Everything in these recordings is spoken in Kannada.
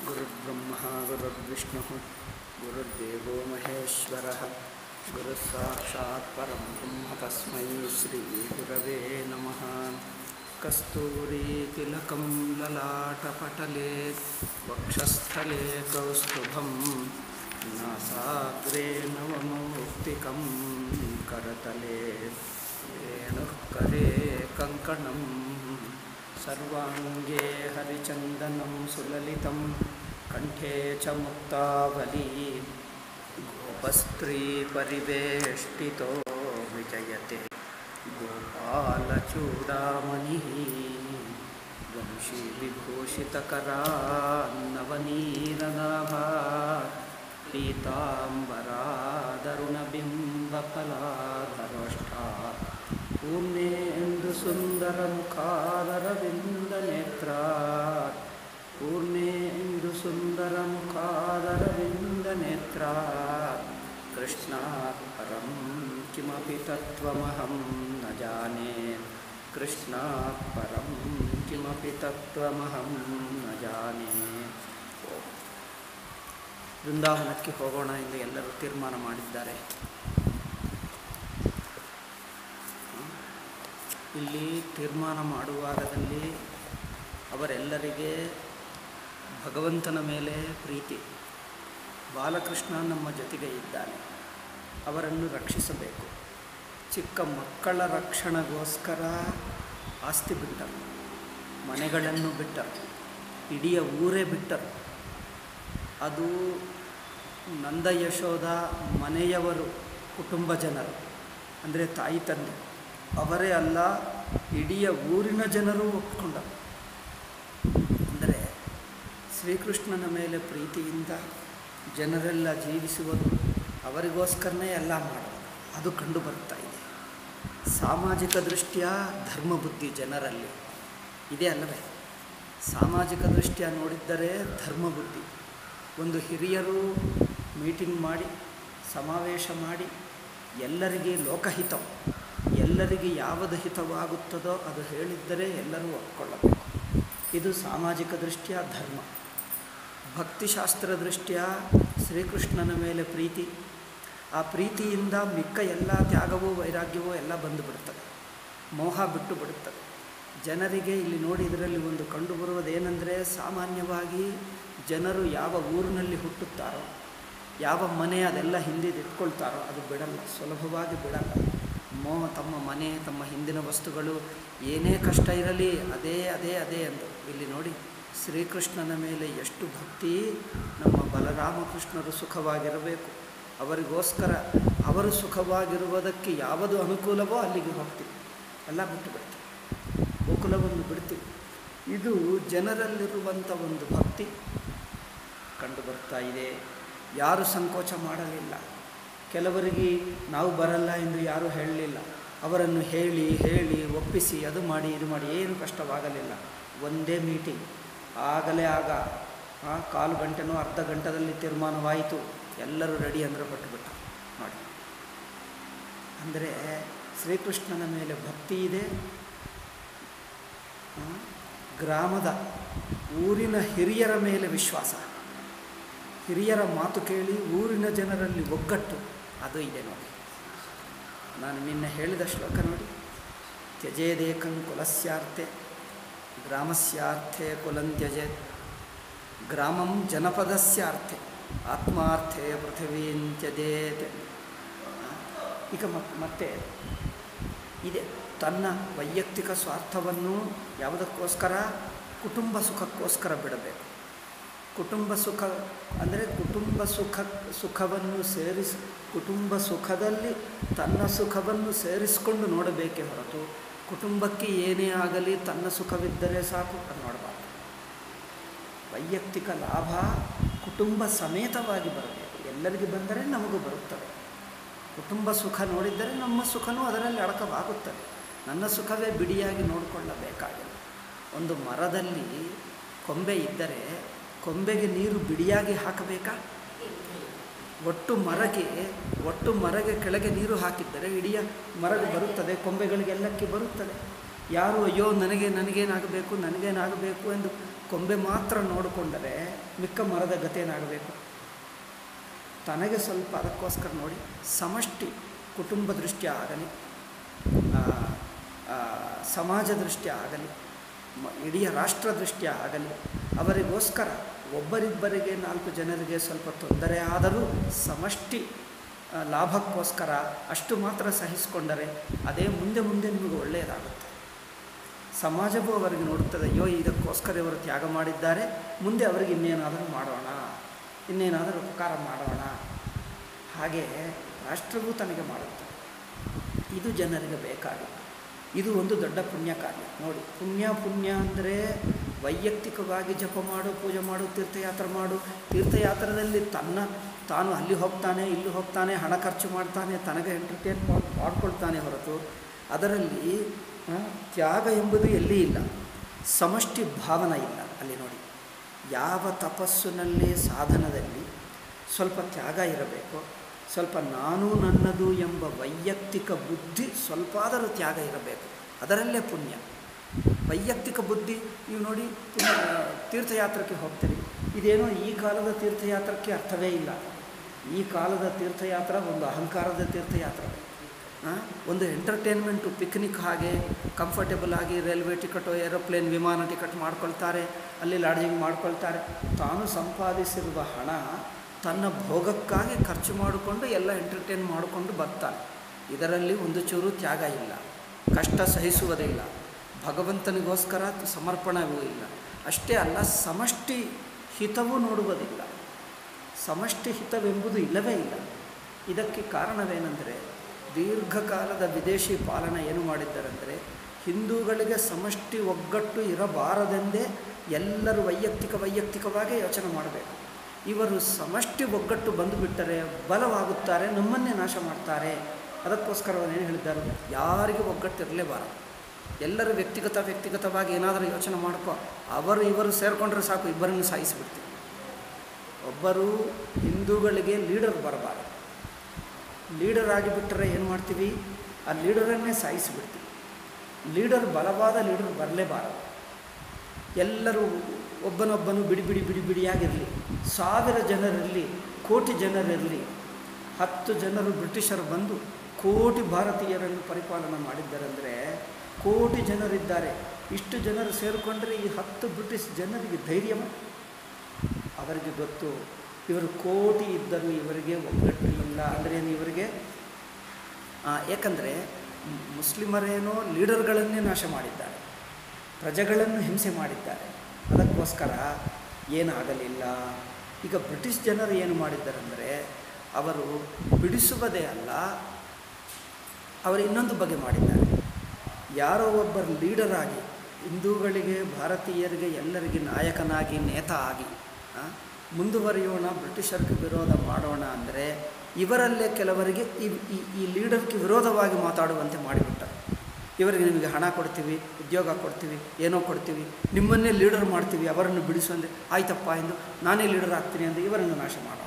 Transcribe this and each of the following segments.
गुरुर्ब्रह्मा गुरुर्विष्णुः गुरुर्देवो महेश्वरः गुरुसाक्षात् परं ब्रह्म तस्मै श्रीगुरवे नमः कस्तूरीतिलकं ललाटपटले वक्षस्थले कौस्तुभं नासाग्रे नवमौक्तिकं करतले वेणुः करे कङ्कणं सर्वाङ्गे हरिचन्दनं सुललितं कण्ठे च मुक्तावली गोपस्त्रीपरिवेष्टितो विजयते गोपालचूडामणिः वंशीविभूषितकरान्नवनीरनाभा पीताम्बरादरुणबिम्बफलाधरोष्ठा पूर्णेन्दुसुन्दरमुखादरविन्दनेत्रात् पूर्णेन्दुसुन्दरमुखादरविन्दनेत्रात् कृष्णात् परं किमपि तत्त्वमहं न जाने कृष्णात् परं किमपि तत्त्वमहं न ಜಾನೆ ಬೃಂದಾವನಕ್ಕೆ ಹೋಗೋಣ ಎಂದು ಎಲ್ಲರೂ ತೀರ್ಮಾನ ಮಾಡಿದ್ದಾರೆ ಇಲ್ಲಿ ತೀರ್ಮಾನ ಮಾಡುವಾಗದಲ್ಲಿ ಅವರೆಲ್ಲರಿಗೆ ಭಗವಂತನ ಮೇಲೆ ಪ್ರೀತಿ ಬಾಲಕೃಷ್ಣ ನಮ್ಮ ಜೊತೆಗೆ ಇದ್ದಾನೆ ಅವರನ್ನು ರಕ್ಷಿಸಬೇಕು ಚಿಕ್ಕ ಮಕ್ಕಳ ರಕ್ಷಣೆಗೋಸ್ಕರ ಆಸ್ತಿ ಬಿಟ್ಟರು ಮನೆಗಳನ್ನು ಬಿಟ್ಟರು ಇಡೀ ಊರೇ ಬಿಟ್ಟರು ಅದು ನಂದ ಯಶೋಧ ಮನೆಯವರು ಕುಟುಂಬ ಜನರು ಅಂದರೆ ತಾಯಿ ತಂದೆ ಅವರೇ ಅಲ್ಲ ಇಡೀ ಊರಿನ ಜನರು ಒಪ್ಪಿಕೊಂಡರು ಅಂದರೆ ಶ್ರೀಕೃಷ್ಣನ ಮೇಲೆ ಪ್ರೀತಿಯಿಂದ ಜನರೆಲ್ಲ ಜೀವಿಸುವುದು ಅವರಿಗೋಸ್ಕರನೇ ಎಲ್ಲ ಮಾಡೋದು ಅದು ಕಂಡು ಬರ್ತಾ ಇದೆ ಸಾಮಾಜಿಕ ದೃಷ್ಟಿಯ ಧರ್ಮಬುದ್ಧಿ ಜನರಲ್ಲಿ ಇದೆ ಅಲ್ಲವೇ ಸಾಮಾಜಿಕ ದೃಷ್ಟಿಯ ನೋಡಿದ್ದರೆ ಧರ್ಮಬುದ್ಧಿ ಒಂದು ಹಿರಿಯರು ಮೀಟಿಂಗ್ ಮಾಡಿ ಸಮಾವೇಶ ಮಾಡಿ ಎಲ್ಲರಿಗೆ ಲೋಕಹಿತ ಎಲ್ಲರಿಗೆ ಯಾವುದು ಹಿತವಾಗುತ್ತದೋ ಅದು ಹೇಳಿದ್ದರೆ ಎಲ್ಲರೂ ಒಪ್ಕೊಳ್ಳಬೇಕು ಇದು ಸಾಮಾಜಿಕ ದೃಷ್ಟಿಯ ಧರ್ಮ ಭಕ್ತಿಶಾಸ್ತ್ರ ದೃಷ್ಟಿಯ ಶ್ರೀಕೃಷ್ಣನ ಮೇಲೆ ಪ್ರೀತಿ ಆ ಪ್ರೀತಿಯಿಂದ ಮಿಕ್ಕ ಎಲ್ಲ ತ್ಯಾಗವೂ ವೈರಾಗ್ಯವೂ ಎಲ್ಲ ಬಂದು ಬಿಡುತ್ತದೆ ಮೋಹ ಬಿಟ್ಟು ಬಿಡುತ್ತದೆ ಜನರಿಗೆ ಇಲ್ಲಿ ನೋಡಿ ಇದರಲ್ಲಿ ಒಂದು ಕಂಡುಬರುವುದೇನೆಂದರೆ ಸಾಮಾನ್ಯವಾಗಿ ಜನರು ಯಾವ ಊರಿನಲ್ಲಿ ಹುಟ್ಟುತ್ತಾರೋ ಯಾವ ಮನೆ ಅದೆಲ್ಲ ಹಿಂದಿದಿಟ್ಕೊಳ್ತಾರೋ ಅದು ಬಿಡಲ್ಲ ಸುಲಭವಾಗಿ ಬಿಡಲ್ಲ ಮೋ ತಮ್ಮ ಮನೆ ತಮ್ಮ ಹಿಂದಿನ ವಸ್ತುಗಳು ಏನೇ ಕಷ್ಟ ಇರಲಿ ಅದೇ ಅದೇ ಅದೇ ಎಂದು ಇಲ್ಲಿ ನೋಡಿ ಶ್ರೀಕೃಷ್ಣನ ಮೇಲೆ ಎಷ್ಟು ಭಕ್ತಿ ನಮ್ಮ ಬಲರಾಮಕೃಷ್ಣರು ಸುಖವಾಗಿರಬೇಕು ಅವರಿಗೋಸ್ಕರ ಅವರು ಸುಖವಾಗಿರುವುದಕ್ಕೆ ಯಾವುದು ಅನುಕೂಲವೋ ಅಲ್ಲಿಗೆ ಹೋಗ್ತೀವಿ ಎಲ್ಲ ಬಿಟ್ಟು ಬಿಡ್ತೀವಿ ಗೋಕುಲವನ್ನು ಬಿಡ್ತೀವಿ ಇದು ಜನರಲ್ಲಿರುವಂಥ ಒಂದು ಭಕ್ತಿ ಕಂಡು ಬರ್ತಾ ಇದೆ ಯಾರು ಸಂಕೋಚ ಮಾಡಲಿಲ್ಲ ಕೆಲವರಿಗೆ ನಾವು ಬರಲ್ಲ ಎಂದು ಯಾರೂ ಹೇಳಲಿಲ್ಲ ಅವರನ್ನು ಹೇಳಿ ಹೇಳಿ ಒಪ್ಪಿಸಿ ಅದು ಮಾಡಿ ಇದು ಮಾಡಿ ಏನು ಕಷ್ಟವಾಗಲಿಲ್ಲ ಒಂದೇ ಮೀಟಿಂಗ್ ಆಗಲೇ ಆಗ ಕಾಲು ಗಂಟೆನೋ ಅರ್ಧ ಗಂಟೆದಲ್ಲಿ ತೀರ್ಮಾನವಾಯಿತು ಎಲ್ಲರೂ ರೆಡಿ ಅಂದರೆ ಬಿಟ್ಟುಬಿಟ್ಟ ನೋಡಿ ಅಂದರೆ ಶ್ರೀಕೃಷ್ಣನ ಮೇಲೆ ಭಕ್ತಿ ಇದೆ ಗ್ರಾಮದ ಊರಿನ ಹಿರಿಯರ ಮೇಲೆ ವಿಶ್ವಾಸ ಹಿರಿಯರ ಮಾತು ಕೇಳಿ ಊರಿನ ಜನರಲ್ಲಿ ಒಗ್ಗಟ್ಟು ಅದು ಇದೆ ನೋಡಿ ನಾನು ನಿನ್ನೆ ಹೇಳಿದ ಶ್ಲೋಕ ನೋಡಿ ತ್ಯಜೇದೇಕಂ ಕುಲಸ್ಯಾರ್ಥೆ ಗ್ರಾಮಸ್ಯಾರ್ಥೆ ಕುಲಂತ್ಯಜೆ ಗ್ರಾಮಂ ಜನಪದಸ್ಯಾರ್ಥೆ ಆತ್ಮಾರ್ಥೆ ಪೃಥಿವೀಂತ್ಯಜೇತ್ ಈಗ ಮತ್ತೆ ಇದೆ ತನ್ನ ವೈಯಕ್ತಿಕ ಸ್ವಾರ್ಥವನ್ನು ಯಾವುದಕ್ಕೋಸ್ಕರ ಕುಟುಂಬ ಸುಖಕ್ಕೋಸ್ಕರ ಬಿಡಬೇಕು ಕುಟುಂಬ ಸುಖ ಅಂದರೆ ಕುಟುಂಬ ಸುಖ ಸುಖವನ್ನು ಸೇರಿಸಿ ಕುಟುಂಬ ಸುಖದಲ್ಲಿ ತನ್ನ ಸುಖವನ್ನು ಸೇರಿಸಿಕೊಂಡು ನೋಡಬೇಕೇ ಹೊರತು ಕುಟುಂಬಕ್ಕೆ ಏನೇ ಆಗಲಿ ತನ್ನ ಸುಖವಿದ್ದರೆ ಸಾಕು ಅದು ನೋಡಬಾರ್ದು ವೈಯಕ್ತಿಕ ಲಾಭ ಕುಟುಂಬ ಸಮೇತವಾಗಿ ಬರಬೇಕು ಎಲ್ಲರಿಗೆ ಬಂದರೆ ನಮಗೂ ಬರುತ್ತದೆ ಕುಟುಂಬ ಸುಖ ನೋಡಿದ್ದರೆ ನಮ್ಮ ಸುಖನೂ ಅದರಲ್ಲಿ ಅಡಕವಾಗುತ್ತದೆ ನನ್ನ ಸುಖವೇ ಬಿಡಿಯಾಗಿ ನೋಡಿಕೊಳ್ಳಬೇಕಾಗಿಲ್ಲ ಒಂದು ಮರದಲ್ಲಿ ಕೊಂಬೆ ಇದ್ದರೆ ಕೊಂಬೆಗೆ ನೀರು ಬಿಡಿಯಾಗಿ ಹಾಕಬೇಕಾ ಒಟ್ಟು ಮರಗೆ ಒಟ್ಟು ಮರಗೆ ಕೆಳಗೆ ನೀರು ಹಾಕಿದ್ದರೆ ಇಡೀ ಮರಗೆ ಬರುತ್ತದೆ ಕೊಂಬೆಗಳಿಗೆಲ್ಲಕ್ಕೆ ಬರುತ್ತದೆ ಯಾರು ಅಯ್ಯೋ ನನಗೆ ನನಗೇನಾಗಬೇಕು ನನಗೇನಾಗಬೇಕು ಎಂದು ಕೊಂಬೆ ಮಾತ್ರ ನೋಡಿಕೊಂಡರೆ ಮಿಕ್ಕ ಮರದ ಗತೇನಾಗಬೇಕು ತನಗೆ ಸ್ವಲ್ಪ ಅದಕ್ಕೋಸ್ಕರ ನೋಡಿ ಸಮಷ್ಟಿ ಕುಟುಂಬ ದೃಷ್ಟ್ಯ ಆಗಲಿ ಆ, ಆ, ಸಮಾಜ ದೃಷ್ಟ್ಯ ಆಗಲಿ ಮ- ಇಡೀ ರಾಷ್ಟ್ರ ದೃಷ್ಟ್ಯ ಆಗಲಿ ಅವರಿಗೋಸ್ಕರ ಒಬ್ಬರಿಬ್ಬರಿಗೆ ನಾಲ್ಕು ಜನರಿಗೆ ಸ್ವಲ್ಪ ತೊಂದರೆ ಆದರೂ ಸಮಷ್ಟಿ ಆ, ಲಾಭಕ್ಕೋಸ್ಕರ ಅಷ್ಟು ಮಾತ್ರ ಸಹಿಸಿಕೊಂಡರೆ ಅದೇ ಮುಂದೆ ಮುಂದೆ ನಿಮಗೆ ಒಳ್ಳೆಯದಾಗುತ್ತೆ ಸಮಾಜವೂ ಅವರಿಗೆ ನೋಡುತ್ತದೆ ಅಯ್ಯೋ ಇದಕ್ಕೋಸ್ಕರ ಇವರು ತ್ಯಾಗ ಮಾಡಿದ್ದಾರೆ ಮುಂದೆ ಅವರಿಗೆ ಇನ್ನೇನಾದರೂ ಮಾಡೋಣ ಇನ್ನೇನಾದರೂ ಉಪಕಾರ ಮಾಡೋಣ ಹಾಗೆ ರಾಷ್ಟ್ರವೂ ತನಗೆ ಮಾಡುತ್ತದೆ ಇದು ಜನರಿಗೆ ಬೇಕಾಗಿಲ್ಲ ಇದು ಒಂದು ದೊಡ್ಡ ಪುಣ್ಯ ಕಾರ್ಯ ನೋಡಿ ಪುಣ್ಯ ಪುಣ್ಯ ಅಂದರೆ ವೈಯಕ್ತಿಕವಾಗಿ ಜಪ ಮಾಡು ಪೂಜೆ ಮಾಡು ತೀರ್ಥಯಾತ್ರೆ ಮಾಡು ತೀರ್ಥಯಾತ್ರದಲ್ಲಿ ತನ್ನ ತಾನು ಅಲ್ಲಿ ಹೋಗ್ತಾನೆ ಇಲ್ಲಿ ಹೋಗ್ತಾನೆ ಹಣ ಖರ್ಚು ಮಾಡ್ತಾನೆ ತನಗೆ ಎಂಟರ್ಟೈನ್ ಮಾಡ್ಕೊಳ್ತಾನೆ ಹೊರತು ಅದರಲ್ಲಿ ಆ, ತ್ಯಾಗ ಎಂಬುದು ಎಲ್ಲಿ ಇಲ್ಲ ಸಮಷ್ಟಿ ಭಾವನ ಇಲ್ಲ ಅಲ್ಲಿ ನೋಡಿ ಯಾವ ತಪಸ್ಸಿನಲ್ಲಿ ಸಾಧನದಲ್ಲಿ ಸ್ವಲ್ಪ ತ್ಯಾಗ ಇರಬೇಕು ಸ್ವಲ್ಪ ನಾನು ನನ್ನದು ಎಂಬ ವೈಯಕ್ತಿಕ ಬುದ್ಧಿ ಸ್ವಲ್ಪ ಆದರೂ ತ್ಯಾಗ ಇರಬೇಕು ಅದರಲ್ಲೇ ಪುಣ್ಯ ವೈಯಕ್ತಿಕ ಬುದ್ಧಿ ನೀವು ನೋಡಿ ಪುಣ್ಯ ತೀರ್ಥಯಾತ್ರಕ್ಕೆ ಹೋಗ್ತೀರಿ ಇದೇನೋ ಈ ಕಾಲದ ತೀರ್ಥಯಾತ್ರಕ್ಕೆ ಅರ್ಥವೇ ಇಲ್ಲ ಈ ಕಾಲದ ತೀರ್ಥಯಾತ್ರ ಒಂದು ಅಹಂಕಾರದ ತೀರ್ಥಯಾತ್ರ ಆ, ಒಂದು ಎಂಟರ್ಟೈನ್ಮೆಂಟು ಪಿಕ್ನಿಕ್ ಹಾಗೆ ಕಂಫರ್ಟೇಬಲ್ ಆಗಿ ರೈಲ್ವೆ ಟಿಕೆಟು ಏರೋಪ್ಲೇನ್ ವಿಮಾನ ಟಿಕೆಟ್ ಮಾಡ್ಕೊಳ್ತಾರೆ ಅಲ್ಲಿ ಲಾಡ್ಜಿಂಗ್ ಮಾಡ್ಕೊಳ್ತಾರೆ ತಾನು ಸಂಪಾದಿಸಿರುವ ಹಣ ತನ್ನ ಭೋಗಕ್ಕಾಗಿ ಖರ್ಚು ಮಾಡಿಕೊಂಡು ಎಲ್ಲ ಎಂಟರ್ಟೈನ್ ಮಾಡಿಕೊಂಡು ಬರ್ತಾನೆ ಇದರಲ್ಲಿ ಒಂದು ಚೂರು ತ್ಯಾಗ ಇಲ್ಲ ಕಷ್ಟ ಸಹಿಸುವುದಿಲ್ಲ ಭಗವಂತನಿಗೋಸ್ಕರ ಸಮರ್ಪಣವೂ ಇಲ್ಲ ಅಷ್ಟೇ ಅಲ್ಲ ಸಮಷ್ಟಿ ಹಿತವೂ ನೋಡುವುದಿಲ್ಲ ಸಮಷ್ಟಿ ಹಿತವೆಂಬುದು ಇಲ್ಲವೇ ಇಲ್ಲ ಇದಕ್ಕೆ ಕಾರಣವೇನೆಂದರೆ ದೀರ್ಘಕಾಲದ ವಿದೇಶಿ ಪಾಲನೆ ಏನು ಮಾಡಿದ್ದಾರೆಂದರೆ ಹಿಂದೂಗಳಿಗೆ ಸಮಷ್ಟಿ ಒಗ್ಗಟ್ಟು ಇರಬಾರದೆಂದೇ ಎಲ್ಲರೂ ವೈಯಕ್ತಿಕ ವೈಯಕ್ತಿಕವಾಗಿ ಯೋಚನೆ ಮಾಡಬೇಕು ಇವರು ಸಮಷ್ಟಿ ಒಗ್ಗಟ್ಟು ಬಂದುಬಿಟ್ಟರೆ ಬಲವಾಗುತ್ತಾರೆ ನಮ್ಮನ್ನೇ ನಾಶ ಮಾಡ್ತಾರೆ ಅದಕ್ಕೋಸ್ಕರ ಅವರು ಏನು ಹೇಳಿದ್ದಾರೆ ಯಾರಿಗೂ ಒಗ್ಗಟ್ಟಿರಲೇಬಾರದು ಎಲ್ಲರೂ ವ್ಯಕ್ತಿಗತ ವ್ಯಕ್ತಿಗತವಾಗಿ ಏನಾದರೂ ಯೋಚನೆ ಮಾಡ್ಕೊ ಅವರು ಇವರು ಸೇರಿಕೊಂಡ್ರೆ ಸಾಕು ಇಬ್ಬರನ್ನು ಸಾಯಿಸಿಬಿಡ್ತೀವಿ ಒಬ್ಬರು ಹಿಂದೂಗಳಿಗೆ ಲೀಡರ್ ಬರಬಾರದು ಲೀಡರ್ ಆಗಿಬಿಟ್ಟರೆ ಏನು ಮಾಡ್ತೀವಿ ಆ ಲೀಡರನ್ನೇ ಸಾಯಿಸಿಬಿಡ್ತೀವಿ ಲೀಡರ್ ಬಲವಾದ ಲೀಡರ್ ಬರಲೇಬಾರದು ಎಲ್ಲರೂ ಒಬ್ಬನೊಬ್ಬನು ಬಿಡಿ ಬಿಡಿ ಬಿಡಿ ಬಿಡಿಯಾಗಿರಲಿ ಸಾವಿರ ಜನರಿರಲಿ ಕೋಟಿ ಜನರಿರಲಿ ಹತ್ತು ಜನರು ಬ್ರಿಟಿಷರು ಬಂದು ಕೋಟಿ ಭಾರತೀಯರನ್ನು ಪರಿಪಾಲನೆ ಮಾಡಿದ್ದಾರೆಂದರೆ ಕೋಟಿ ಜನರಿದ್ದಾರೆ ಇಷ್ಟು ಜನರು ಸೇರಿಕೊಂಡ್ರೆ ಈ ಹತ್ತು ಬ್ರಿಟಿಷ್ ಜನರಿಗೆ ಧೈರ್ಯವ ಅವರಿಗೆ ಗೊತ್ತು ಇವರು ಕೋಟಿ ಇದ್ದರೂ ಇವರಿಗೆ ಒಗ್ಗಟ್ಟಿಲ್ಲ ಅಂದರೆ ಏನು ಇವರಿಗೆ ಏಕೆಂದರೆ ಮುಸ್ಲಿಮರೇನೋ ಲೀಡರ್ಗಳನ್ನೇ ನಾಶ ಮಾಡಿದ್ದಾರೆ ಪ್ರಜೆಗಳನ್ನು ಹಿಂಸೆ ಮಾಡಿದ್ದಾರೆ ಅದಕ್ಕೋಸ್ಕರ ಏನಾಗಲಿಲ್ಲ ಈಗ ಬ್ರಿಟಿಷ್ ಜನರು ಏನು ಮಾಡಿದ್ದಾರೆಂದರೆ ಅವರು ಬಿಡಿಸುವುದೇ ಅಲ್ಲ ಅವರು ಇನ್ನೊಂದು ಬಗೆ ಮಾಡಿದ್ದಾರೆ ಯಾರೋ ಒಬ್ಬರು ಲೀಡರ್ ಆಗಿ ಹಿಂದೂಗಳಿಗೆ ಭಾರತೀಯರಿಗೆ ಎಲ್ಲರಿಗೆ ನಾಯಕನಾಗಿ ನೇತ ಆಗಿ ಆ, ಮುಂದುವರಿಯೋಣ ಬ್ರಿಟಿಷರಿಗೆ ವಿರೋಧ ಮಾಡೋಣ ಅಂದರೆ ಇವರಲ್ಲೇ ಕೆಲವರಿಗೆ ಈ ಈ- ಈ ಲೀಡರ್ಗೆ ವಿರೋಧವಾಗಿ ಮಾತಾಡುವಂತೆ ಮಾಡಿಬಿಟ್ಟರು ಇವರಿಗೆ ನಿಮಗೆ ಹಣ ಕೊಡ್ತೀವಿ ಉದ್ಯೋಗ ಕೊಡ್ತೀವಿ ಏನೋ ಕೊಡ್ತೀವಿ ನಿಮ್ಮನ್ನೇ ಲೀಡರ್ ಮಾಡ್ತೀವಿ ಅವರನ್ನು ಬಿಡಿಸು ಅಂದರೆ ಆಯ್ತಪ್ಪ ಎಂದು ನಾನೇ ಲೀಡರ್ ಆಗ್ತೀನಿ ಎಂದು ಇವರನ್ನು ನಾಶ ಮಾಡೋಣ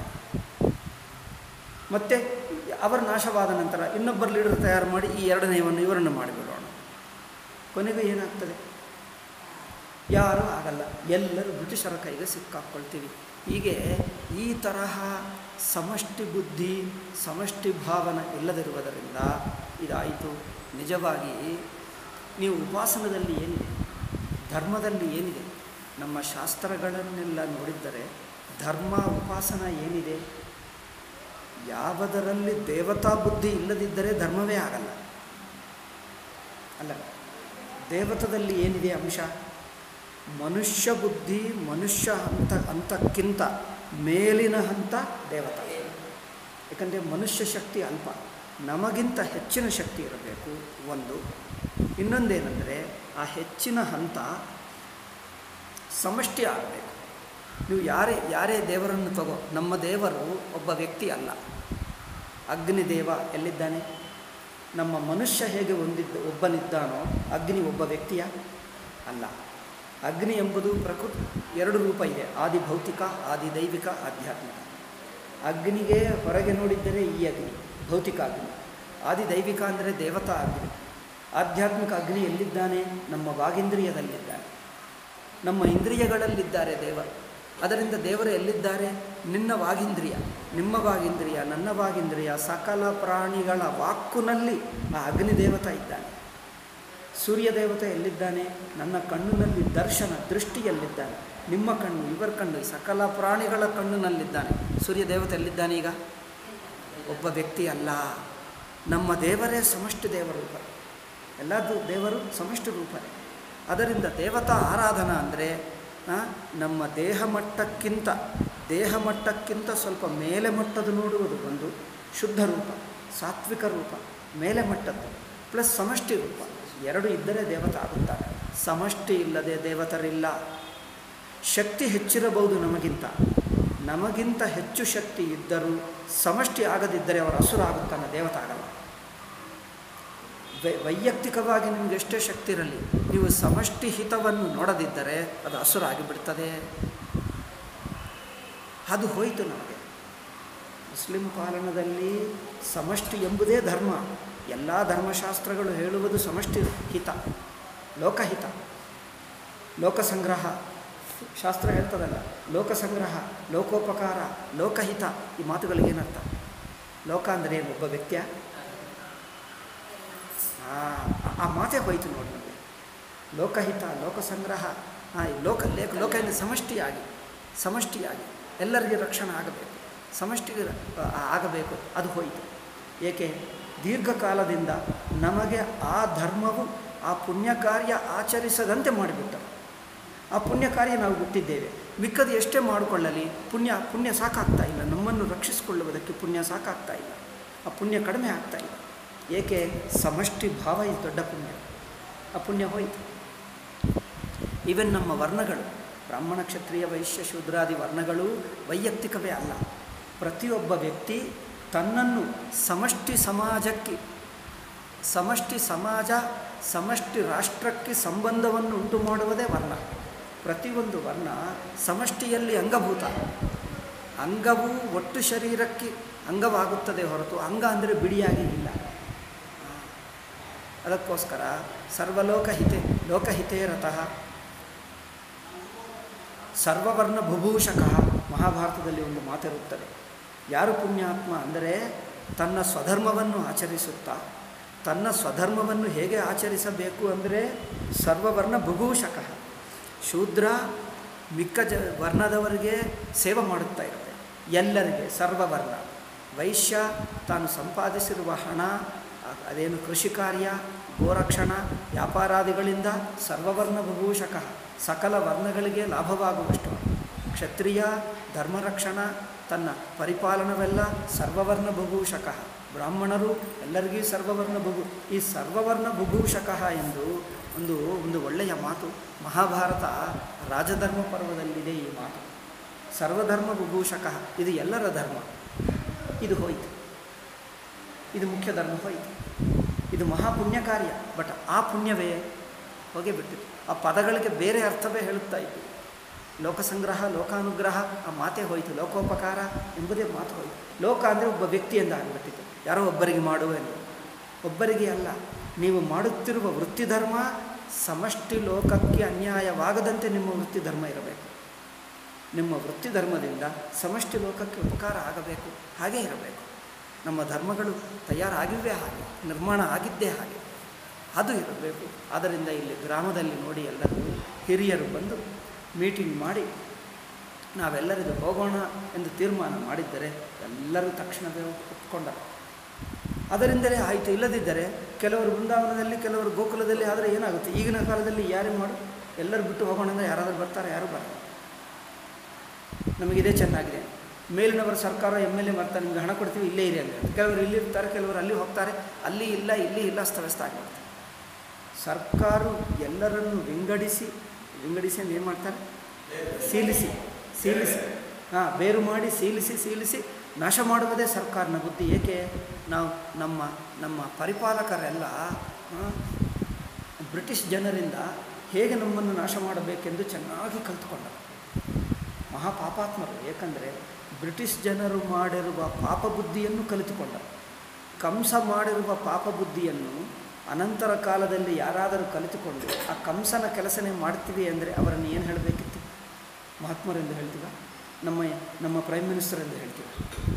ಮತ್ತು ಅವರ ನಾಶವಾದ ನಂತರ ಇನ್ನೊಬ್ಬರು ಲೀಡರ್ ತಯಾರು ಮಾಡಿ ಈ ಎರಡನೆಯವನ್ನು ಇವರನ್ನು ಮಾಡಿಬಿಡೋಣ ಕೊನೆಗೆ ಏನಾಗ್ತದೆ ಯಾರೂ ಆಗಲ್ಲ ಎಲ್ಲರೂ ಬ್ರಿಟಿಷರ ಕೈಗೆ ಸಿಕ್ಕಾಕ್ಕೊಳ್ತೀವಿ ಹೀಗೆ ಈ ತರಹ ಸಮಷ್ಟಿ ಬುದ್ಧಿ ಸಮಷ್ಟಿ ಭಾವನೆ ಇಲ್ಲದಿರುವುದರಿಂದ ಇದಾಯಿತು ನಿಜವಾಗಿ ನೀವು ಉಪಾಸನದಲ್ಲಿ ಏನಿದೆ ಧರ್ಮದಲ್ಲಿ ಏನಿದೆ ನಮ್ಮ ಶಾಸ್ತ್ರಗಳನ್ನೆಲ್ಲ ನೋಡಿದ್ದರೆ ಧರ್ಮ ಉಪಾಸನ ಏನಿದೆ ಯಾವುದರಲ್ಲಿ ದೇವತಾ ಬುದ್ಧಿ ಇಲ್ಲದಿದ್ದರೆ ಧರ್ಮವೇ ಆಗಲ್ಲ ಅಲ್ಲ ದೇವತದಲ್ಲಿ ಏನಿದೆ ಅಂಶ ಮನುಷ್ಯ ಬುದ್ಧಿ ಮನುಷ್ಯ ಹಂತ ಹಂತಕ್ಕಿಂತ ಮೇಲಿನ ಹಂತ ದೇವತ ಯಾಕಂದರೆ ಮನುಷ್ಯ ಶಕ್ತಿ ಅಲ್ಪ ನಮಗಿಂತ ಹೆಚ್ಚಿನ ಶಕ್ತಿ ಇರಬೇಕು ಒಂದು ಇನ್ನೊಂದೇನೆಂದರೆ ಆ ಹೆಚ್ಚಿನ ಹಂತ ಸಮಷ್ಟಿ ಆಗಬೇಕು ನೀವು ಯಾರೇ ಯಾರೇ ದೇವರನ್ನು ತಗೋ ನಮ್ಮ ದೇವರು ಒಬ್ಬ ವ್ಯಕ್ತಿ ಅಲ್ಲ ಅಗ್ನಿದೇವ ಎಲ್ಲಿದ್ದಾನೆ ನಮ್ಮ ಮನುಷ್ಯ ಹೇಗೆ ಒಂದಿದ್ದ ಒಬ್ಬನಿದ್ದಾನೋ ಅಗ್ನಿ ಒಬ್ಬ ವ್ಯಕ್ತಿಯ ಅಲ್ಲ ಅಗ್ನಿ ಎಂಬುದು ಪ್ರಕೃತಿ ಎರಡು ರೂಪ ಇದೆ ಆದಿ ಭೌತಿಕ ಆದಿ ದೈವಿಕ ಆಧ್ಯಾತ್ಮಿಕ ಅಗ್ನಿಗೆ ಹೊರಗೆ ನೋಡಿದ್ದರೆ ಈ ಅಗ್ನಿ ಭೌತಿಕ ಅಗ್ನಿ ಆದಿ ದೈವಿಕ ಅಂದರೆ ದೇವತಾ ಅಗ್ನಿ ಆಧ್ಯಾತ್ಮಿಕ ಅಗ್ನಿ ಎಲ್ಲಿದ್ದಾನೆ ನಮ್ಮ ವಾಗೇಂದ್ರಿಯದಲ್ಲಿದ್ದಾನೆ ನಮ್ಮ ಇಂದ್ರಿಯಗಳಲ್ಲಿದ್ದಾರೆ ದೇವರು ಅದರಿಂದ ದೇವರು ಎಲ್ಲಿದ್ದಾರೆ ನಿನ್ನ ವಾಗಿಂದ್ರಿಯ ನಿಮ್ಮ ವಾಗಿಂದ್ರಿಯ ನನ್ನ ವಾಗಿಂದ್ರಿಯ ಸಕಲ ಪ್ರಾಣಿಗಳ ವಾಕ್ಕುನಲ್ಲಿ ಆ ಅಗ್ನಿದೇವತ ಇದ್ದಾನೆ ಸೂರ್ಯ ದೇವತೆ ಎಲ್ಲಿದ್ದಾನೆ ನನ್ನ ಕಣ್ಣಿನಲ್ಲಿ ದರ್ಶನ ದೃಷ್ಟಿಯಲ್ಲಿದ್ದಾನೆ ನಿಮ್ಮ ಕಣ್ಣು ಇವರ ಕಣ್ಣು ಸಕಲ ಪ್ರಾಣಿಗಳ ಕಣ್ಣಿನಲ್ಲಿದ್ದಾನೆ ಸೂರ್ಯ ದೇವತೆ ಎಲ್ಲಿದ್ದಾನೆ ಈಗ ಒಬ್ಬ ವ್ಯಕ್ತಿ ಅಲ್ಲ ನಮ್ಮ ದೇವರೇ ಸಮಷ್ಟಿ ದೇವರೂಪ ಎಲ್ಲದು ದೇವರು ಸಮಷ್ಟಿ ರೂಪನೇ ಅದರಿಂದ ದೇವತಾ ಆರಾಧನಾ ಅಂದರೆ ನಮ್ಮ ದೇಹ ಮಟ್ಟಕ್ಕಿಂತ ದೇಹ ಮಟ್ಟಕ್ಕಿಂತ ಸ್ವಲ್ಪ ಮೇಲೆ ಮಟ್ಟದ ನೋಡುವುದು ಒಂದು ಶುದ್ಧ ರೂಪ ಸಾತ್ವಿಕ ರೂಪ ಮೇಲೆ ಮಟ್ಟದ್ದು ಪ್ಲಸ್ ಸಮಷ್ಟಿ ರೂಪ ಎರಡು ಇದ್ದರೆ ದೇವತ ಆಗುತ್ತಾರೆ ಸಮಷ್ಟಿ ಇಲ್ಲದೆ ದೇವತರಿಲ್ಲ ಶಕ್ತಿ ಹೆಚ್ಚಿರಬಹುದು ನಮಗಿಂತ ನಮಗಿಂತ ಹೆಚ್ಚು ಶಕ್ತಿ ಇದ್ದರೂ ಸಮಷ್ಟಿ ಆಗದಿದ್ದರೆ ಅವರ ಹಸುರ ಆಗುತ್ತಾನೆ ದೇವತ ಆಗಲ್ಲ ವೈ ವೈಯಕ್ತಿಕವಾಗಿ ನಿಮಗೆ ಎಷ್ಟೇ ಶಕ್ತಿ ಇರಲಿ ನೀವು ಸಮಷ್ಟಿ ಹಿತವನ್ನು ನೋಡದಿದ್ದರೆ ಅದು ಹಸುರ ಆಗಿಬಿಡ್ತದೆ ಅದು ಹೋಯಿತು ನಮಗೆ ಮುಸ್ಲಿಂ ಪಾಲನದಲ್ಲಿ ಸಮಷ್ಟಿ ಎಂಬುದೇ ಧರ್ಮ ಎಲ್ಲ ಧರ್ಮಶಾಸ್ತ್ರಗಳು ಹೇಳುವುದು ಸಮಷ್ಟಿ ಹಿತ ಲೋಕಹಿತ ಲೋಕಸಂಗ್ರಹ ಶಾಸ್ತ್ರ ಹೇಳ್ತದಲ್ಲ ಲೋಕಸಂಗ್ರಹ ಲೋಕೋಪಕಾರ ಲೋಕಹಿತ ಈ ಮಾತುಗಳಿಗೆ ಏನರ್ಥ ಲೋಕ ಅಂದರೆ ಏನು ಒಬ್ಬ ವ್ಯಕ್ತಿಯ ಆ ಮಾತೇ ಹೋಯಿತು ನೋಡಿ ನಮಗೆ ಲೋಕಹಿತ ಲೋಕಸಂಗ್ರಹ ಹಾಂ ಲೋಕ ಲೇಖ ಲೋಕ ಏನು ಸಮಷ್ಟಿಯಾಗಿ ಸಮಷ್ಟಿಯಾಗಿ ಎಲ್ಲರಿಗೆ ರಕ್ಷಣೆ ಆಗಬೇಕು ಸಮಷ್ಟಿಗೆ ಆಗಬೇಕು ಅದು ಹೋಯಿತು ಏಕೆ ದೀರ್ಘಕಾಲದಿಂದ ನಮಗೆ ಆ ಧರ್ಮವು ಆ ಪುಣ್ಯ ಕಾರ್ಯ ಆಚರಿಸದಂತೆ ಮಾಡಿಬಿಟ್ಟರು ಆ ಪುಣ್ಯ ಕಾರ್ಯ ನಾವು ಬಿಟ್ಟಿದ್ದೇವೆ ಮಿಕ್ಕದು ಎಷ್ಟೇ ಮಾಡಿಕೊಳ್ಳಲಿ ಪುಣ್ಯ ಪುಣ್ಯ ಸಾಕಾಗ್ತಾ ಇಲ್ಲ ನಮ್ಮನ್ನು ರಕ್ಷಿಸಿಕೊಳ್ಳುವುದಕ್ಕೆ ಪುಣ್ಯ ಸಾಕಾಗ್ತಾ ಇಲ್ಲ ಆ ಪುಣ್ಯ ಕಡಿಮೆ ಆಗ್ತಾ ಇಲ್ಲ ಏಕೆ ಸಮಷ್ಟಿ ಭಾವ ಇದು ದೊಡ್ಡ ಪುಣ್ಯ ಆ ಪುಣ್ಯ ಹೋಯಿತು ಈವನ್ ನಮ್ಮ ವರ್ಣಗಳು ಬ್ರಾಹ್ಮಣ ಕ್ಷತ್ರಿಯ ವೈಶ್ಯ ಶೂದ್ರಾದಿ ವರ್ಣಗಳು ವೈಯಕ್ತಿಕವೇ ಅಲ್ಲ ಪ್ರತಿಯೊಬ್ಬ ವ್ಯಕ್ತಿ ತನ್ನನ್ನು ಸಮಷ್ಟಿ ಸಮಾಜಕ್ಕೆ ಸಮಷ್ಟಿ ಸಮಾಜ ಸಮಷ್ಟಿ ರಾಷ್ಟ್ರಕ್ಕೆ ಸಂಬಂಧವನ್ನು ಉಂಟು ಮಾಡುವುದೇ ವರ್ಣ ಪ್ರತಿಯೊಂದು ವರ್ಣ ಸಮಷ್ಟಿಯಲ್ಲಿ ಅಂಗಭೂತ ಅಂಗವು ಒಟ್ಟು ಶರೀರಕ್ಕೆ ಅಂಗವಾಗುತ್ತದೆ ಹೊರತು ಅಂಗ ಅಂದರೆ ಬಿಡಿಯಾಗಿ ಇಲ್ಲ ಅದಕ್ಕೋಸ್ಕರ ಸರ್ವಲೋಕಹಿತೆ ಲೋಕಹಿತೇ ರಥಃ ಸರ್ವವರ್ಣ ಬುಭೂಷಕ ಮಹಾಭಾರತದಲ್ಲಿ ಒಂದು ಮಾತಿರುತ್ತದೆ ಯಾರು ಪುಣ್ಯಾತ್ಮ ಅಂದರೆ ತನ್ನ ಸ್ವಧರ್ಮವನ್ನು ಆಚರಿಸುತ್ತಾ ತನ್ನ ಸ್ವಧರ್ಮವನ್ನು ಹೇಗೆ ಆಚರಿಸಬೇಕು ಅಂದರೆ ಸರ್ವವರ್ಣ ಬುಭೂಷಕ ಶೂದ್ರ ಮಿಕ್ಕ ಜ ವರ್ಣದವರಿಗೆ ಸೇವೆ ಮಾಡುತ್ತಾ ಇರುತ್ತೆ ಎಲ್ಲರಿಗೆ ಸರ್ವವರ್ಣ ವೈಶ್ಯ ತಾನು ಸಂಪಾದಿಸಿರುವ ಹಣ ಅದೇನು ಕೃಷಿ ಕಾರ್ಯ ಗೋರಕ್ಷಣ ವ್ಯಾಪಾರಾದಿಗಳಿಂದ ಸರ್ವವರ್ಣ ಭೂಷಕ ಸಕಲ ವರ್ಣಗಳಿಗೆ ಲಾಭವಾಗುವಷ್ಟು ಕ್ಷತ್ರಿಯ ಧರ್ಮರಕ್ಷಣ ತನ್ನ ಪರಿಪಾಲನವೆಲ್ಲ ಸರ್ವವರ್ಣ ಬಭೂಷಕ ಬ್ರಾಹ್ಮಣರು ಎಲ್ಲರಿಗೂ ಸರ್ವವರ್ಣ ಬಭು ಈ ಸರ್ವವರ್ಣ ಬಭೂಷಕ ಎಂದು ಒಂದು ಒಂದು ಒಳ್ಳೆಯ ಮಾತು ಮಹಾಭಾರತ ರಾಜಧರ್ಮ ಪರ್ವದಲ್ಲಿದೆ ಈ ಮಾತು ಸರ್ವಧರ್ಮ ಬಭೂಷಕ ಇದು ಎಲ್ಲರ ಧರ್ಮ ಇದು ಹೋಯಿತು ಇದು ಮುಖ್ಯ ಧರ್ಮ ಹೋಯಿತು ಇದು ಮಹಾಪುಣ್ಯ ಕಾರ್ಯ ಬಟ್ ಆ ಪುಣ್ಯವೇ ಹೋಗೇ ಬಿಟ್ಟಿತ್ತು ಆ ಪದಗಳಿಗೆ ಬೇರೆ ಅರ್ಥವೇ ಹೇಳುತ್ತಾ ಇತ್ತು ಲೋಕಸಂಗ್ರಹ ಲೋಕಾನುಗ್ರಹ ಆ ಮಾತೇ ಹೋಯಿತು ಲೋಕೋಪಕಾರ ಎಂಬುದೇ ಮಾತು ಹೋಯಿತು ಲೋಕ ಅಂದರೆ ಒಬ್ಬ ವ್ಯಕ್ತಿ ಎಂದು ಆಗಿಬಿಟ್ಟಿತ್ತು ಯಾರೋ ಒಬ್ಬರಿಗೆ ಮಾಡುವ ಎಂದು ಒಬ್ಬರಿಗೆ ಅಲ್ಲ ನೀವು ಮಾಡುತ್ತಿರುವ ವೃತ್ತಿ ಧರ್ಮ ಸಮಷ್ಟಿ ಲೋಕಕ್ಕೆ ಅನ್ಯಾಯವಾಗದಂತೆ ನಿಮ್ಮ ವೃತ್ತಿ ಧರ್ಮ ಇರಬೇಕು ನಿಮ್ಮ ವೃತ್ತಿ ಧರ್ಮದಿಂದ ಸಮಷ್ಟಿ ಲೋಕಕ್ಕೆ ಉಪಕಾರ ಆಗಬೇಕು ಹಾಗೇ ಇರಬೇಕು ನಮ್ಮ ಧರ್ಮಗಳು ತಯಾರಾಗಿವೇ ಹಾಗೆ ನಿರ್ಮಾಣ ಆಗಿದ್ದೇ ಹಾಗೆ ಅದು ಇರಬೇಕು ಆದ್ದರಿಂದ ಇಲ್ಲಿ ಗ್ರಾಮದಲ್ಲಿ ನೋಡಿ ಎಲ್ಲರೂ ಹಿರಿಯರು ಬಂದು ಮೀಟಿಂಗ್ ಮಾಡಿ ನಾವೆಲ್ಲರಿಗೂ ಹೋಗೋಣ ಎಂದು ತೀರ್ಮಾನ ಮಾಡಿದ್ದರೆ ಎಲ್ಲರೂ ತಕ್ಷಣವೇ ಒಪ್ಕೊಂಡರು ಅದರಿಂದಲೇ ಆಯಿತು ಇಲ್ಲದಿದ್ದರೆ ಕೆಲವರು ಬೃಂದಾವನದಲ್ಲಿ ಕೆಲವರು ಗೋಕುಲದಲ್ಲಿ ಆದರೆ ಏನಾಗುತ್ತೆ ಈಗಿನ ಕಾಲದಲ್ಲಿ ಯಾರೇ ಮಾಡು ಎಲ್ಲರೂ ಬಿಟ್ಟು ಹೋಗೋಣ ಅಂದರೆ ಯಾರಾದರೂ ಬರ್ತಾರೆ ಯಾರೂ ಬರಲ್ಲ ನಮಗಿದೇ ಚೆನ್ನಾಗಿದೆ ಮೇಲಿನವರ ಸರ್ಕಾರ ಎಮ್ ಎಲ್ ಎ ಮಾಡ್ತಾರೆ ನಿಮ್ಗೆ ಹಣ ಕೊಡ್ತೀವಿ ಇಲ್ಲೇ ಇರಿ ಅಂತ ಕೆಲವರು ಇಲ್ಲಿ ಇರ್ತಾರೆ ಕೆಲವರು ಅಲ್ಲಿ ಹೋಗ್ತಾರೆ ಅಲ್ಲಿ ಇಲ್ಲ ಇಲ್ಲಿ ಇಲ್ಲ ಅಸ್ತವ್ಯಸ್ತ ಆಗಿಬಿಡ್ತಾರೆ ಸರ್ಕಾರ ಎಲ್ಲರನ್ನು ವಿಂಗಡಿಸಿ ವಿಂಗಡಿಸಿ ಅಂತ ಏನು ಮಾಡ್ತಾರೆ ಸೀಲಿಸಿ ಸೀಲಿಸಿ ಹಾಂ ಬೇರು ಮಾಡಿ ಸೀಲಿಸಿ ಸೀಲಿಸಿ ನಾಶ ಮಾಡುವುದೇ ಸರ್ಕಾರನ ಬುದ್ಧಿ ಏಕೆ ನಾವು ನಮ್ಮ ನಮ್ಮ ಪರಿಪಾಲಕರೆಲ್ಲ ಬ್ರಿಟಿಷ್ ಜನರಿಂದ ಹೇಗೆ ನಮ್ಮನ್ನು ನಾಶ ಮಾಡಬೇಕೆಂದು ಚೆನ್ನಾಗಿ ಕಲ್ತುಕೊಂಡರು ಮಹಾಪಾಪಾತ್ಮರು ಏಕೆಂದರೆ ಬ್ರಿಟಿಷ್ ಜನರು ಮಾಡಿರುವ ಪಾಪ ಬುದ್ಧಿಯನ್ನು ಕಲಿತುಕೊಂಡರು ಕಂಸ ಮಾಡಿರುವ ಪಾಪ ಬುದ್ಧಿಯನ್ನು ಅನಂತರ ಕಾಲದಲ್ಲಿ ಯಾರಾದರೂ ಕಲಿತುಕೊಂಡು ಆ ಕಂಸನ ಕೆಲಸನೇ ಮಾಡ್ತೀವಿ ಅಂದರೆ ಅವರನ್ನು ಏನು ಹೇಳಬೇಕಿತ್ತು ಮಹಾತ್ಮರೆಂದು ಹೇಳ್ತೀವ ನಮ್ಮ ನಮ್ಮ ಪ್ರೈಮ್ ಮಿನಿಸ್ಟರ್ ಎಂದು ಹೇಳ್ತೀವಿ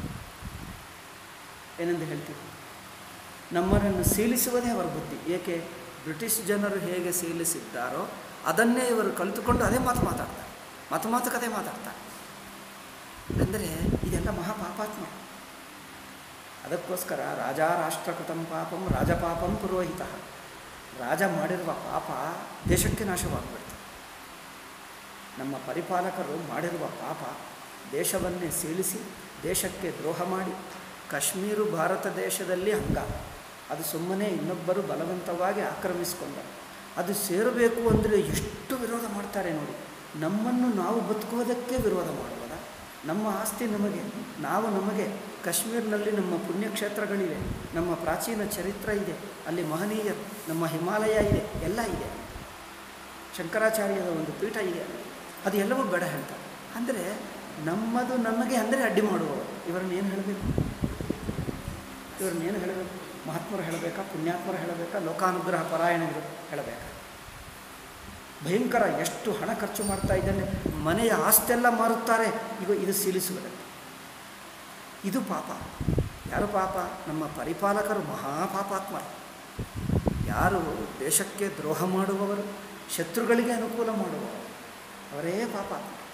ಏನೆಂದು ಹೇಳ್ತೀವಿ ನಮ್ಮನ್ನು ಸೀಲಿಸುವುದೇ ಅವರ ಬುದ್ಧಿ ಏಕೆ ಬ್ರಿಟಿಷ್ ಜನರು ಹೇಗೆ ಸೀಲಿಸಿದ್ದಾರೋ ಅದನ್ನೇ ಇವರು ಕಲಿತುಕೊಂಡು ಅದೇ ಮಾತು ಮಾತಾಡ್ತಾರೆ ಮಾತು ಮಾತುಕತೆ ಮಾತಾಡ್ತಾರೆ ಅಂದರೆ ಇದೆಲ್ಲ ಮಹಾಪಾಪಾತ್ಮ ಅದಕ್ಕೋಸ್ಕರ ರಾಜ ರಾಷ್ಟ್ರಕೃತಂ ಪಾಪಂ ರಾಜಪಾಪಂ ಪುರೋಹಿತ ರಾಜ ಮಾಡಿರುವ ಪಾಪ ದೇಶಕ್ಕೆ ನಾಶವಾಗ್ಬಿಡ್ತು ನಮ್ಮ ಪರಿಪಾಲಕರು ಮಾಡಿರುವ ಪಾಪ ದೇಶವನ್ನೇ ಸೀಳಿಸಿ ದೇಶಕ್ಕೆ ದ್ರೋಹ ಮಾಡಿ ಕಾಶ್ಮೀರು ಭಾರತ ದೇಶದಲ್ಲಿ ಹಂಗ ಅದು ಸುಮ್ಮನೆ ಇನ್ನೊಬ್ಬರು ಬಲವಂತವಾಗಿ ಆಕ್ರಮಿಸಿಕೊಂಡರು ಅದು ಸೇರಬೇಕು ಅಂದರೆ ಎಷ್ಟು ವಿರೋಧ ಮಾಡ್ತಾರೆ ನೋಡಿ ನಮ್ಮನ್ನು ನಾವು ಬದುಕುವುದಕ್ಕೆ ವಿರೋಧ ಮಾಡುವುದ ನಮ್ಮ ಆಸ್ತಿ ನಮಗೆ ನಾವು ನಮಗೆ ಕಾಶ್ಮೀರ್ನಲ್ಲಿ ನಮ್ಮ ಪುಣ್ಯಕ್ಷೇತ್ರಗಳಿವೆ ನಮ್ಮ ಪ್ರಾಚೀನ ಚರಿತ್ರೆ ಇದೆ ಅಲ್ಲಿ ಮಹನೀಯರು ನಮ್ಮ ಹಿಮಾಲಯ ಇದೆ ಎಲ್ಲ ಇದೆ ಶಂಕರಾಚಾರ್ಯದ ಒಂದು ಪೀಠ ಇದೆ ಅದು ಎಲ್ಲವೂ ಬೇಡ ಹೇಳ್ತಾರೆ ಅಂದರೆ ನಮ್ಮದು ನಮಗೆ ಅಂದರೆ ಅಡ್ಡಿ ಮಾಡುವವರು ಇವರನ್ನು ಏನು ಹೇಳಬೇಕು ಇವ್ರನ್ನ ಏನು ಹೇಳಬೇಕು ಮಹಾತ್ಮರು ಹೇಳಬೇಕಾ ಪುಣ್ಯಾತ್ಮರು ಹೇಳಬೇಕಾ ಲೋಕಾನುಗ್ರಹ ಪರಾಯಣಗಳು ಹೇಳಬೇಕಾ ಭಯಂಕರ ಎಷ್ಟು ಹಣ ಖರ್ಚು ಮಾಡ್ತಾ ಇದ್ದಾನೆ ಮನೆಯ ಆಸ್ತಿಯೆಲ್ಲ ಮಾರುತ್ತಾರೆ ಈಗ ಇದು ಸೀಲಿಸುವುದಕ್ಕೆ ಇದು ಪಾಪ ಯಾರು ಪಾಪ ನಮ್ಮ ಪರಿಪಾಲಕರು ಮಹಾಪಾಪಾತ್ಮರು ಯಾರು ದೇಶಕ್ಕೆ ದ್ರೋಹ ಮಾಡುವವರು ಶತ್ರುಗಳಿಗೆ ಅನುಕೂಲ ಮಾಡುವವರು ಅವರೇ ಪಾಪ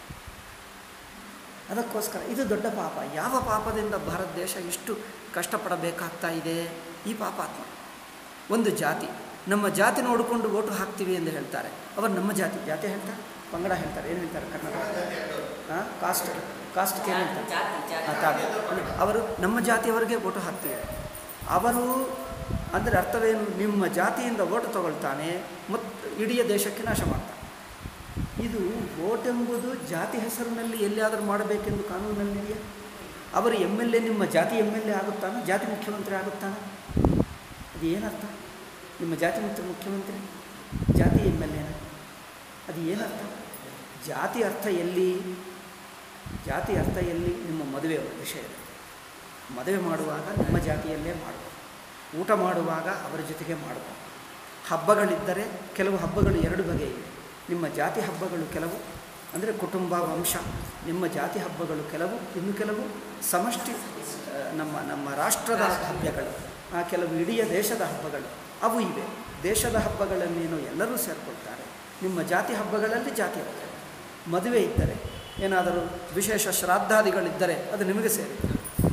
ಅದಕ್ಕೋಸ್ಕರ ಇದು ದೊಡ್ಡ ಪಾಪ ಯಾವ ಪಾಪದಿಂದ ಭಾರತ ದೇಶ ಇಷ್ಟು ಕಷ್ಟಪಡಬೇಕಾಗ್ತಾ ಇದೆ ಈ ಪಾಪಾತ್ಮ ಒಂದು ಜಾತಿ ನಮ್ಮ ಜಾತಿ ನೋಡಿಕೊಂಡು ಓಟು ಹಾಕ್ತೀವಿ ಎಂದು ಹೇಳ್ತಾರೆ ಅವರು ನಮ್ಮ ಜಾತಿ ಜಾತಿ ಹೇಳ್ತಾರೆ ಪಂಗಡ ಹೇಳ್ತಾರೆ ಏನು ಹೇಳ್ತಾರೆ ಕನ್ನಡ ಹಾಂ ಕಾಸ್ಟ್ ಕಾಸ್ಟ್ಗೆ ಏನು ಹೇಳ್ತಾರೆ ಹಾಂ ಜಾತಿ ಅವರು ನಮ್ಮ ಜಾತಿಯವರಿಗೆ ಓಟು ಹಾಕ್ತೀವಿ ಅವರು ಅಂದರೆ ಅರ್ಥವೇನು ನಿಮ್ಮ ಜಾತಿಯಿಂದ ಓಟು ತಗೊಳ್ತಾನೆ ಮತ್ತು ಇಡೀ ದೇಶಕ್ಕೆ ನಾಶ ಮಾಡ್ತಾನೆ ಇದು ವೋಟ್ ಎಂಬುದು ಜಾತಿ ಹೆಸರಿನಲ್ಲಿ ಎಲ್ಲಿಯಾದರೂ ಮಾಡಬೇಕೆಂದು ಕಾನೂನಿನಲ್ಲಿದೆಯಾ ಅವರು ಎಮ್ ಎಲ್ ಎ ನಿಮ್ಮ ಜಾತಿ ಎಮ್ ಎಲ್ ಎ ಆಗುತ್ತಾನೆ ಜಾತಿ ಮುಖ್ಯಮಂತ್ರಿ ಆಗುತ್ತಾನೆ ಅದು ಏನರ್ಥ ನಿಮ್ಮ ಜಾತಿ ಮುಖ್ಯ ಮುಖ್ಯಮಂತ್ರಿ ಜಾತಿ ಎಮ್ ಎಲ್ ಎನ ಅದು ಏನರ್ಥ ಜಾತಿ ಅರ್ಥ ಎಲ್ಲಿ ಜಾತಿ ಅರ್ಥ ಎಲ್ಲಿ ನಿಮ್ಮ ಮದುವೆ ವಿಷಯದಲ್ಲಿ ಮದುವೆ ಮಾಡುವಾಗ ನಿಮ್ಮ ಜಾತಿಯಲ್ಲೇ ಮಾಡಬೇಕು ಊಟ ಮಾಡುವಾಗ ಅವರ ಜೊತೆಗೆ ಮಾಡಬೇಕು ಹಬ್ಬಗಳಿದ್ದರೆ ಕೆಲವು ಹಬ್ಬಗಳು ಎರಡು ಬಗೆ ಇವೆ ನಿಮ್ಮ ಜಾತಿ ಹಬ್ಬಗಳು ಕೆಲವು ಅಂದರೆ ಕುಟುಂಬ ವಂಶ ನಿಮ್ಮ ಜಾತಿ ಹಬ್ಬಗಳು ಕೆಲವು ಇನ್ನು ಕೆಲವು ಸಮಷ್ಟಿ ಆ, ನಮ್ಮ ನಮ್ಮ ರಾಷ್ಟ್ರದ ಹಬ್ಬಗಳು ಆ ಕೆಲವು ಇಡೀ ದೇಶದ ಹಬ್ಬಗಳು ಅವು ಇವೆ ದೇಶದ ಹಬ್ಬಗಳನ್ನೇನು ಎಲ್ಲರೂ ಸೇರಿಕೊಳ್ತಾರೆ ನಿಮ್ಮ ಜಾತಿ ಹಬ್ಬಗಳಲ್ಲಿ ಜಾತಿ ಹಬ್ಬ ಮದುವೆ ಇದ್ದರೆ ಏನಾದರೂ ವಿಶೇಷ ಶ್ರಾದ್ದಾದಿಗಳಿದ್ದರೆ ಅದು ನಿಮಗೆ ಸೇರಿದೆ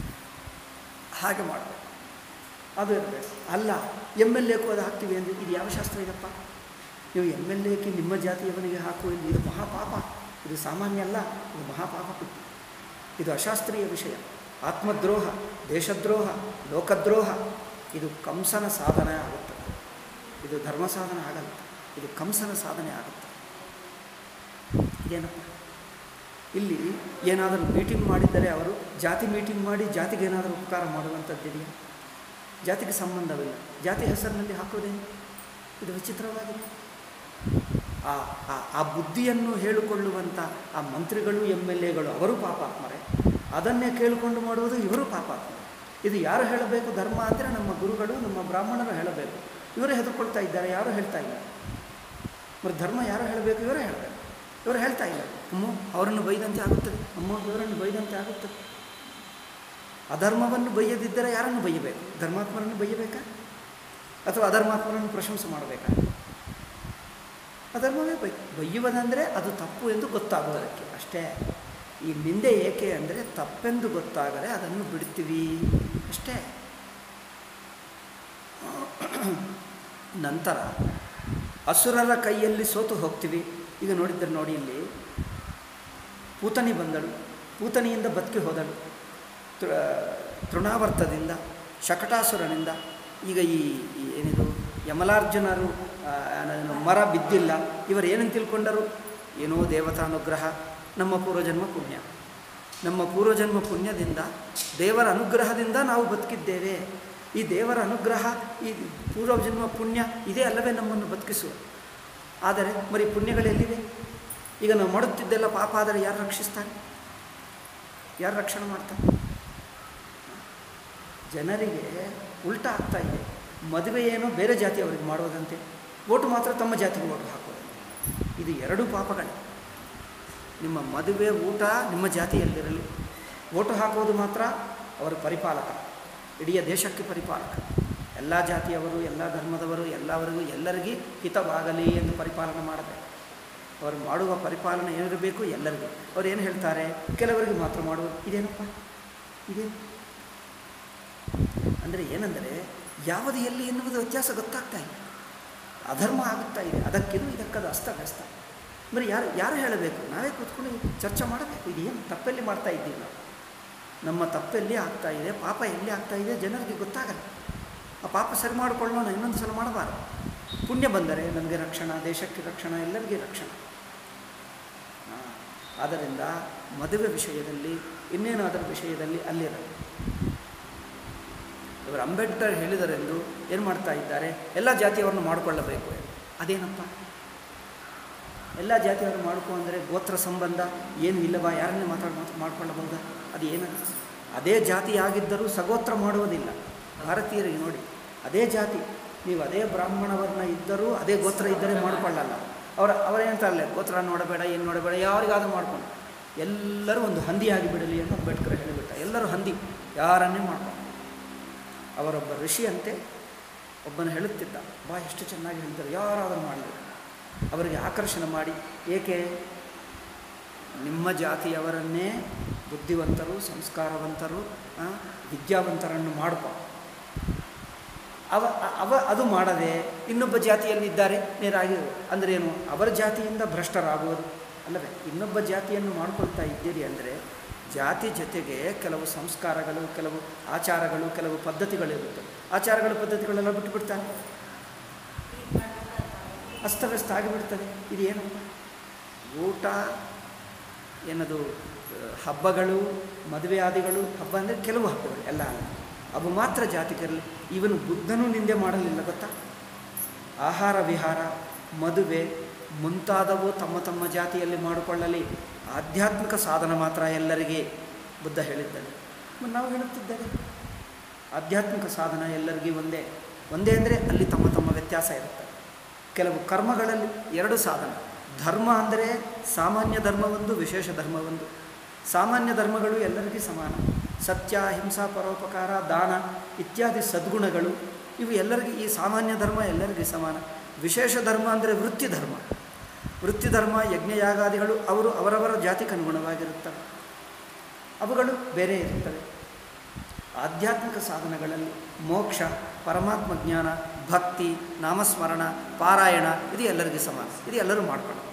ಹಾಗೆ ಮಾಡಬೇಕು ಅದು ಇರಬೇಕು ಅಲ್ಲ ಎಮ್ ಎಲ್ ಎಕ್ಕೂ ಅದು ಹಾಕ್ತೀವಿ ಅಂದರೆ ಇದು ಯಾವ ಶಾಸ್ತ್ರ ಇದಪ್ಪ ನೀವು ಎಮ್ ಎಲ್ ಎಕ್ಕೆ ನಿಮ್ಮ ಜಾತಿಯವನಿಗೆ ಹಾಕು ಎಂದು ಇದು ಮಹಾಪಾಪ ಇದು ಸಾಮಾನ್ಯ ಅಲ್ಲ ಇದು ಮಹಾಪಾಪ ಕೃತ್ಯ. ಇದು ಅಶಾಸ್ತ್ರೀಯ ವಿಷಯ ಆತ್ಮದ್ರೋಹ ದೇಶದ್ರೋಹ ಲೋಕದ್ರೋಹ ಇದು ಕಂಸನ ಸಾಧನೆ ಆಗುತ್ತದೆ ಇದು ಧರ್ಮ ಸಾಧನೆ ಆಗಲ್ಲ ಇದು ಕಂಸನ ಸಾಧನೆ ಆಗುತ್ತೆ ಇದೇನಪ್ಪ ಇಲ್ಲಿ ಏನಾದರೂ ಮೀಟಿಂಗ್ ಮಾಡಿದ್ದರೆ ಅವರು ಜಾತಿ ಮೀಟಿಂಗ್ ಮಾಡಿ ಜಾತಿಗೆ ಏನಾದರೂ ಉಪಕಾರ ಮಾಡುವಂಥದ್ದಿದೆಯಾ ಜಾತಿಗೆ ಸಂಬಂಧವಿಲ್ಲ ಜಾತಿ ಹೆಸರಿನಲ್ಲಿ ಹಾಕೋದೇನು ಇದು ವಿಚಿತ್ರವಾಗಿದೆ ಆ ಆ- ಆ ಬುದ್ಧಿಯನ್ನು ಹೇಳಿಕೊಳ್ಳುವಂಥ ಆ ಮಂತ್ರಿಗಳು ಎಮ್ ಎಲ್ ಎಗಳು ಅವರು ಪಾಪಾತ್ಮರೇ ಅದನ್ನೇ ಕೇಳಿಕೊಂಡು ಮಾಡುವುದು ಇವರು ಪಾಪಾತ್ಮರು ಇದು ಯಾರು ಹೇಳಬೇಕು ಧರ್ಮ ಅಂದರೆ ನಮ್ಮ ಗುರುಗಳು ನಮ್ಮ ಬ್ರಾಹ್ಮಣರು ಹೇಳಬೇಕು ಇವರೇ ಹೆದರ್ಕೊಳ್ತಾ ಇದ್ದಾರೆ ಯಾರು ಹೇಳ್ತಾ ಇಲ್ಲ మరి ಧರ್ಮ ಯಾರು ಹೇಳಬೇಕು ಇವರೇ ಹೇಳಬೇಕು ಇವರು ಹೇಳ್ತಾ ಇಲ್ಲ ಅಮ್ಮೋ ಅವರನ್ನು ಬೈದಂತೆ ಆಗುತ್ತದೆ ಅಮ್ಮೋ ಇವರನ್ನು ಬೈದಂತೆ ಆಗುತ್ತದೆ ಅಧರ್ಮವನ್ನು ಬೈಯದಿದ್ದರೆ ಯಾರನ್ನು ಬೈಯಬೇಕು ಧರ್ಮಾತ್ಮರನ್ನು ಬೈಯಬೇಕಾ ಅಥವಾ ಅಧರ್ಮಾತ್ಮರನ್ನು ಪ್ರಶಂಸೆ ಮಾಡಬೇಕಾ ಅಧರ್ಮವೇ ಬೈ ಬೈಯುವುದಂದರೆ ಅದು ತಪ್ಪು ಎಂದು ಗೊತ್ತಾಗುವುದಕ್ಕೆ ಅಷ್ಟೇ ಈ ನಿಂದೆ ಏಕೆ ಅಂದರೆ ತಪ್ಪೆಂದು ಗೊತ್ತಾಗದೆ ಅದನ್ನು ಬಿಡ್ತೀವಿ ಅಷ್ಟೇ ನಂತರ ಅಸುರರ ಕೈಯಲ್ಲಿ ಸೋತು ಹೋಗ್ತೀವಿ ಈಗ ನೋಡಿದ್ದರೆ ನೋಡಿ ಇಲ್ಲಿ ಪೂತನಿ ಬಂದಳು ಪೂತನಿಯಿಂದ ಬದುಕಿ ಹೋದಳು ತೃ ತೃಣಾವರ್ತದಿಂದ ಶಕಟಾಸುರನಿಂದ ಈಗ ಈ ಈ ಏನಿದು ಯಮಲಾರ್ಜುನರು ಆ, ಏನು ಮರ ಬಿದ್ದಿಲ್ಲ ಇವರು ಏನಂತ ತಿಳ್ಕೊಂಡರು ಏನೋ ದೇವತಾನುಗ್ರಹ ನಮ್ಮ ಪೂರ್ವಜನ್ಮ ಪುಣ್ಯ ನಮ್ಮ ಪೂರ್ವಜನ್ಮ ಪುಣ್ಯದಿಂದ ದೇವರ ಅನುಗ್ರಹದಿಂದ ನಾವು ಬದುಕಿದ್ದೇವೆ ಈ ದೇವರ ಅನುಗ್ರಹ ಈ ಪೂರ್ವಜನ್ಮ ಪುಣ್ಯ ಇದೇ ಅಲ್ಲವೇ ನಮ್ಮನ್ನು ಬದುಕಿಸುವ ಆದರೆ ಮರಿ ಪುಣ್ಯಗಳೆಲ್ಲಿವೆ ಈಗ ನಾವು ಮಾಡುತ್ತಿದ್ದೆಲ್ಲ ಪಾಪ ಆದರೆ ಯಾರು ರಕ್ಷಿಸ್ತಾರೆ ಯಾರು ರಕ್ಷಣೆ ಮಾಡ್ತಾರೆ ಜನರಿಗೆ ಉಲ್ಟಾ ಆಗ್ತಾ ಇದೆ ಮದುವೆ ಏನೋ ಬೇರೆ ಜಾತಿಯವರಿಗೆ ಮಾಡೋದಂತೆ ಓಟು ಮಾತ್ರ ತಮ್ಮ ಜಾತಿಗೆ ಓಟು ಹಾಕೋದು ಇದು ಎರಡು ಪಾಪಗಳೇ ನಿಮ್ಮ ಮದುವೆ ಊಟ ನಿಮ್ಮ ಜಾತಿಯಲ್ಲಿರಲಿ ಓಟು ಹಾಕೋದು ಮಾತ್ರ ಅವರ ಪರಿಪಾಲಕ ಇಡೀ ದೇಶಕ್ಕೆ ಪರಿಪಾಲಕ ಎಲ್ಲ ಜಾತಿಯವರು ಎಲ್ಲ ಧರ್ಮದವರು ಎಲ್ಲವರಿಗೂ ಎಲ್ಲರಿಗೂ ಹಿತವಾಗಲಿ ಎಂದು ಪರಿಪಾಲನೆ ಮಾಡಬೇಕು ಅವರು ಮಾಡುವ ಪರಿಪಾಲನೆ ಏನಿರಬೇಕು ಎಲ್ಲರಿಗೂ ಅವ್ರು ಏನು ಹೇಳ್ತಾರೆ ಕೆಲವರಿಗೆ ಮಾತ್ರ ಮಾಡುವುದು ಇದೇನಪ್ಪ ಇದೇನು ಅಂದರೆ ಏನಂದರೆ ಯಾವುದು ಎಲ್ಲಿ ಎನ್ನುವುದು ವ್ಯತ್ಯಾಸ ಗೊತ್ತಾಗ್ತಾ ಇಲ್ಲ ಅಧರ್ಮ ಆಗುತ್ತಾ ಇದೆ ಅದಕ್ಕಿದು ಇದಕ್ಕದು ಅಸ್ತವ್ಯಸ್ತ ಅಂದರೆ ಯಾರು ಯಾರು ಹೇಳಬೇಕು ನಾವೇ ಕೂತ್ಕೊಂಡು ಚರ್ಚೆ ಮಾಡಬೇಕು ಇದು ಏನು ತಪ್ಪೆಲ್ಲಿ ಮಾಡ್ತಾ ಇದ್ದೀವಿ ನಾವು ನಮ್ಮ ತಪ್ಪೆಲ್ಲಿ ಆಗ್ತಾ ಇದೆ ಪಾಪ ಎಲ್ಲಿ ಆಗ್ತಾ ಇದೆ ಜನರಿಗೆ ಗೊತ್ತಾಗಲ್ಲ ಆ ಪಾಪ ಸರಿ ಮಾಡಿಕೊಳ್ಳೋಣ ಇನ್ನೊಂದು ಸಲ ಮಾಡಬಾರ್ದು ಪುಣ್ಯ ಬಂದರೆ ನಮಗೆ ರಕ್ಷಣಾ ದೇಶಕ್ಕೆ ರಕ್ಷಣಾ ಎಲ್ಲರಿಗೆ ರಕ್ಷಣಾ ಆ, ಆದ್ದರಿಂದ ಮದುವೆ ವಿಷಯದಲ್ಲಿ ಇನ್ನೇನಾದರೂ ವಿಷಯದಲ್ಲಿ ಅಲ್ಲಿರಲಿ ಇವರು ಅಂಬೇಡ್ಕರ್ ಹೇಳಿದರೆಂದು ಏನು ಮಾಡ್ತಾ ಇದ್ದಾರೆ ಎಲ್ಲ ಜಾತಿಯವರನ್ನು ಮಾಡಿಕೊಳ್ಳಬೇಕು ಎಂದು. ಅದೇನಪ್ಪ ಎಲ್ಲ ಜಾತಿಯವರು ಮಾಡ್ಕೊ ಅಂದರೆ ಗೋತ್ರ ಸಂಬಂಧ ಏನು ಇಲ್ಲವಾ ಯಾರನ್ನೇ ಮಾತಾಡಿ ಮಾತು ಮಾಡ್ಕೊಳ್ಳಬಹುದಾ ಅದು ಏನದು ಅದೇ ಜಾತಿ ಆಗಿದ್ದರೂ ಸಗೋತ್ರ ಮಾಡುವುದಿಲ್ಲ ಭಾರತೀಯರಿಗೆ ನೋಡಿ ಅದೇ ಜಾತಿ ನೀವು ಅದೇ ಬ್ರಾಹ್ಮಣ ವರ್ಣ ಇದ್ದರೂ ಅದೇ ಗೋತ್ರ ಇದ್ದರೆ ಮಾಡಿಕೊಳ್ಳಲ್ಲ ಅವರ ಅವರೇನಂತಾರಲ್ಲ ಗೋತ್ರ ನೋಡಬೇಡ ಏನು ನೋಡಬೇಡ ಯಾರಿಗಾದ್ರೂ ಮಾಡ್ಕೊಂಡು ಎಲ್ಲರೂ ಒಂದು ಹಂದಿಯಾಗಿ ಬಿಡಲಿ ಅಂತ ಅಂಬೇಡ್ಕರ್ ಹೇಳಿಬಿಟ್ಟ ಎಲ್ಲರೂ ಹಂದಿ ಯಾರನ್ನೇ ಮಾಡ್ಕೊಂಡು ಅವರೊಬ್ಬ ಋಷಿಯಂತೆ ಒಬ್ಬನು ಹೇಳುತ್ತಿದ್ದ ಬಾ ಎಷ್ಟು ಚೆನ್ನಾಗಿ ಹೇಳ್ತಾರೆ ಯಾರಾದರೂ ಮಾಡಲಿ ಅವರಿಗೆ ಆಕರ್ಷಣೆ ಮಾಡಿ ಏಕೆ ನಿಮ್ಮ ಜಾತಿಯವರನ್ನೇ ಬುದ್ಧಿವಂತರು ಸಂಸ್ಕಾರವಂತರು ಆ, ವಿದ್ಯಾವಂತರನ್ನು ಮಾಡ್ಕೊ ಅವ ಅವ ಅದು ಮಾಡದೆ ಇನ್ನೊಬ್ಬ ಜಾತಿಯಲ್ಲಿದ್ದಾರೆ ನೇರಾಗಿ ಅಂದರೆ ಏನು ಅವರ ಜಾತಿಯಿಂದ ಭ್ರಷ್ಟರಾಗುವುದು ಅಲ್ಲವೇ ಇನ್ನೊಬ್ಬ ಜಾತಿಯನ್ನು ಮಾಡ್ಕೊಳ್ತಾ ಇದ್ದೀರಿ ಅಂದರೆ ಜಾತಿ ಜೊತೆಗೆ ಕೆಲವು ಸಂಸ್ಕಾರಗಳು ಕೆಲವು ಆಚಾರಗಳು ಕೆಲವು ಪದ್ಧತಿಗಳಿರುತ್ತೆ ಆಚಾರಗಳು ಪದ್ಧತಿಗಳೆಲ್ಲ ಬಿಟ್ಟುಬಿಡ್ತಾನೆ ಅಸ್ತವ್ಯಸ್ತ ಆಗಿಬಿಡ್ತದೆ ಇದು ಏನಪ್ಪ ಊಟ ಏನದು ಆ, ಹಬ್ಬಗಳು ಮದುವೆ ಆದಿಗಳು ಹಬ್ಬ ಅಂದರೆ ಕೆಲವು ಹಬ್ಬಗಳು ಎಲ್ಲ ಅಲ್ಲ ಅವು ಮಾತ್ರ ಜಾತಿಗಿರಲಿ ಇವನು ಬುದ್ಧನೂ ನಿಂದೆ ಮಾಡಲಿಲ್ಲ ಗೊತ್ತಾ ಆಹಾರ ವಿಹಾರ ಮದುವೆ ಮುಂತಾದವು ತಮ್ಮ ತಮ್ಮ ಜಾತಿಯಲ್ಲಿ ಮಾಡಿಕೊಳ್ಳಲಿ ಆಧ್ಯಾತ್ಮಿಕ ಸಾಧನ ಮಾತ್ರ ಎಲ್ಲರಿಗೆ ಬುದ್ಧ ಹೇಳಿದ್ದಾನೆ ಮತ್ತು ನಾವು ಹೇಳುತ್ತಿದ್ದೇವೆ ಆಧ್ಯಾತ್ಮಿಕ ಸಾಧನ ಎಲ್ಲರಿಗೂ ಒಂದೇ ಒಂದೇ ಅಂದರೆ ಅಲ್ಲಿ ತಮ್ಮ ತಮ್ಮ ವ್ಯತ್ಯಾಸ ಇರುತ್ತೆ ಕೆಲವು ಕರ್ಮಗಳಲ್ಲಿ ಎರಡು ಸಾಧನ ಧರ್ಮ ಅಂದರೆ ಸಾಮಾನ್ಯ ಧರ್ಮವೊಂದು ವಿಶೇಷ ಧರ್ಮವೊಂದು ಸಾಮಾನ್ಯ ಧರ್ಮಗಳು ಎಲ್ಲರಿಗೂ ಸಮಾನ ಸತ್ಯ ಹಿಂಸಾ ಪರೋಪಕಾರ ದಾನ ಇತ್ಯಾದಿ ಸದ್ಗುಣಗಳು ಇವು ಎಲ್ಲರಿಗೂ ಈ ಸಾಮಾನ್ಯ ಧರ್ಮ ಎಲ್ಲರಿಗೂ ಸಮಾನ ವಿಶೇಷ ಧರ್ಮ ಅಂದರೆ ವೃತ್ತಿ ಧರ್ಮ ವೃತ್ತಿ ಧರ್ಮ ಯಜ್ಞಯಾಗಾದಿಗಳು ಅವರು ಅವರವರ ಜಾತಿಗೆ ಅನುಗುಣವಾಗಿರುತ್ತವೆ ಅವುಗಳು ಬೇರೆ ಇರುತ್ತವೆ ಆಧ್ಯಾತ್ಮಿಕ ಸಾಧನಗಳಲ್ಲಿ ಮೋಕ್ಷ ಪರಮಾತ್ಮ ಜ್ಞಾನ ಭಕ್ತಿ ನಾಮಸ್ಮರಣ ಪಾರಾಯಣ ಇದು ಎಲ್ಲರಿಗೂ ಸಮಾನ ಇದು ಎಲ್ಲರೂ ಮಾಡ್ಕೊಳ್ಳೋದು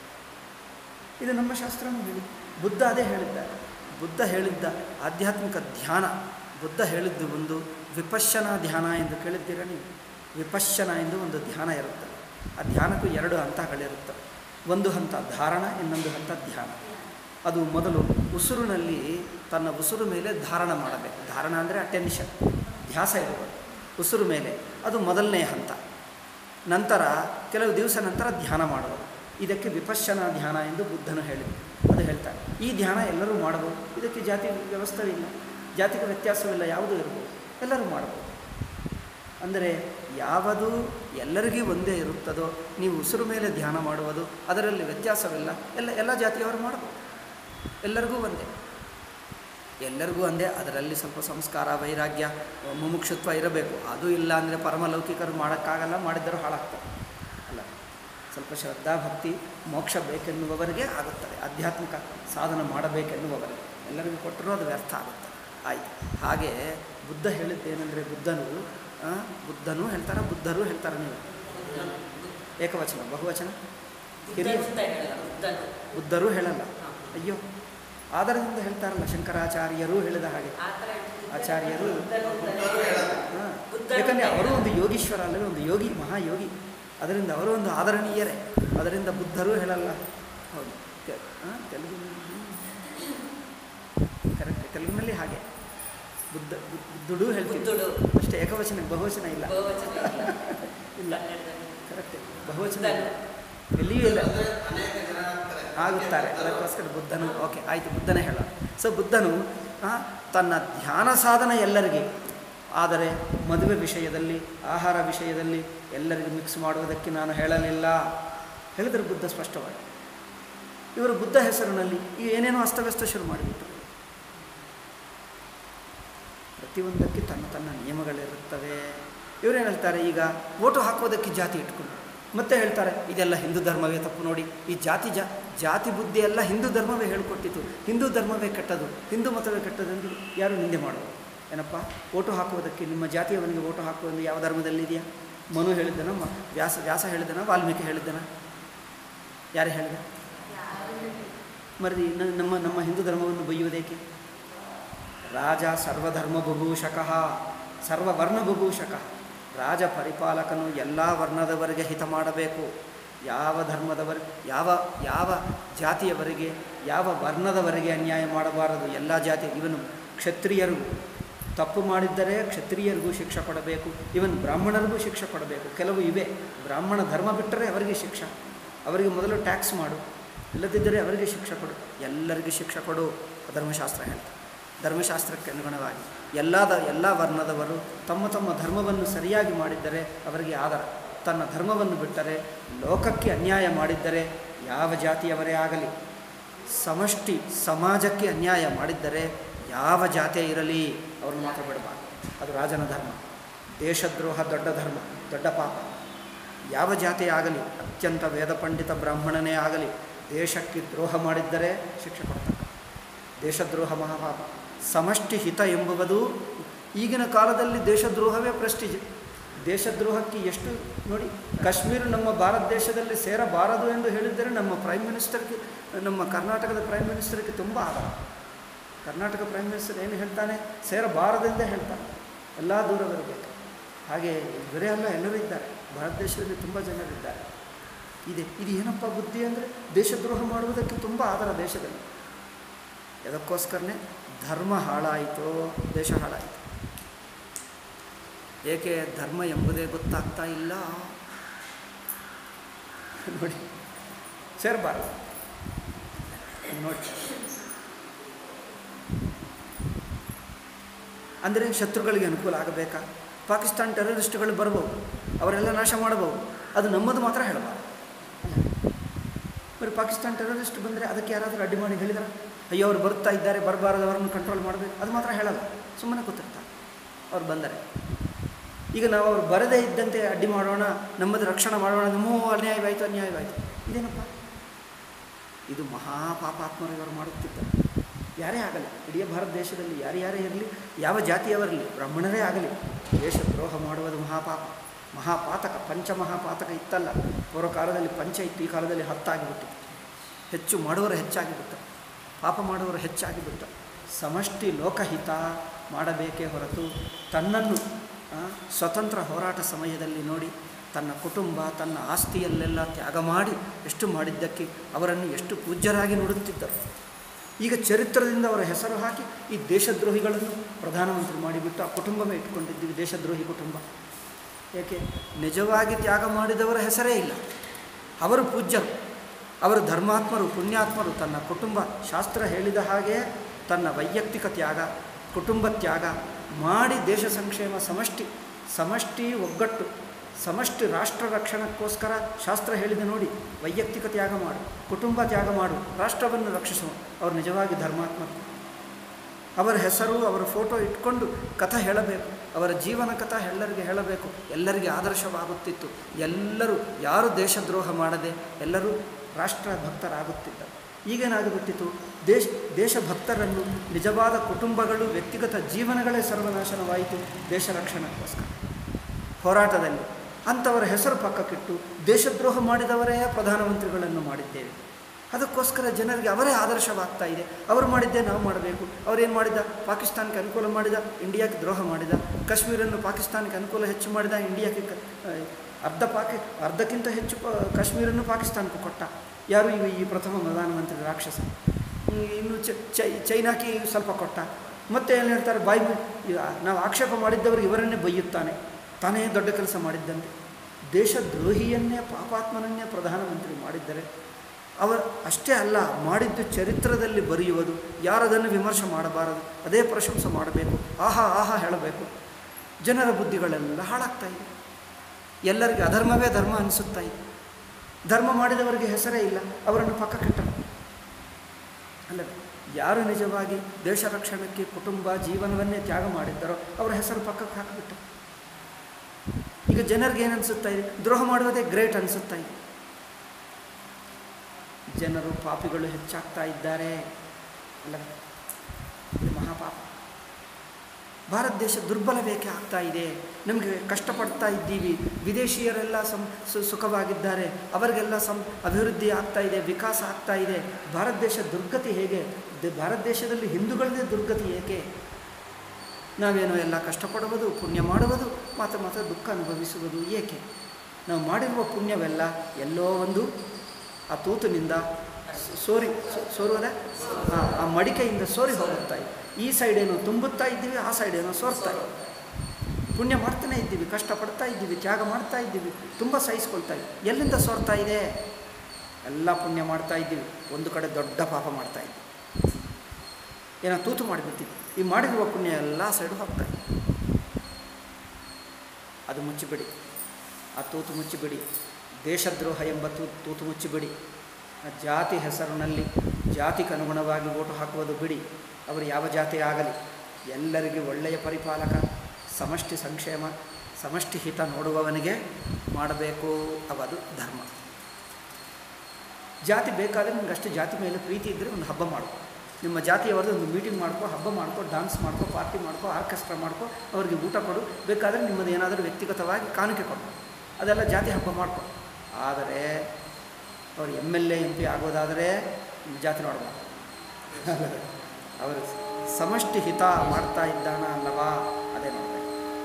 ಇದು ನಮ್ಮ ಶಾಸ್ತ್ರನೂ ಹೇಳಿ ಬುದ್ಧ ಅದೇ ಹೇಳಿದ್ದಾರೆ ಬುದ್ಧ ಹೇಳಿದ್ದ ಆಧ್ಯಾತ್ಮಿಕ ಧ್ಯಾನ ಬುದ್ಧ ಹೇಳಿದ್ದು ಒಂದು ವಿಪಶ್ಯನ ಧ್ಯಾನ ಎಂದು ಕೇಳಿದ್ದೀರ ನೀವು ವಿಪಶ್ಯನ ಎಂದು ಒಂದು ಧ್ಯಾನ ಇರುತ್ತದೆ ಆ ಧ್ಯಾನಕ್ಕೂ ಎರಡು ಹಂತಗಳಿರುತ್ತವೆ ಒಂದು ಹಂತ ಧಾರಣ ಇನ್ನೊಂದು ಹಂತ ಧ್ಯಾನ ಅದು ಮೊದಲು ಉಸುರಿನಲ್ಲಿ ತನ್ನ ಉಸುರು ಮೇಲೆ ಧಾರಣ ಮಾಡಬೇಕು ಧಾರಣ ಅಂದರೆ ಅಟೆನ್ಷನ್ ಧ್ಯಾಸ ಇರುವುದು ಉಸುರು ಮೇಲೆ ಅದು ಮೊದಲನೇ ಹಂತ ನಂತರ ಕೆಲವು ದಿವಸ ನಂತರ ಧ್ಯಾನ ಮಾಡುವುದು ಇದಕ್ಕೆ ವಿಪಶ್ಯನ ಧ್ಯಾನ ಎಂದು ಬುದ್ಧನು ಹೇಳಿದ ಅದು ಹೇಳ್ತಾರೆ ಈ ಧ್ಯಾನ ಎಲ್ಲರೂ ಮಾಡಬಹುದು ಇದಕ್ಕೆ ಜಾತಿ ವ್ಯವಸ್ಥೆವಿಲ್ಲ ಜಾತಿಗೆ ವ್ಯತ್ಯಾಸವಿಲ್ಲ ಯಾವುದೂ ಇರ್ಬೋದು ಎಲ್ಲರೂ ಮಾಡಬಹುದು ಅಂದರೆ ಯಾವುದು ಎಲ್ಲರಿಗೂ ಒಂದೇ ಇರುತ್ತದೋ ನೀವು ಉಸಿರು ಮೇಲೆ ಧ್ಯಾನ ಮಾಡುವುದು ಅದರಲ್ಲಿ ವ್ಯತ್ಯಾಸವಿಲ್ಲ ಎಲ್ಲ ಎಲ್ಲ ಜಾತಿಯವರು ಮಾಡಬಹುದು ಎಲ್ಲರಿಗೂ ಒಂದೇ ಎಲ್ಲರಿಗೂ ಒಂದೇ ಅದರಲ್ಲಿ ಸ್ವಲ್ಪ ಸಂಸ್ಕಾರ ವೈರಾಗ್ಯ ಮುಮುಕ್ಷುತ್ವ ಇರಬೇಕು ಅದು ಇಲ್ಲ ಅಂದರೆ ಪರಮಲೌಕಿಕರು ಮಾಡೋಕ್ಕಾಗಲ್ಲ ಮಾಡಿದ್ದರೂ ಹಾಳಾಗ್ತಾರೆ ಅಲ್ಲ ಸ್ವಲ್ಪ ಶ್ರದ್ಧಾ ಭಕ್ತಿ ಮೋಕ್ಷ ಬೇಕೆನ್ನುವವರಿಗೆ ಆಗುತ್ತದೆ ಆಧ್ಯಾತ್ಮಿಕ ಸಾಧನ ಮಾಡಬೇಕೆನ್ನುವವರಿಗೆ ಎಲ್ಲರಿಗೂ ಕೊಟ್ಟರೂ ಅದು ವ್ಯರ್ಥ ಆಗುತ್ತದೆ ಆಯಿತು ಹಾಗೆ ಬುದ್ಧ ಹೇಳಿದ್ದೇನೆಂದರೆ ಬುದ್ಧನು ಆ, ಬುದ್ಧನು ಹೇಳ್ತಾರೆ ಬುದ್ಧರು ಹೇಳ್ತಾರೆ ನೀವು ಏಕವಚನ ಬಹುವಚನ ಹಿರಿಯ ಬುದ್ಧರು ಹೇಳಲ್ಲ ಅಯ್ಯೋ ಆಧಾರದಿಂದ ಹೇಳ್ತಾರಲ್ಲ ಶಂಕರಾಚಾರ್ಯರು ಹೇಳಿದ ಹಾಗೆ ಆಚಾರ್ಯರು ಹಾ. ಯಾಕಂದರೆ ಅವರು ಒಂದು ಯೋಗೀಶ್ವರ ಅಲ್ಲವೇ ಒಂದು ಯೋಗಿ ಮಹಾಯೋಗಿ ಅದರಿಂದ ಅವರು ಒಂದು ಆದರಣೀಯರೇ ಅದರಿಂದ ಬುದ್ಧರು ಹೇಳಲ್ಲ ಹೌದು ತೆ- ಹಾ, ತೆಲುಗಿನಲ್ಲಿ ಕರೆಕ್ಟ್ ತೆಲುಗಿನಲ್ಲಿ ಹಾಗೆ ಬುದ್ಧ ಬುದ್- ಬುದ್ಧುಡು ಹೇಳ್ತೀವಿ ಬುದ್ಧುಡು. ಅಷ್ಟೇ ಏಕವಚನ ಬಹುವಚನ ಇಲ್ಲ ಇಲ್ಲ ಕರೆಕ್ಟ್ ಬಹುವಚನ ಇಲ್ಲ. ಎಲ್ಲಿಯೂ ಇಲ್ಲ ಆಗುತ್ತಾರೆ ಅದಕ್ಕೋಸ್ಕರ ಬುದ್ಧನು ಓಕೆ ಆಯಿತು ಬುದ್ಧನೇ ಹೇಳ ಸೊ ಬುದ್ಧನು ಆ, ತನ್ನ ಧ್ಯಾನ ಸಾಧನ ಎಲ್ಲರಿಗೆ ಆದರೆ ಮದುವೆ ವಿಷಯದಲ್ಲಿ ಆಹಾರ ವಿಷಯದಲ್ಲಿ ಎಲ್ಲರಿಗೂ ಮಿಕ್ಸ್ ಮಾಡುವುದಕ್ಕೆ ನಾನು ಹೇಳಲಿಲ್ಲ ಹೇಳಿದರು ಬುದ್ಧ ಸ್ಪಷ್ಟವಾಗಿ ಇವರು ಬುದ್ಧ ಹೆಸರಿನಲ್ಲಿ ಈ ಏನೇನೋ ಅಸ್ತವ್ಯಸ್ತ ಶುರು ಮಾಡಿಬಿಟ್ರು ಪ್ರತಿಯೊಂದಕ್ಕೆ ತನ್ನ ತನ್ನ ನಿಯಮಗಳಿರುತ್ತವೆ ಇವರೇನು ಹೇಳ್ತಾರೆ ಈಗ ಓಟು ಹಾಕೋದಕ್ಕೆ ಜಾತಿ ಇಟ್ಕೊಂಡು ಮತ್ತೆ ಹೇಳ್ತಾರೆ ಇದೆಲ್ಲ ಹಿಂದೂ ಧರ್ಮವೇ ತಪ್ಪು ನೋಡಿ ಈ ಜಾತಿ ಜಾ ಜಾತಿ ಬುದ್ಧಿ ಎಲ್ಲ ಹಿಂದೂ ಧರ್ಮವೇ ಹೇಳಿಕೊಟ್ಟಿತು ಹಿಂದೂ ಧರ್ಮವೇ ಕೆಟ್ಟದು ಹಿಂದೂ ಮತವೇ ಕೆಟ್ಟದು ಎಂದು ಯಾರು ನಿಂದೆ ಮಾಡೋದು ಏನಪ್ಪ ಓಟು ಹಾಕುವುದಕ್ಕೆ ನಿಮ್ಮ ಜಾತಿಯವನಿಗೆ ಓಟು ಹಾಕುವುದು ಯಾವ ಧರ್ಮದಲ್ಲಿದೆಯಾ ಮನು ಹೇಳಿದ್ದನ ಮ- ವ್ಯಾಸ ವ್ಯಾಸ ಹೇಳಿದ್ದನ ವಾಲ್ಮೀಕಿ ಹೇಳಿದ್ದನ ಯಾರು ಹೇಳಿದ ಮರದಿ ನ- ನಮ್ಮ ನಮ್ಮ ಹಿಂದೂ ಧರ್ಮವನ್ನು ಬೈಯುವುದೇಕೆ ರಾಜ ಸರ್ವಧರ್ಮ ಬಭೂಷಕಃ ಸರ್ವವರ್ಣ ಬಭೂಷಕಃ ರಾಜ ಪರಿಪಾಲಕನು ಎಲ್ಲ ವರ್ಣದವರಿಗೆ ಹಿತ ಮಾಡಬೇಕು ಯಾವ ಧರ್ಮದವರ ಯಾವ ಯಾವ ಜಾತಿಯವರಿಗೆ ಯಾವ ವರ್ಣದವರಿಗೆ ಅನ್ಯಾಯ ಮಾಡಬಾರದು ಎಲ್ಲ ಜಾತಿ ಇವನು ಕ್ಷತ್ರಿಯರಿಗೂ ತಪ್ಪು ಮಾಡಿದ್ದರೆ ಕ್ಷತ್ರಿಯರಿಗೂ ಶಿಕ್ಷೆ ಕೊಡಬೇಕು ಇವನ್ ಬ್ರಾಹ್ಮಣರಿಗೂ ಶಿಕ್ಷೆ ಕೊಡಬೇಕು ಕೆಲವು ಇವೆ ಬ್ರಾಹ್ಮಣ ಧರ್ಮ ಬಿಟ್ಟರೆ ಅವರಿಗೆ ಶಿಕ್ಷೆ ಅವರಿಗೆ ಮೊದಲು ಟ್ಯಾಕ್ಸ್ ಮಾಡು ಇಲ್ಲದಿದ್ದರೆ ಅವರಿಗೆ ಶಿಕ್ಷೆ ಕೊಡು ಎಲ್ಲರಿಗೂ ಶಿಕ್ಷೆ ಕೊಡು ಧರ್ಮಶಾಸ್ತ್ರ ಹೇಳ್ತಾರೆ ಧರ್ಮಶಾಸ್ತ್ರಕ್ಕೆ ಅನುಗುಣವಾಗಿ ಎಲ್ಲದ ಎಲ್ಲ ವರ್ಣದವರು ತಮ್ಮ ತಮ್ಮ ಧರ್ಮವನ್ನು ಸರಿಯಾಗಿ ಮಾಡಿದ್ದರೆ ಅವರಿಗೆ ಆದರ ತನ್ನ ಧರ್ಮವನ್ನು ಬಿಟ್ಟರೆ ಲೋಕಕ್ಕೆ ಅನ್ಯಾಯ ಮಾಡಿದ್ದರೆ ಯಾವ ಜಾತಿಯವರೇ ಆಗಲಿ ಸಮಷ್ಟಿ ಸಮಾಜಕ್ಕೆ ಅನ್ಯಾಯ ಮಾಡಿದ್ದರೆ ಯಾವ ಜಾತಿಯೇ ಇರಲಿ ಅವ್ರನ್ನ ಮಾತ್ರ ಬಿಡಬಾರ್ದು ಅದು ರಾಜನ ಧರ್ಮ ದೇಶದ್ರೋಹ ದೊಡ್ಡ ಧರ್ಮ ದೊಡ್ಡ ಪಾಪ ಯಾವ ಜಾತಿ ಆಗಲಿ ಅತ್ಯಂತ ವೇದ ಪಂಡಿತ ಬ್ರಾಹ್ಮಣನೇ ಆಗಲಿ ದೇಶಕ್ಕೆ ದ್ರೋಹ ಮಾಡಿದ್ದರೆ ಶಿಕ್ಷೆ ಕೊಡ್ತಾರೆ ದೇಶದ್ರೋಹ ಮಹಾಪಾಪ ಸಮಷ್ಟಿ ಹಿತ ಎಂಬುವುದು ಈಗಿನ ಕಾಲದಲ್ಲಿ ದೇಶದ್ರೋಹವೇ ಪ್ರೆಸ್ಟೀಜ್ ದೇಶದ್ರೋಹಕ್ಕೆ ಎಷ್ಟು ನೋಡಿ ಕಾಶ್ಮೀರ ನಮ್ಮ ಭಾರತ ದೇಶದಲ್ಲಿ ಸೇರಬಾರದು ಎಂದು ಹೇಳಿದ್ದರೆ ನಮ್ಮ ಪ್ರೈಮ್ ಮಿನಿಸ್ಟರ್ಗೆ ನಮ್ಮ ಕರ್ನಾಟಕದ ಪ್ರೈಮ್ ಮಿನಿಸ್ಟರ್ಗೆ ತುಂಬ ಆಧಾರ ಕರ್ನಾಟಕ ಪ್ರೈಮ್ ಮಿನಿಸ್ಟರ್ ಏನು ಹೇಳ್ತಾನೆ ಸೇರಬಾರದೆಂದೇ ಹೇಳ್ತಾನೆ ಎಲ್ಲ ದೂರವಿರಬೇಕು ಹಾಗೆ ಇವರೇ ಅಲ್ಲ ಎಲ್ಲರೂ ಇದ್ದಾರೆ ಭಾರತ ದೇಶದಲ್ಲಿ ತುಂಬ ಜನರಿದ್ದಾರೆ ಇದೆ ಇದು ಏನಪ್ಪ ಬುದ್ಧಿ ಅಂದರೆ ದೇಶದ್ರೋಹ ಮಾಡುವುದಕ್ಕೆ ತುಂಬ ಆಧಾರ ದೇಶದಲ್ಲಿ ಅದಕ್ಕೋಸ್ಕರನೇ ಧರ್ಮ ಹಾಳಾಯಿತು ದೇಶ ಹಾಳಾಯಿತು ಏಕೆ ಧರ್ಮ ಎಂಬುದೇ ಗೊತ್ತಾಗ್ತಾ ಇಲ್ಲ ನೋಡಿ ಸೇರಬಾರ್ದು ನೋಡಿ ಅಂದರೆ ಶತ್ರುಗಳಿಗೆ ಅನುಕೂಲ ಆಗಬೇಕಾ ಪಾಕಿಸ್ತಾನ ಟೆರರಿಸ್ಟ್ಗಳು ಬರ್ಬೋದು ಅವರೆಲ್ಲ ನಾಶ ಮಾಡಬಹುದು ಅದು ನಮ್ಮದು ಮಾತ್ರ ಹೇಳಬಾರ್ದು ಬರೀ ಪಾಕಿಸ್ತಾನ ಟೆರರಿಸ್ಟ್ ಬಂದರೆ ಅದಕ್ಕೆ ಯಾರಾದರೂ ಅಡ್ಡಿ ಮಾಡಿ ಹೇಳಿದಾರೆ ಅಯ್ಯೋ ಅವ್ರು ಬರ್ತಾ ಇದ್ದಾರೆ ಬರಬಾರದು ಅವರನ್ನು ಕಂಟ್ರೋಲ್ ಮಾಡಬೇಕು ಅದು ಮಾತ್ರ ಹೇಳಲ್ಲ ಸುಮ್ಮನೆ ಕೂತಿರ್ತಾರೆ ಅವ್ರು ಬಂದರೆ ಈಗ ನಾವು ಅವ್ರು ಬರದೇ ಇದ್ದಂತೆ ಅಡ್ಡಿ ಮಾಡೋಣ ನಮ್ಮದು ರಕ್ಷಣೆ ಮಾಡೋಣ ನಮ್ಮೂ ಅನ್ಯಾಯವಾಯಿತು ಅನ್ಯಾಯವಾಯಿತು ಇದೇನಪ್ಪ ಇದು ಮಹಾಪಾಪಾತ್ಮರು ಇವರು ಮಾಡುತ್ತಿದ್ದಾರೆ ಯಾರೇ ಆಗಲಿ ಇಡೀ ಭಾರತ ದೇಶದಲ್ಲಿ ಯಾರ್ಯಾರೇ ಇರಲಿ ಯಾವ ಜಾತಿಯವರಲಿ ಬ್ರಾಹ್ಮಣರೇ ಆಗಲಿ ದೇಶ ದ್ರೋಹ ಮಾಡುವುದು ಮಹಾಪಾಪ ಮಹಾಪಾತಕ ಪಂಚಮಹಾಪಾತಕ ಇತ್ತಲ್ಲ ಪೂರ್ವ ಕಾಲದಲ್ಲಿ ಪಂಚ ಇತ್ತು ಈ ಕಾಲದಲ್ಲಿ ಹತ್ತಾಗಿಬಿಟ್ಟು ಹೆಚ್ಚು ಮಾಡುವವರು ಹೆಚ್ಚಾಗಿಬಿಟ್ಟು ಪಾಪ ಮಾಡುವವರು ಹೆಚ್ಚಾಗಿಬಿಟ್ಟು ಸಮಷ್ಟಿ ಲೋಕಹಿತ ಮಾಡಬೇಕೇ ಹೊರತು ತನ್ನನ್ನು ಆ, ಸ್ವತಂತ್ರ ಹೋರಾಟ ಸಮಯದಲ್ಲಿ ನೋಡಿ ತನ್ನ ಕುಟುಂಬ ತನ್ನ ಆಸ್ತಿಯಲ್ಲೆಲ್ಲ ತ್ಯಾಗ ಮಾಡಿ ಎಷ್ಟು ಮಾಡಿದ್ದಕ್ಕೆ ಅವರನ್ನು ಎಷ್ಟು ಪೂಜ್ಯರಾಗಿ ನೋಡುತ್ತಿದ್ದರು ಈಗ ಚರಿತ್ರದಿಂದ ಅವರ ಹೆಸರು ಹಾಕಿ ಈ ದೇಶದ್ರೋಹಿಗಳನ್ನು ಪ್ರಧಾನಮಂತ್ರಿ ಮಾಡಿಬಿಟ್ಟು ಆ ಕುಟುಂಬವೇ ಇಟ್ಕೊಂಡಿದ್ದೀವಿ ದೇಶದ್ರೋಹಿ ಕುಟುಂಬ ಏಕೆ ನಿಜವಾಗಿ ತ್ಯಾಗ ಮಾಡಿದವರ ಹೆಸರೇ ಇಲ್ಲ ಅವರು ಪೂಜ್ಯರು ಅವರು ಧರ್ಮಾತ್ಮರು ಪುಣ್ಯಾತ್ಮರು ತನ್ನ ಕುಟುಂಬ ಶಾಸ್ತ್ರ ಹೇಳಿದ ಹಾಗೆ ತನ್ನ ವೈಯಕ್ತಿಕ ತ್ಯಾಗ ಕುಟುಂಬ ತ್ಯಾಗ ಮಾಡಿ ದೇಶ ಸಂಕ್ಷೇಮ ಸಮಷ್ಟಿ ಸಮಷ್ಟಿ ಒಗ್ಗಟ್ಟು ಸಮಷ್ಟಿ ರಾಷ್ಟ್ರ ರಕ್ಷಣಕ್ಕೋಸ್ಕರ ಶಾಸ್ತ್ರ ಹೇಳಿದೆ ನೋಡಿ ವೈಯಕ್ತಿಕ ತ್ಯಾಗ ಮಾಡು ಕುಟುಂಬ ತ್ಯಾಗ ಮಾಡು ರಾಷ್ಟ್ರವನ್ನು ರಕ್ಷಿಸುವ ಅವರು ನಿಜವಾಗಿ ಧರ್ಮಾತ್ಮರು ಅವರ ಹೆಸರು ಅವರ ಫೋಟೋ ಇಟ್ಕೊಂಡು ಕಥೆ ಹೇಳಬೇಕು ಅವರ ಜೀವನ ಕಥೆ ಎಲ್ಲರಿಗೆ ಹೇಳಬೇಕು ಎಲ್ಲರಿಗೆ ಆದರ್ಶವಾಗುತ್ತಿತ್ತು ಎಲ್ಲರೂ ಯಾರು ದೇಶದ್ರೋಹ ಮಾಡದೆ ಎಲ್ಲರೂ ರಾಷ್ಟ್ರ ಭಕ್ತರಾಗುತ್ತಿದ್ದರು ಈಗೇನಾಗಿಬಿಟ್ಟಿತು ದೇಶ ದೇಶಭಕ್ತರನ್ನು ನಿಜವಾದ ಕುಟುಂಬಗಳು ವ್ಯಕ್ತಿಗತ ಜೀವನಗಳೇ ಸರ್ವನಾಶನವಾಯಿತು ದೇಶ ರಕ್ಷಣೆಗೋಸ್ಕರ ಹೋರಾಟದಲ್ಲಿ ಅಂಥವರ ಹೆಸರು ಪಕ್ಕಕ್ಕಿಟ್ಟು ದೇಶದ್ರೋಹ ಮಾಡಿದವರೇ ಪ್ರಧಾನಮಂತ್ರಿಗಳನ್ನು ಮಾಡಿದ್ದೇವೆ ಅದಕ್ಕೋಸ್ಕರ ಜನರಿಗೆ ಅವರೇ ಆದರ್ಶವಾಗ್ತಾ ಇದೆ ಅವರು ಮಾಡಿದ್ದೇ ನಾವು ಮಾಡಬೇಕು ಅವರೇನು ಮಾಡಿದ ಪಾಕಿಸ್ತಾನಕ್ಕೆ ಅನುಕೂಲ ಮಾಡಿದ ಇಂಡಿಯಾಕ್ಕೆ ದ್ರೋಹ ಮಾಡಿದ ಕಾಶ್ಮೀರನ್ನು ಪಾಕಿಸ್ತಾನಕ್ಕೆ ಅನುಕೂಲ ಹೆಚ್ಚು ಮಾಡಿದ ಇಂಡಿಯಾಕ್ಕೆ ಕ- ಆ, ಅರ್ಧ ಪಾಕಿ ಅರ್ಧಕ್ಕಿಂತ ಹೆಚ್ಚು ಪ ಕಾಶ್ಮೀರನ್ನು ಪಾಕಿಸ್ತಾನಕ್ಕೆ ಕೊಟ್ಟ ಯಾರು ಇವ ಈ ಪ್ರಥಮ ಪ್ರಧಾನಮಂತ್ರಿ ರಾಕ್ಷಸ ಹ್ಮ್, ಇನ್ನು ಚ ಚೈ ಚೈನಾಕ್ಕೆ ಸ್ವಲ್ಪ ಕೊಟ್ಟ ಮತ್ತೆ ಏನು ಹೇಳ್ತಾರೆ ಬಾಯಿ ಬಿ- ಈಗ ನಾವು ಆಕ್ಷೇಪ ಮಾಡಿದ್ದವರು ಇವರನ್ನೇ ಬೈಯುತ್ತಾನೆ ತಾನೇ ದೊಡ್ಡ ಕೆಲಸ ಮಾಡಿದ್ದಂತೆ ದೇಶದ್ರೋಹಿಯನ್ನೇ ಪಾಪಾತ್ಮನನ್ನೇ ಪ್ರಧಾನಮಂತ್ರಿ ಮಾಡಿದ್ದರೆ ಅವರ ಅಷ್ಟೇ ಅಲ್ಲ ಮಾಡಿದ್ದು ಚರಿತ್ರದಲ್ಲಿ ಬರೆಯುವುದು ಯಾರದನ್ನು ವಿಮರ್ಶೆ ಮಾಡಬಾರದು ಅದೇ ಪ್ರಶಂಸೆ ಮಾಡಬೇಕು ಆಹಾ ಆಹಾ ಹೇಳಬೇಕು ಜನರ ಬುದ್ಧಿಗಳೆಲ್ಲ ಹಾಳಾಗ್ತಾ ಇದೆ ಎಲ್ಲರಿಗೆ ಅಧರ್ಮವೇ ಧರ್ಮ ಅನಿಸುತ್ತಾ ಇದೆ ಧರ್ಮ ಮಾಡಿದವರಿಗೆ ಹೆಸರೇ ಇಲ್ಲ ಅವರನ್ನು ಪಕ್ಕ ಕೆಟ್ಟರು ಅಲ್ಲ ಯಾರು ನಿಜವಾಗಿ ದೇಶ ರಕ್ಷಣೆಗೆ ಕುಟುಂಬ ಜೀವನವನ್ನೇ ತ್ಯಾಗ ಮಾಡಿದ್ದಾರೋ ಅವರ ಹೆಸರು ಪಕ್ಕಕ್ಕೆ ಹಾಕಿಬಿಟ್ಟರು ಈಗ ಜನರಿಗೆ ಏನು ಅನಿಸುತ್ತಾ ಇದೆ ದ್ರೋಹ ಮಾಡುವುದೇ ಗ್ರೇಟ್ ಅನಿಸುತ್ತಾ ಇದೆ ಜನರು ಪಾಪಿಗಳು ಹೆಚ್ಚಾಗ್ತಾ ಇದ್ದಾರೆ ಅಲ್ಲ ಇದು ಮಹಾಪಾಪ ಭಾರತ ದೇಶ ದುರ್ಬಲ ಬೇಕೆ ಆಗ್ತಾ ಇದೆ ನಮಗೆ ಕಷ್ಟಪಡ್ತಾ ಇದ್ದೀವಿ ವಿದೇಶಿಯರೆಲ್ಲ ಸಂ ಸು- ಸುಖವಾಗಿದ್ದಾರೆ ಅವರಿಗೆಲ್ಲ ಸಂ ಅಭಿವೃದ್ಧಿ ಆಗ್ತಾ ಇದೆ ವಿಕಾಸ ಆಗ್ತಾ ಇದೆ ಭಾರತ ದೇಶ ದುರ್ಗತಿ ಹೇಗೆ ದ- ಭಾರತ ದೇಶದಲ್ಲಿ ಹಿಂದೂಗಳದೇ ದುರ್ಗತಿ ಏಕೆ ನಾವೇನೋ ಎಲ್ಲ ಕಷ್ಟಪಡುವುದು ಪುಣ್ಯ ಮಾಡುವುದು ಮಾತ್ರ ಮಾತ್ರ ದುಃಖ ಅನುಭವಿಸುವುದು ಏಕೆ ನಾವು ಮಾಡಿರುವ ಪುಣ್ಯವೆಲ್ಲ ಎಲ್ಲೋ ಒಂದು ಆ ತೂತಿನಿಂದ ಸ- ಸೋರಿ ಸೋ- ಸೋರುವುದ ಆ- ಆ ಮಡಿಕೆಯಿಂದ ಸೋರಿ ಹೋಗುತ್ತಾ ಇದೆ ಈ ಸೈಡ್ ಏನೋ ತುಂಬುತ್ತಾ ಇದ್ದೀವಿ ಆ ಸೈಡ್ ಏನೋ ಸೋರ್ತಾ ಇದೆ ಪುಣ್ಯ ಮಾಡ್ತಾನೆ ಇದ್ದೀವಿ ಕಷ್ಟಪಡ್ತಾ ಇದ್ದೀವಿ ತ್ಯಾಗ ಮಾಡ್ತಾ ಇದ್ದೀವಿ ತುಂಬ ಸಹಿಸ್ಕೊಳ್ತಾ ಇದ್ದೀವಿ ಎಲ್ಲಿಂದ ಸೋರ್ತಾ ಇದೆ ಎಲ್ಲ ಪುಣ್ಯ ಮಾಡ್ತಾ ಇದ್ದೀವಿ ಒಂದು ಕಡೆ ದೊಡ್ಡ ಪಾಪ ಮಾಡ್ತಾ ಇದ್ದೀವಿ ಏನೋ ತೂತು ಮಾಡಿಬಿಟ್ಟಿದ್ವಿ ಈ ಮಾಡಿರುವ ಪುಣ್ಯ ಎಲ್ಲ ಸೈಡು ಹೋಗ್ತಾ ಇದೆ ಅದು ಮುಚ್ಚಿಬಿಡಿ ಆ ತೂತು ಮುಚ್ಚಿಬಿಡಿ ದೇಶದ್ರೋಹ ಎಂಬ ತೂ ತೂತು ಮುಚ್ಚಿಬಿಡಿ ಆ ಜಾತಿ ಹೆಸರಿನಲ್ಲಿ ಜಾತಿಗೆ ಅನುಗುಣವಾಗಿ ಓಟು ಹಾಕುವುದು ಬಿಡಿ ಅವರು ಯಾವ ಜಾತಿ ಆಗಲಿ ಎಲ್ಲರಿಗೆ ಒಳ್ಳೆಯ ಪರಿಪಾಲಕ ಸಮಷ್ಟಿ ಸಂಕ್ಷೇಮ ಸಮಷ್ಟಿ ಹಿತ ನೋಡುವವನಿಗೆ ಮಾಡಬೇಕು ಅವದು ಧರ್ಮ ಜಾತಿ ಬೇಕಾದರೆ ನಿಮ್ಗೆ ಅಷ್ಟು ಜಾತಿ ಮೇಲೆ ಪ್ರೀತಿ ಇದ್ದರೆ ಒಂದು ಹಬ್ಬ ಮಾಡ್ಕೊ ನಿಮ್ಮ ಜಾತಿಯವರದ್ದು ಒಂದು ಮೀಟಿಂಗ್ ಮಾಡ್ಕೊ ಹಬ್ಬ ಮಾಡ್ಕೊ ಡಾನ್ಸ್ ಮಾಡ್ಕೊ ಪಾರ್ಟಿ ಮಾಡ್ಕೊ ಆರ್ಕೆಸ್ಟ್ರಾ ಮಾಡ್ಕೊ ಅವರಿಗೆ ಊಟ ಕೊಡು ಬೇಕಾದರೆ ನಿಮ್ಮದು ಏನಾದರೂ ವ್ಯಕ್ತಿಗತವಾಗಿ ಕಾಣಿಕೆ ಕೊಡು ಅದೆಲ್ಲ ಜಾತಿ ಹಬ್ಬ ಮಾಡ್ಕೊ ಆದರೆ ಅವರು M L A M P ಆಗೋದಾದರೆ ನಿಮ್ಮ ಜಾತಿ ನೋಡ್ಬೋದು ಅವರು ಸಮಷ್ಟಿ ಹಿತ ಮಾಡ್ತಾ ಇದ್ದಾನ ಅಲ್ಲವಾ ಅದೇ ನೋಡಬೇಕು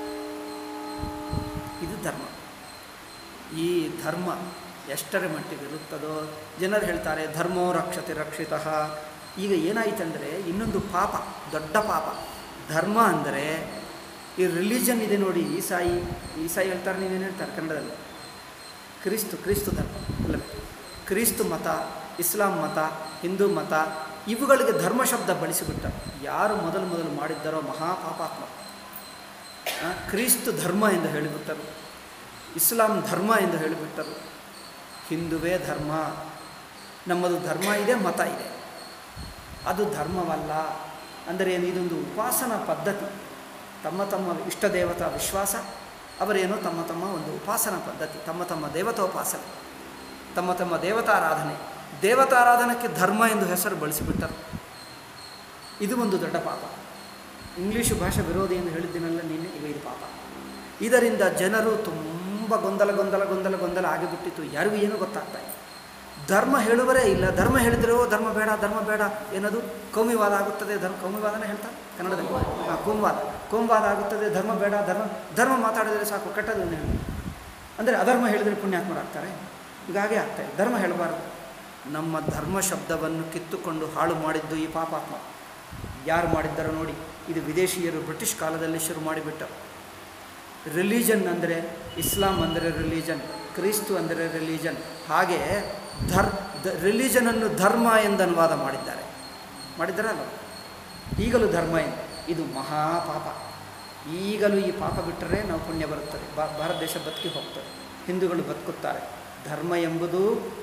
ಇದು ಧರ್ಮ ಈ ಧರ್ಮ ಎಷ್ಟರ ಮಟ್ಟಿಗೆ ಇರುತ್ತದೋ ಜನರು ಹೇಳ್ತಾರೆ ಧರ್ಮೋ ರಕ್ಷತೆ ರಕ್ಷಿತ ಈಗ ಏನಾಯ್ತಂದರೆ ಇನ್ನೊಂದು ಪಾಪ ದೊಡ್ಡ ಪಾಪ ಧರ್ಮ ಅಂದರೆ ಈ ರಿಲಿಜನ್ ಇದೆ ನೋಡಿ ಈಸಾಯಿ ಈಸಾಯಿ ಹೇಳ್ತಾರೆ ನೀವೇನು ಹೇಳ್ತಾರೆ ಕನ್ನಡದಲ್ಲಿ ಕ್ರಿಸ್ತು ಕ್ರಿಸ್ತು ಧರ್ಮ ಅಲ್ಲ ಕ್ರಿಸ್ತು ಮತ ಇಸ್ಲಾಂ ಮತ ಹಿಂದೂ ಮತ ಇವುಗಳಿಗೆ ಧರ್ಮ ಶಬ್ದ ಬಳಸಿಬಿಟ್ಟರು ಯಾರು ಮೊದಲು ಮೊದಲು ಮಾಡಿದ್ದಾರೋ ಮಹಾಪಾಪಾತ್ಮ ಆ, ಕ್ರಿಸ್ತು ಧರ್ಮ ಎಂದು ಹೇಳಿಬಿಟ್ಟರು ಇಸ್ಲಾಂ ಧರ್ಮ ಎಂದು ಹೇಳಿಬಿಟ್ಟರು ಹಿಂದುವೇ ಧರ್ಮ ನಮ್ಮದು ಧರ್ಮ ಇದೆ ಮತ ಇದೆ ಅದು ಧರ್ಮವಲ್ಲ ಅಂದರೆ ಏನು ಇದೊಂದು ಉಪಾಸನಾ ಪದ್ಧತಿ ತಮ್ಮ ತಮ್ಮ ಇಷ್ಟ ದೇವತಾ ವಿಶ್ವಾಸ ಅವರೇನೋ ತಮ್ಮ ತಮ್ಮ ಒಂದು ಉಪಾಸನಾ ಪದ್ಧತಿ ತಮ್ಮ ತಮ್ಮ ದೇವತೋಪಾಸನೆ ತಮ್ಮ ತಮ್ಮ ದೇವತಾರಾಧನೆ ದೇವತಾರಾಧನಕ್ಕೆ ಧರ್ಮ ಎಂದು ಹೆಸರು ಬಳಸಿಬಿಟ್ಟರು ಇದು ಒಂದು ದೊಡ್ಡ ಪಾಪ ಇಂಗ್ಲೀಷು ಭಾಷೆ ವಿರೋಧಿ ಎಂದು ಹೇಳಿದ್ದೀನಲ್ಲ ನಿನ್ನೆ ಈಗ ಇದು ಪಾಪ ಇದರಿಂದ ಜನರು ತುಂಬ ಗೊಂದಲ ಗೊಂದಲ ಗೊಂದಲ ಗೊಂದಲ ಆಗಿಬಿಟ್ಟಿತ್ತು ಯಾರಿಗೂ ಏನೂ ಗೊತ್ತಾಗ್ತಾ ಇಲ್ಲ ಧರ್ಮ ಹೇಳುವರೇ ಇಲ್ಲ ಧರ್ಮ ಹೇಳಿದ್ರೆ ಓ ಧರ್ಮ ಬೇಡ ಧರ್ಮ ಬೇಡ ಏನದು ಕೋಮಿವಾದ ಆಗುತ್ತದೆ ಧರ್ಮ ಕೋಮಿವಾದನೇ ಹೇಳ್ತಾರೆ ಕನ್ನಡದಲ್ಲಿ ಹಾಂ ಕೋಮವಾದ ಕೋಮವಾದ ಆಗುತ್ತದೆ ಧರ್ಮ ಬೇಡ ಧರ್ಮ ಧರ್ಮ ಮಾತಾಡಿದರೆ ಸಾಕು ಕೆಟ್ಟದ್ದು ಅಂತ ಹೇಳಿ ಅಂದರೆ ಅಧರ್ಮ ಹೇಳಿದರೆ ಪುಣ್ಯಾತ್ಮರಾಗ್ತಾರೆ ಈಗ ಹಾಗೆ ಆಗ್ತಾರೆ ಧರ್ಮ ಹೇಳಬಾರ್ದು ನಮ್ಮ ಧರ್ಮ ಶಬ್ದವನ್ನು ಕಿತ್ತುಕೊಂಡು ಹಾಳು ಮಾಡಿದ್ದು ಈ ಪಾಪಾತ್ಮ ಯಾರು ಮಾಡಿದ್ದಾರೋ ನೋಡಿ ಇದು ವಿದೇಶಿಯರು ಬ್ರಿಟಿಷ್ ಕಾಲದಲ್ಲಿ ಶುರು ಮಾಡಿಬಿಟ್ಟರು ರಿಲಿಜನ್ ಅಂದರೆ ಇಸ್ಲಾಂ ಅಂದರೆ ರಿಲಿಜನ್ ಕ್ರಿಸ್ತು ಅಂದರೆ ರಿಲಿಜನ್ ಹಾಗೆ ಧರ್ ದ ರಿಲಿಜನನ್ನು ಧರ್ಮ ಎಂದು ಅನುವಾದ ಮಾಡಿದ್ದಾರೆ ಮಾಡಿದ್ದಾರಲ್ಲ ಈಗಲೂ ಧರ್ಮ ಎಂದು ಇದು ಮಹಾಪಾಪ ಈಗಲೂ ಈ ಪಾಪ ಬಿಟ್ಟರೆ ನಾವು ಪುಣ್ಯ ಬರುತ್ತದೆ ಬಾ- ಭಾರತ ದೇಶ ಬದುಕಿ ಹೋಗ್ತದೆ ಹಿಂದೂಗಳು ಬದುಕುತ್ತಾರೆ ಧರ್ಮ ಎಂಬುದು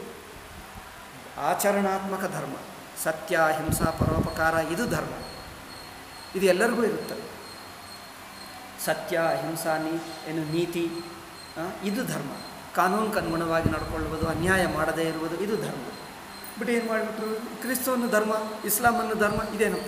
ಆಚರಣಾತ್ಮಕ ಧರ್ಮ ಸತ್ಯ ಹಿಂಸಾ ಪರೋಪಕಾರ ಇದು ಧರ್ಮ ಇದು ಎಲ್ಲರಿಗೂ ಇರುತ್ತದೆ ಸತ್ಯ ಅಹಿಂಸಾ ನೀ ಏನು ನೀತಿ ಆ, ಇದು ಧರ್ಮ ಕಾನೂನಿಗೆ ಅನುಗುಣವಾಗಿ ನಡ್ಕೊಳ್ಳುವುದು ಅನ್ಯಾಯ ಮಾಡದೇ ಇರುವುದು ಇದು ಧರ್ಮ ಬಟ್ ಏನು ಮಾಡಿಬಿಟ್ರು ಕ್ರಿಸ್ತವನ್ನು ಧರ್ಮ ಇಸ್ಲಾಮನ್ನು ಧರ್ಮ ಇದೇನಪ್ಪ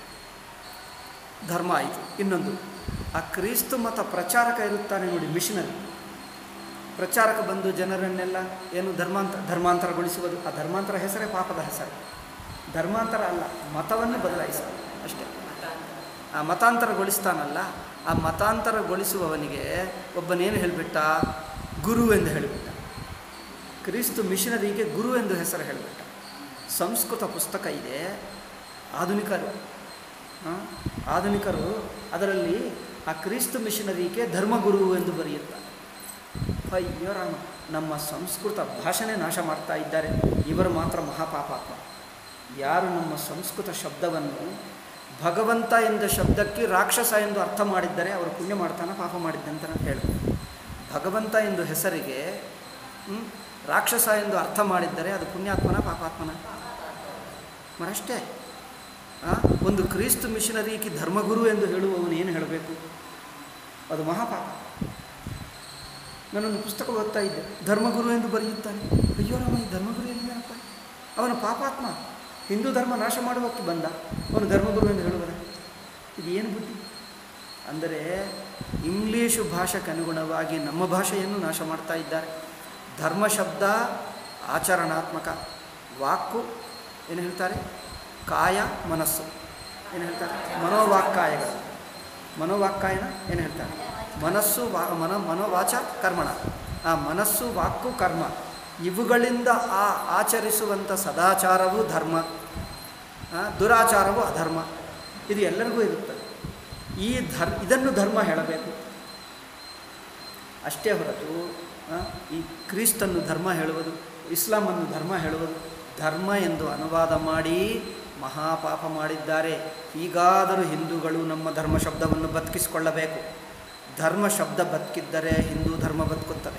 ಧರ್ಮ ಆಯಿತು ಇನ್ನೊಂದು ಆ ಕ್ರಿಸ್ತು ಮತ ಪ್ರಚಾರಕ ಇರುತ್ತಾನೆ ನೋಡಿ ಮಿಷನರಿ ಪ್ರಚಾರಕ ಬಂದು ಜನರನ್ನೆಲ್ಲ ಏನು ಧರ್ಮಾಂತರ ಧರ್ಮಾಂತರಗೊಳಿಸುವುದು ಆ ಧರ್ಮಾಂತರ ಹೆಸರೇ ಪಾಪದ ಹೆಸರು ಧರ್ಮಾಂತರ ಅಲ್ಲ ಮತವನ್ನು ಬದಲಾಯಿಸೋದು ಅಷ್ಟೇ ಆ ಮತಾಂತರಗೊಳಿಸ್ತಾನಲ್ಲ ಆ ಮತಾಂತರಗೊಳಿಸುವವನಿಗೆ ಒಬ್ಬನೇನು ಹೇಳಿಬಿಟ್ಟ ಗುರು ಎಂದು ಹೇಳಿಬಿಟ್ಟ ಕ್ರಿಸ್ತು ಮಿಷನರಿಗೆ ಗುರು ಎಂದು ಹೆಸರು ಹೇಳಿಬಿಟ್ಟ ಸಂಸ್ಕೃತ ಪುಸ್ತಕ ಇದೆ ಆಧುನಿಕರು ಆ, ಆಧುನಿಕರು ಅದರಲ್ಲಿ ಆ ಕ್ರಿಸ್ತು ಮಿಷನರಿಗೆ ಧರ್ಮಗುರು ಎಂದು ಬರೆಯುತ್ತಾರೆ ಅಯ್ಯೋ ರಾಮ ನಮ್ಮ ಸಂಸ್ಕೃತ ಭಾಷೆನೇ ನಾಶ ಮಾಡ್ತಾ ಇದ್ದಾರೆ ಇವರು ಮಾತ್ರ ಮಹಾಪಾಪಾತ್ಮ ಯಾರು ನಮ್ಮ ಸಂಸ್ಕೃತ ಶಬ್ದವನ್ನು ಭಗವಂತ ಎಂದ ಶಬ್ದಕ್ಕೆ ರಾಕ್ಷಸ ಎಂದು ಅರ್ಥ ಮಾಡಿದ್ದರೆ ಅವರು ಪುಣ್ಯ ಮಾಡ್ತಾನೆ ಪಾಪ ಮಾಡಿದ್ದಂತ ನಾನು ಹೇಳಿ ಭಗವಂತ ಎಂದು ಹೆಸರಿಗೆ ಹ್ಮ್, ರಾಕ್ಷಸ ಎಂದು ಅರ್ಥ ಮಾಡಿದ್ದರೆ ಅದು ಪುಣ್ಯಾತ್ಮನ ಪಾಪಾತ್ಮನ ಮರಷ್ಟೇ ಆ, ಒಂದು ಕ್ರಿಸ್ತ ಮಿಷನರಿಗೆ ಧರ್ಮಗುರು ಎಂದು ಹೇಳುವವನು ಏನು ಹೇಳಬೇಕು ಅದು ಮಹಾಪಾಪ ನಾನೊಂದು ಪುಸ್ತಕ ಓದ್ತಾ ಇದ್ದೆ ಧರ್ಮಗುರು ಎಂದು ಬರೆಯುತ್ತಾನೆ ಅಯ್ಯೋ ರಾಮ ಈ ಧರ್ಮಗುರು ಎಲ್ಲಿದ್ದಾನಪ್ಪ ಅವನು ಪಾಪಾತ್ಮ ಹಿಂದೂ ಧರ್ಮ ನಾಶ ಮಾಡುವಕ್ಕೆ ಬಂದ ಅವನು ಧರ್ಮಗುರು ಎಂದು ಹೇಳುವದ ಇದು ಏನು ಬುದ್ಧಿ ಅಂದರೆ ಇಂಗ್ಲೀಷು ಭಾಷೆಗೆ ಅನುಗುಣವಾಗಿ ನಮ್ಮ ಭಾಷೆಯನ್ನು ನಾಶ ಮಾಡ್ತಾ ಇದ್ದಾರೆ ಧರ್ಮ ಶಬ್ದ ಆಚರಣಾತ್ಮಕ ವಾಕು ಏನು ಹೇಳ್ತಾರೆ ಕಾಯ ಮನಸ್ಸು ಏನು ಹೇಳ್ತಾರೆ ಮನೋವಾಕ್ಕಾಯಗಳು ಮನೋವಾಕ್ಕಾಯನ ಏನು ಹೇಳ್ತಾರೆ ಮನಸ್ಸು ವಾ ಮನ ಮನೋವಾಚ ಕರ್ಮಣ ಆ ಮನಸ್ಸು ವಾಕು ಕರ್ಮ ಇವುಗಳಿಂದ ಆ ಆಚರಿಸುವಂಥ ಸದಾಚಾರವು ಧರ್ಮ ಆ, ದುರಾಚಾರವು ಅಧರ್ಮ ಇದು ಎಲ್ಲರಿಗೂ ಇರುತ್ತದೆ ಈ ಧರ್ ಇದನ್ನು ಧರ್ಮ ಹೇಳಬೇಕು ಅಷ್ಟೇ ಹೊರತು ಆ, ಈ ಕ್ರಿಸ್ತನ್ನು ಧರ್ಮ ಹೇಳುವುದು ಇಸ್ಲಾಮನ್ನು ಧರ್ಮ ಹೇಳುವುದು ಧರ್ಮ ಎಂದು ಅನುವಾದ ಮಾಡಿ ಮಹಾಪಾಪ ಮಾಡಿದ್ದಾರೆ ಹೀಗಾದರೂ ಹಿಂದೂಗಳು ನಮ್ಮ ಧರ್ಮ ಶಬ್ದವನ್ನು ಬದುಕಿಸಿಕೊಳ್ಳಬೇಕು ಧರ್ಮ ಶಬ್ದ ಬದುಕಿದ್ದರೆ ಹಿಂದೂ ಧರ್ಮ ಬದುಕುತ್ತದೆ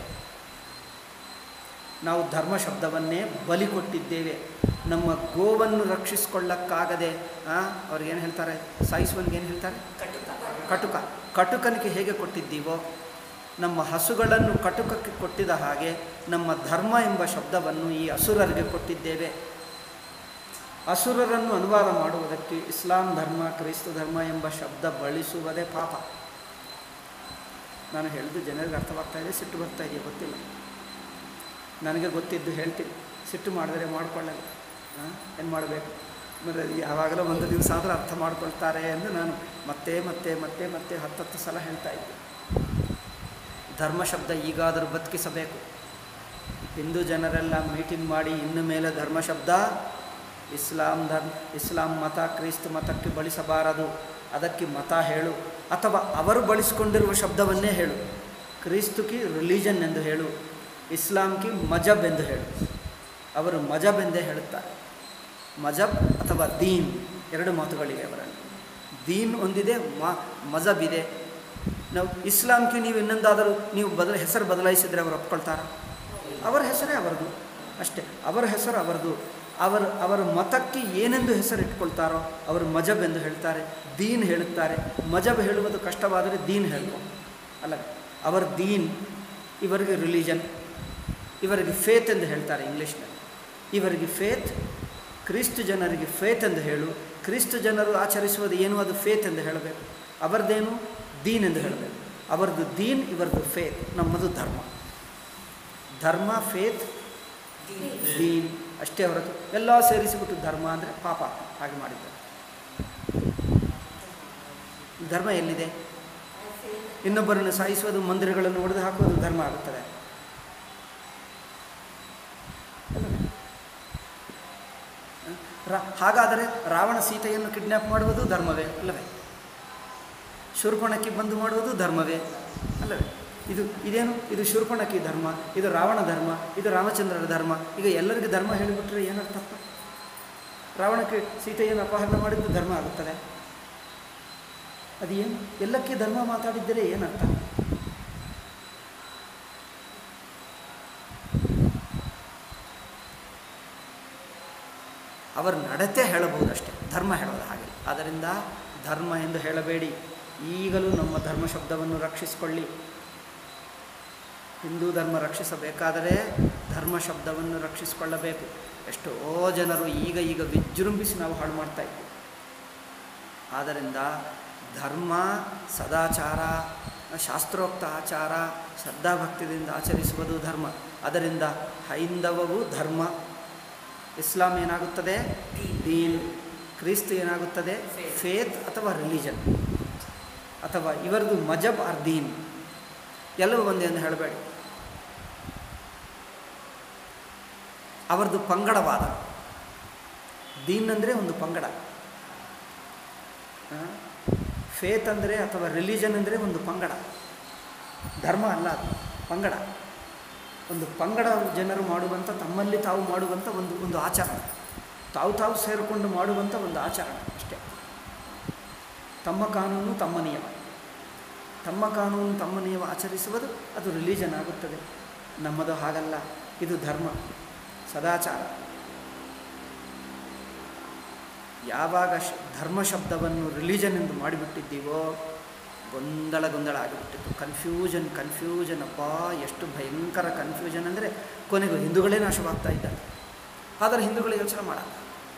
ನಾವು ಧರ್ಮ ಶಬ್ದವನ್ನೇ ಬಲಿ ಕೊಟ್ಟಿದ್ದೇವೆ ನಮ್ಮ ಗೋವನ್ನು ರಕ್ಷಿಸಿಕೊಳ್ಳಕ್ಕಾಗದೆ ಅವ್ರಿಗೇನು ಹೇಳ್ತಾರೆ ಸಾಯಿಸುವನಿಗೆ ಏನು ಹೇಳ್ತಾರೆ ಕಟುಕ ಕಟುಕನಿಗೆ ಹೇಗೆ ಕೊಟ್ಟಿದ್ದೀವೋ ನಮ್ಮ ಹಸುಗಳನ್ನು ಕಟುಕಕ್ಕೆ ಕೊಟ್ಟಿದ ಹಾಗೆ ನಮ್ಮ ಧರ್ಮ ಎಂಬ ಶಬ್ದವನ್ನು ಈ ಅಸುರರಿಗೆ ಕೊಟ್ಟಿದ್ದೇವೆ ಅಸುರರನ್ನು ಅನುವಾದ ಮಾಡುವುದಕ್ಕೆ ಇಸ್ಲಾಂ ಧರ್ಮ ಕ್ರೈಸ್ತ ಧರ್ಮ ಎಂಬ ಶಬ್ದ ಬಳಸುವುದೇ ಪಾಪ ನಾನು ಹೇಳಿದ್ದು ಜನರಿಗೆ ಅರ್ಥವಾಗ್ತಾ ಇದೆ ಸಿಟ್ಟು ಬರ್ತಾ ಇದೆಯಾ ಗೊತ್ತಿಲ್ಲ ನನಗೆ ಗೊತ್ತಿದ್ದು ಹೇಳ್ತೀನಿ ಸಿಟ್ಟು ಮಾಡಿದರೆ ಮಾಡ್ಕೊಳ್ಳಲ್ಲ ಏನು ಮಾಡಬೇಕು మరి ಯಾವಾಗಲೂ ಒಂದು ದಿವಸ ಆದರೂ ಅರ್ಥ ಮಾಡ್ಕೊಳ್ತಾರೆ ಎಂದು ನಾನು ಮತ್ತೆ ಮತ್ತೆ ಮತ್ತೆ ಮತ್ತೆ ಹತ್ತತ್ತು ಸಲ ಹೇಳ್ತಾ ಇದ್ದೆ ಧರ್ಮ ಶಬ್ದ ಈಗಾದರೂ ಬದುಕಿಸಬೇಕು ಹಿಂದೂ ಜನರೆಲ್ಲ ಮೀಟಿಂಗ್ ಮಾಡಿ ಇನ್ನು ಮೇಲೆ ಧರ್ಮ ಶಬ್ದ ಇಸ್ಲಾಂ ಧರ್ಮ ಇಸ್ಲಾಂ ಮತ ಕ್ರಿಸ್ತ ಮತಕ್ಕೆ ಬಳಸಬಾರದು ಅದಕ್ಕೆ ಮತ ಹೇಳು ಅಥವಾ ಅವರು ಬಳಸಿಕೊಂಡಿರುವ ಶಬ್ದವನ್ನೇ ಹೇಳು ಕ್ರಿಸ್ತುಕಿ ರಿಲಿಜನ್ ಎಂದು ಹೇಳು ಇಸ್ಲಾಂಕಿ ಮಜಬ್ ಎಂದು ಹೇಳು ಅವರು ಮಜಬ್ ಎಂದೇ ಹೇಳುತ್ತಾರೆ ಮಜಬ್ ಅಥವಾ ದೀನ್ ಎರಡು ಮಾತುಗಳಿವೆ ಅವರಲ್ಲಿ ದೀನ್ ಒಂದಿದೆ ಮ ಮಜಬ್ ಇದೆ ನಾವು ಇಸ್ಲಾಂಗೆ ನೀವು ಇನ್ನೊಂದಾದರೂ ನೀವು ಬದಲ ಹೆಸರು ಬದಲಾಯಿಸಿದರೆ ಅವರು ಒಪ್ಕೊಳ್ತಾರ ಅವರ ಹೆಸರೇ ಅವರದು ಅಷ್ಟೇ ಅವರ ಹೆಸರು ಅವರದು ಅವರ ಅವರ ಮತಕ್ಕೆ ಏನೆಂದು ಹೆಸರು ಇಟ್ಕೊಳ್ತಾರೋ ಅವರು ಮಜಬ್ ಎಂದು ಹೇಳ್ತಾರೆ ದೀನ್ ಹೇಳುತ್ತಾರೆ ಮಜಬ್ ಹೇಳುವುದು ಕಷ್ಟವಾದರೆ ದೀನ್ ಹೇಳುವ ಅಲ್ಲ ಅವರ ದೀನ್ ಇವರಿಗೆ ರಿಲಿಜನ್ ಇವರಿಗೆ ಫೇತ್ ಎಂದು ಹೇಳ್ತಾರೆ ಇಂಗ್ಲೀಷ್ನಲ್ಲಿ ಇವರಿಗೆ ಫೇತ್ ಕ್ರಿಸ್ತ ಜನರಿಗೆ ಫೇತ್ ಎಂದು ಹೇಳು ಕ್ರಿಸ್ತ ಜನರು ಆಚರಿಸುವುದು ಏನು ಅದು ಫೇತ್ ಎಂದು ಹೇಳಬೇಕು ಅವರದ್ದೇನು ದೀನ್ ಎಂದು ಹೇಳಬೇಕು ಅವರದ್ದು ದೀನ್ ಇವರದ್ದು ಫೇತ್ ನಮ್ಮದು ಧರ್ಮ ಧರ್ಮ ಫೇತ್ ದೀನ್ ಅಷ್ಟೇ ಹೊರತು ಎಲ್ಲ ಸೇರಿಸಿಬಿಟ್ಟು ಧರ್ಮ ಅಂದರೆ ಪಾಪ ಹಾಗೆ ಮಾಡಿದ್ದಾರೆ ಧರ್ಮ ಎಲ್ಲಿದೆ ಇನ್ನೊಬ್ಬರನ್ನು ಸಾಯಿಸುವುದು ಮಂದಿರಗಳನ್ನು ಒಡೆದು ಹಾಕುವುದು ಧರ್ಮ ಆಗುತ್ತದೆ ಅಲ್ಲವೇ? ರಾ- ಹಾಗಾದರೆ ರಾವಣ ಸೀತೆಯನ್ನು ಕಿಡ್ನ್ಯಾಪ್ ಮಾಡುವುದು ಧರ್ಮವೇ ಅಲ್ಲವೇ ಶೂರ್ಪಣಕ್ಕೆ ಬಂದು ಮಾಡುವುದು ಧರ್ಮವೇ ಅಲ್ಲವೇ ಇದು ಇದೇನು ಇದು ಶೂರ್ಪಣಕಿ ಧರ್ಮ ಇದು ರಾವಣ ಧರ್ಮ ಇದು ರಾಮಚಂದ್ರರ ಧರ್ಮ ಈಗ ಎಲ್ಲರಿಗೂ ಧರ್ಮ ಹೇಳಿಬಿಟ್ರೆ ಏನರ್ಥಪ್ಪ ರಾವಣಕ್ಕೆ ಸೀತೆಯನ್ನು ಅಪಹರಣ ಮಾಡಿದ್ದು ಧರ್ಮ ಆಗುತ್ತದೆ ಅದೇನು ಎಲ್ಲಕ್ಕೆ ಧರ್ಮ ಮಾತಾಡಿದ್ದರೆ ಏನರ್ಥ ಅವರ ನಡತೆ ಹೇಳಬಹುದಷ್ಟೇ ಧರ್ಮ ಹೇಳೋದು ಹಾಗೆ ಆದ್ದರಿಂದ ಧರ್ಮ ಎಂದು ಹೇಳಬೇಡಿ ಈಗಲೂ ನಮ್ಮ ಧರ್ಮ ಶಬ್ದವನ್ನು ರಕ್ಷಿಸಿಕೊಳ್ಳಿ ಹಿಂದೂ ಧರ್ಮ ರಕ್ಷಿಸಬೇಕಾದರೆ ಧರ್ಮ ಶಬ್ದವನ್ನು ರಕ್ಷಿಸಿಕೊಳ್ಳಬೇಕು ಎಷ್ಟೋ ಜನರು ಈಗ ಈಗ ವಿಜೃಂಭಿಸಿ ನಾವು ಹಾಳು ಮಾಡ್ತಾ ಇದ್ದೀವಿ ಆದ್ದರಿಂದ ಧರ್ಮ ಸದಾಚಾರ ಶಾಸ್ತ್ರೋಕ್ತ ಆಚಾರ ಶ್ರದ್ಧಾಭಕ್ತಿಯಿಂದ ಆಚರಿಸುವುದು ಧರ್ಮ ಅದರಿಂದ ಹೈಂದವವು ಧರ್ಮ ಇಸ್ಲಾಂ ಏನಾಗುತ್ತದೆ ದೀನ್ ಕ್ರಿಸ್ತ ಏನಾಗುತ್ತದೆ ಫೇತ್ ಅಥವಾ ರಿಲಿಜನ್ ಅಥವಾ ಇವರದು ಮಜಬ್ ಆರ್ ದೀನ್ ಎಲ್ಲವೂ ಒಂದೇ ಎಂದು ಹೇಳಬೇಡಿ ಅವರದು ಪಂಗಡವಾದ ದೀನ್ ಅಂದರೆ ಒಂದು ಪಂಗಡ ಆ, ಫೇತ್ ಅಂದರೆ ಅಥವಾ ರಿಲಿಜನ್ ಅಂದರೆ ಒಂದು ಪಂಗಡ ಧರ್ಮ ಅಲ್ಲ ಅದು ಪಂಗಡ ಒಂದು ಪಂಗಡ ಜನರು ಮಾಡುವಂಥ ತಮ್ಮಲ್ಲಿ ತಾವು ಮಾಡುವಂಥ ಒಂದು ಒಂದು ಆಚರಣೆ ತಾವು ತಾವು ಸೇರಿಕೊಂಡು ಮಾಡುವಂಥ ಒಂದು ಆಚರಣೆ ಅಷ್ಟೇ ತಮ್ಮ ಕಾನೂನು ತಮ್ಮ ನಿಯಮ ತಮ್ಮ ಕಾನೂನು ತಮ್ಮ ನಿಯಮ ಆಚರಿಸುವುದು ಅದು ರಿಲಿಜನ್ ಆಗುತ್ತದೆ ನಮ್ಮದು ಹಾಗಲ್ಲ ಇದು ಧರ್ಮ ಸದಾಚಾರ ಯಾವಾಗ ಶ ಧರ್ಮ ಶಬ್ದವನ್ನು ರಿಲಿಜನ್ ಎಂದು ಮಾಡಿಬಿಟ್ಟಿದ್ದೀವೋ ಗೊಂದಲ ಗೊಂದಲ ಆಗಿಬಿಟ್ಟಿತ್ತು ಕನ್ಫ್ಯೂಷನ್ ಕನ್ಫ್ಯೂಷನ್ ಅಪ್ಪಾ ಎಷ್ಟು ಭಯಂಕರ ಕನ್ಫ್ಯೂಷನ್ ಅಂದರೆ ಕೊನೆಗೂ ಹಿಂದೂಗಳೇ ನಾಶವಾಗ್ತಾ ಇದ್ದಾರೆ ಆದರೆ ಹಿಂದೂಗಳು ಯೋಚನೆ ಮಾಡಲ್ಲ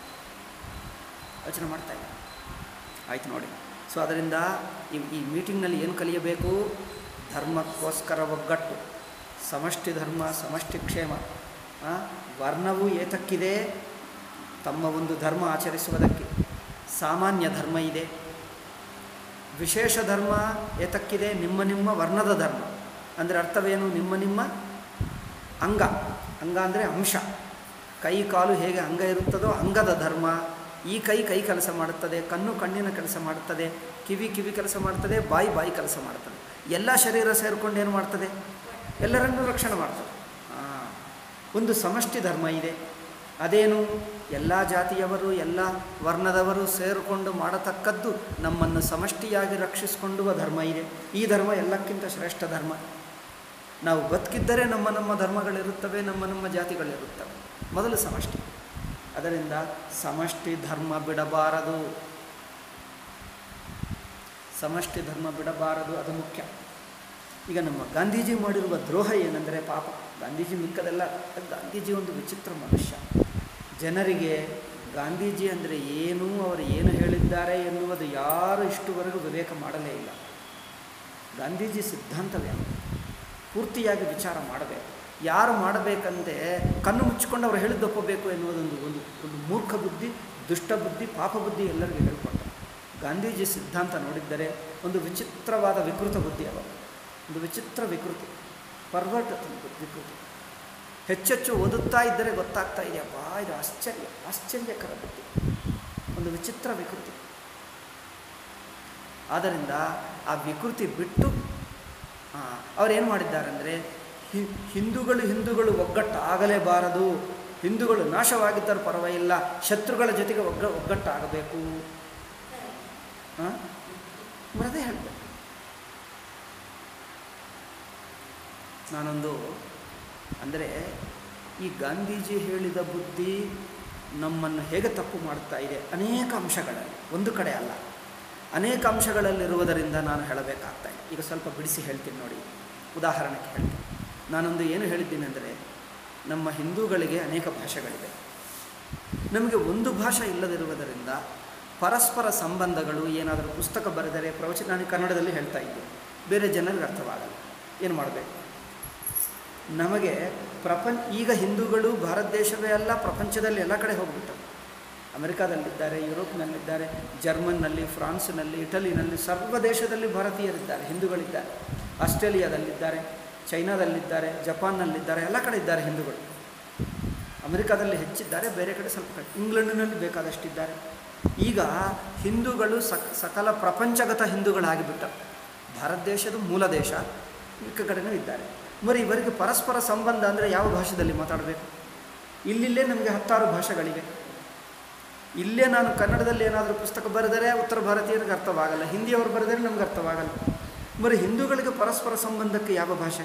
ಯೋಚನೆ ಮಾಡ್ತಾ ಇಲ್ಲ ಆಯ್ತು ನೋಡಿ ಸೊ ಅದರಿಂದ ಈ ಈ ಮೀಟಿಂಗ್ನಲ್ಲಿ ಏನು ಕಲಿಯಬೇಕು ಧರ್ಮಕ್ಕೋಸ್ಕರ ಒಗ್ಗಟ್ಟು ಸಮಷ್ಟಿ ಧರ್ಮ ಸಮಷ್ಟಿ ಕ್ಷೇಮ ಆ, ವರ್ಣವು ಏತಕ್ಕಿದೆ ತಮ್ಮ ಒಂದು ಧರ್ಮ ಆಚರಿಸುವುದಕ್ಕೆ ಸಾಮಾನ್ಯ ಧರ್ಮ ಇದೆ ವಿಶೇಷ ಧರ್ಮ ಏತಕ್ಕಿದೆ ನಿಮ್ಮ ನಿಮ್ಮ ವರ್ಣದ ಧರ್ಮ ಅಂದರೆ ಅರ್ಥವೇನು ನಿಮ್ಮ ನಿಮ್ಮ ಅಂಗ ಅಂಗ ಅಂದರೆ ಅಂಶ ಕೈ ಕಾಲು ಹೇಗೆ ಅಂಗ ಇರುತ್ತದೋ ಅಂಗದ ಧರ್ಮ ಈ ಕೈ ಕೈ ಕೆಲಸ ಮಾಡುತ್ತದೆ ಕಣ್ಣು ಕಣ್ಣಿನ ಕೆಲಸ ಮಾಡುತ್ತದೆ ಕಿವಿ ಕಿವಿ ಕೆಲಸ ಮಾಡುತ್ತದೆ ಬಾಯಿ ಬಾಯಿ ಕೆಲಸ ಮಾಡುತ್ತದೆ ಎಲ್ಲ ಶರೀರ ಸೇರಿಕೊಂಡು ಏನು ಮಾಡ್ತದೆ ಎಲ್ಲರನ್ನೂ ರಕ್ಷಣೆ ಮಾಡ್ತದೆ ಆ, ಒಂದು ಸಮಷ್ಟಿ ಧರ್ಮ ಇದೆ ಅದೇನು ಎಲ್ಲ ಜಾತಿಯವರು ಎಲ್ಲ ವರ್ಣದವರು ಸೇರಿಕೊಂಡು ಮಾಡತಕ್ಕದ್ದು ನಮ್ಮನ್ನು ಸಮಷ್ಟಿಯಾಗಿ ರಕ್ಷಿಸಿಕೊಳ್ಳುವ ಧರ್ಮ ಇದೆ ಈ ಧರ್ಮ ಎಲ್ಲಕ್ಕಿಂತ ಶ್ರೇಷ್ಠ ಧರ್ಮ ನಾವು ಬದುಕಿದ್ದರೆ ನಮ್ಮ ನಮ್ಮ ಧರ್ಮಗಳಿರುತ್ತವೆ ನಮ್ಮ ನಮ್ಮ ಜಾತಿಗಳಿರುತ್ತವೆ ಮೊದಲು ಸಮಷ್ಟಿ ಅದರಿಂದ ಸಮಷ್ಟಿ ಧರ್ಮ ಬಿಡಬಾರದು ಸಮಷ್ಟಿ ಧರ್ಮ ಬಿಡಬಾರದು ಅದು ಮುಖ್ಯ ಈಗ ನಮ್ಮ ಗಾಂಧೀಜಿ ಮಾಡಿರುವ ದ್ರೋಹ ಏನೆಂದರೆ ಪಾಪ ಗಾಂಧೀಜಿ ಮಿಕ್ಕದೆಲ್ಲ ಗಾಂಧೀಜಿ ಒಂದು ವಿಚಿತ್ರ ಮನುಷ್ಯ ಜನರಿಗೆ ಗಾಂಧೀಜಿ ಅಂದರೆ ಏನು ಅವರು ಏನು ಹೇಳಿದ್ದಾರೆ ಎನ್ನುವುದು ಯಾರು ಇಷ್ಟುವರೆಗೂ ವಿವೇಕ ಮಾಡಲೇ ಇಲ್ಲ ಗಾಂಧೀಜಿ ಸಿದ್ಧಾಂತವೇ ಪೂರ್ತಿಯಾಗಿ ವಿಚಾರ ಮಾಡಬೇಕು ಯಾರು ಮಾಡಬೇಕಂತೆ ಕಣ್ಣು ಮುಚ್ಚಿಕೊಂಡು ಅವರು ಹೇಳಿದ್ದು ಒಪ್ಪಬೇಕು ಎನ್ನುವುದೊಂದು ಒಂದು ಒಂದು ಮೂರ್ಖ ಬುದ್ಧಿ ದುಷ್ಟ ಬುದ್ಧಿ ಪಾಪ ಬುದ್ಧಿ ಎಲ್ಲರಿಗೂ ಹೇಳಿಕೊಟ್ಟ ಗಾಂಧೀಜಿ ಸಿದ್ಧಾಂತ ನೋಡಿದ್ದರೆ ಒಂದು ವಿಚಿತ್ರವಾದ ವಿಕೃತ ಬುದ್ಧಿ ಅವ ಒಂದು ವಿಚಿತ್ರ ವಿಕೃತಿ ಪರ್ವರ್ಟ್ ವಿಕೃತಿ ಹೆಚ್ಚೆಚ್ಚು ಓದುತ್ತಾ ಇದ್ದರೆ ಗೊತ್ತಾಗ್ತಾ ಇದೆ ಅಬ್ಬಾ ಇದು ಆಶ್ಚರ್ಯ ಆಶ್ಚರ್ಯಕರ ಬುದ್ಧಿ ಒಂದು ವಿಚಿತ್ರ ವಿಕೃತಿ ಆದ್ದರಿಂದ ಆ ವಿಕೃತಿ ಬಿಟ್ಟು ಅವರೇನು ಮಾಡಿದ್ದಾರೆ ಅಂದರೆ ಹಿಂದೂಗಳು ಹಿಂದೂಗಳು ಒಗ್ಗಟ್ಟು ಆಗಲೇಬಾರದು ಹಿಂದೂಗಳು ನಾಶವಾಗಿದ್ದರೂ ಪರವಾಗಿಲ್ಲ ಶತ್ರುಗಳ ಜೊತೆಗೆ ಒಗ್ಗ ಒಗ್ಗಟ್ಟಾಗಬೇಕು ಮರದೇ ಹೇಳಬೇಕು ನಾನೊಂದು ಅಂದರೆ ಈ ಗಾಂಧೀಜಿ ಹೇಳಿದ ಬುದ್ಧಿ ನಮ್ಮನ್ನು ಹೇಗೆ ತಪ್ಪು ಮಾಡ್ತಾ ಇದೆ ಅನೇಕ ಅಂಶಗಳಲ್ಲಿ ಒಂದು ಕಡೆ ಅಲ್ಲ ಅನೇಕ ಅಂಶಗಳಲ್ಲಿರುವುದರಿಂದ ನಾನು ಹೇಳಬೇಕಾಗ್ತಾ ಇದೆ ಈಗ ಸ್ವಲ್ಪ ಬಿಡಿಸಿ ಹೇಳ್ತೀನಿ ನೋಡಿ ಉದಾಹರಣೆಗೆ ಹೇಳ್ತೀನಿ ನಾನೊಂದು ಏನು ಹೇಳಿದ್ದೀನಿ ಅಂದರೆ ನಮ್ಮ ಹಿಂದೂಗಳಿಗೆ ಅನೇಕ ಭಾಷೆಗಳಿವೆ ನಮಗೆ ಒಂದು ಭಾಷೆ ಇಲ್ಲದಿರುವುದರಿಂದ ಪರಸ್ಪರ ಸಂಬಂಧಗಳು ಏನಾದರೂ ಪುಸ್ತಕ ಬರೆದರೆ ಪ್ರವಚನ ನಾನು ಕನ್ನಡದಲ್ಲಿ ಹೇಳ್ತಾ ಇದ್ದೆ ಬೇರೆ ಜನರಿಗೆ ಅರ್ಥವಾಗಲ್ಲ ಏನು ಮಾಡಬೇಕು ನಮಗೆ ಪ್ರಪಂಚ ಈಗ ಹಿಂದೂಗಳು ಭಾರತ ದೇಶವೇ ಅಲ್ಲ ಪ್ರಪಂಚದಲ್ಲಿ ಎಲ್ಲ ಕಡೆ ಹೋಗ್ಬಿಟ್ಟರು ಅಮೆರಿಕಾದಲ್ಲಿದ್ದಾರೆ ಯುರೋಪ್ನಲ್ಲಿದ್ದಾರೆ ಜರ್ಮನ್ನಲ್ಲಿ ಫ್ರಾನ್ಸ್ನಲ್ಲಿ ಇಟಲಿನಲ್ಲಿ ಸರ್ವ ದೇಶದಲ್ಲಿ ಭಾರತೀಯರಿದ್ದಾರೆ ಹಿಂದೂಗಳಿದ್ದಾರೆ ಆಸ್ಟ್ರೇಲಿಯಾದಲ್ಲಿದ್ದಾರೆ ಚೈನಾದಲ್ಲಿದ್ದಾರೆ ಜಪಾನ್ನಲ್ಲಿದ್ದಾರೆ ಎಲ್ಲ ಕಡೆ ಇದ್ದಾರೆ ಹಿಂದೂಗಳು ಅಮೆರಿಕಾದಲ್ಲಿ ಹೆಚ್ಚಿದ್ದಾರೆ ಬೇರೆ ಕಡೆ ಸ್ವಲ್ಪ ಕಡೆ ಇಂಗ್ಲೆಂಡಿನಲ್ಲಿ ಬೇಕಾದಷ್ಟಿದ್ದಾರೆ ಈಗ ಹಿಂದೂಗಳು ಸಕ್ ಸಕಲ ಪ್ರಪಂಚಗತ ಹಿಂದೂಗಳಾಗಿಬಿಟ್ಟರು ಭಾರತ ದೇಶದ ಮೂಲ ದೇಶ ಮಿಕ್ಕ ಕಡೆನೂ ಇದ್ದಾರೆ మరి ಇವರಿಗೆ ಪರಸ್ಪರ ಸಂಬಂಧ ಅಂದರೆ ಯಾವ ಭಾಷೆಯಲ್ಲಿ ಮಾತಾಡಬೇಕು ಇಲ್ಲಿಲ್ಲೇ ನಮಗೆ ಹತ್ತಾರು ಭಾಷೆಗಳಿವೆ ಇಲ್ಲೇ ನಾನು ಕನ್ನಡದಲ್ಲಿ ಏನಾದರೂ ಪುಸ್ತಕ ಬರೆದರೆ ಉತ್ತರ ಭಾರತೀಯರಿಗೆ ಅರ್ಥವಾಗಲ್ಲ ಹಿಂದಿಯವರು ಬರೆದರೆ ನಮ್ಗೆ ಅರ್ಥವಾಗಲ್ಲ మరి ಹಿಂದೂಗಳಿಗೆ ಪರಸ್ಪರ ಸಂಬಂಧಕ್ಕೆ ಯಾವ ಭಾಷೆ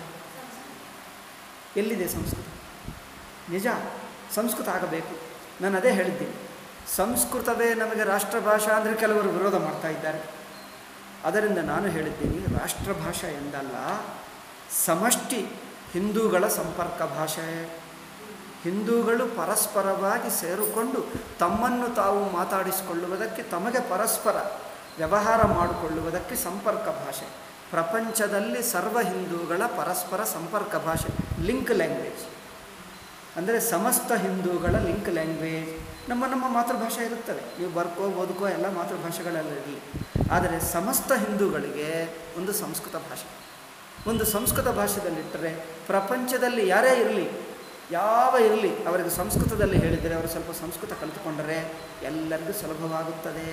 ಎಲ್ಲಿದೆ ಸಂಸ್ಕೃತ ನಿಜ ಸಂಸ್ಕೃತ ಆಗಬೇಕು ನಾನು ಅದೇ ಹೇಳಿದ್ದೀನಿ ಸಂಸ್ಕೃತವೇ ನಮಗೆ ರಾಷ್ಟ್ರ ಭಾಷಾ ಅಂದರೆ ಕೆಲವರು ವಿರೋಧ ಮಾಡ್ತಾ ಇದ್ದಾರೆ ಅದರಿಂದ ನಾನು ಹೇಳಿದ್ದೀನಿ ರಾಷ್ಟ್ರ ಭಾಷೆ ಎಂದಲ್ಲ ಸಮಷ್ಟಿ ಹಿಂದೂಗಳ ಸಂಪರ್ಕ ಭಾಷೆ ಹಿಂದೂಗಳು ಪರಸ್ಪರವಾಗಿ ಸೇರಿಕೊಂಡು ತಮ್ಮನ್ನು ತಾವು ಮಾತಾಡಿಸಿಕೊಳ್ಳುವುದಕ್ಕೆ ತಮಗೆ ಪರಸ್ಪರ ವ್ಯವಹಾರ ಮಾಡಿಕೊಳ್ಳುವುದಕ್ಕೆ ಸಂಪರ್ಕ ಭಾಷೆ ಪ್ರಪಂಚದಲ್ಲಿ ಸರ್ವ ಹಿಂದೂಗಳ ಪರಸ್ಪರ ಸಂಪರ್ಕ ಭಾಷೆ ಲಿಂಕ್ ಲ್ಯಾಂಗ್ವೇಜ್ ಅಂದರೆ ಸಮಸ್ತ ಹಿಂದೂಗಳ ಲಿಂಕ್ ಲ್ಯಾಂಗ್ವೇಜ್ ನಮ್ಮ ನಮ್ಮ ಮಾತೃಭಾಷೆ ಇರುತ್ತವೆ ನೀವು ಬರ್ಕೋ ಓದ್ಕೋ ಎಲ್ಲ ಮಾತೃಭಾಷೆಗಳೆಲ್ಲ ಇರಲಿ ಆದರೆ ಸಮಸ್ತ ಹಿಂದೂಗಳಿಗೆ ಒಂದು ಸಂಸ್ಕೃತ ಭಾಷೆ ಒಂದು ಸಂಸ್ಕೃತ ಭಾಷೆದಲ್ಲಿಟ್ಟರೆ ಪ್ರಪಂಚದಲ್ಲಿ ಯಾರೇ ಇರಲಿ ಯಾವ ಇರಲಿ ಅವರಿಗೆ ಸಂಸ್ಕೃತದಲ್ಲಿ ಹೇಳಿದರೆ ಅವರು ಸ್ವಲ್ಪ ಸಂಸ್ಕೃತ ಕಲಿತುಕೊಂಡರೆ ಎಲ್ಲರಿಗೂ ಸುಲಭವಾಗುತ್ತದೆ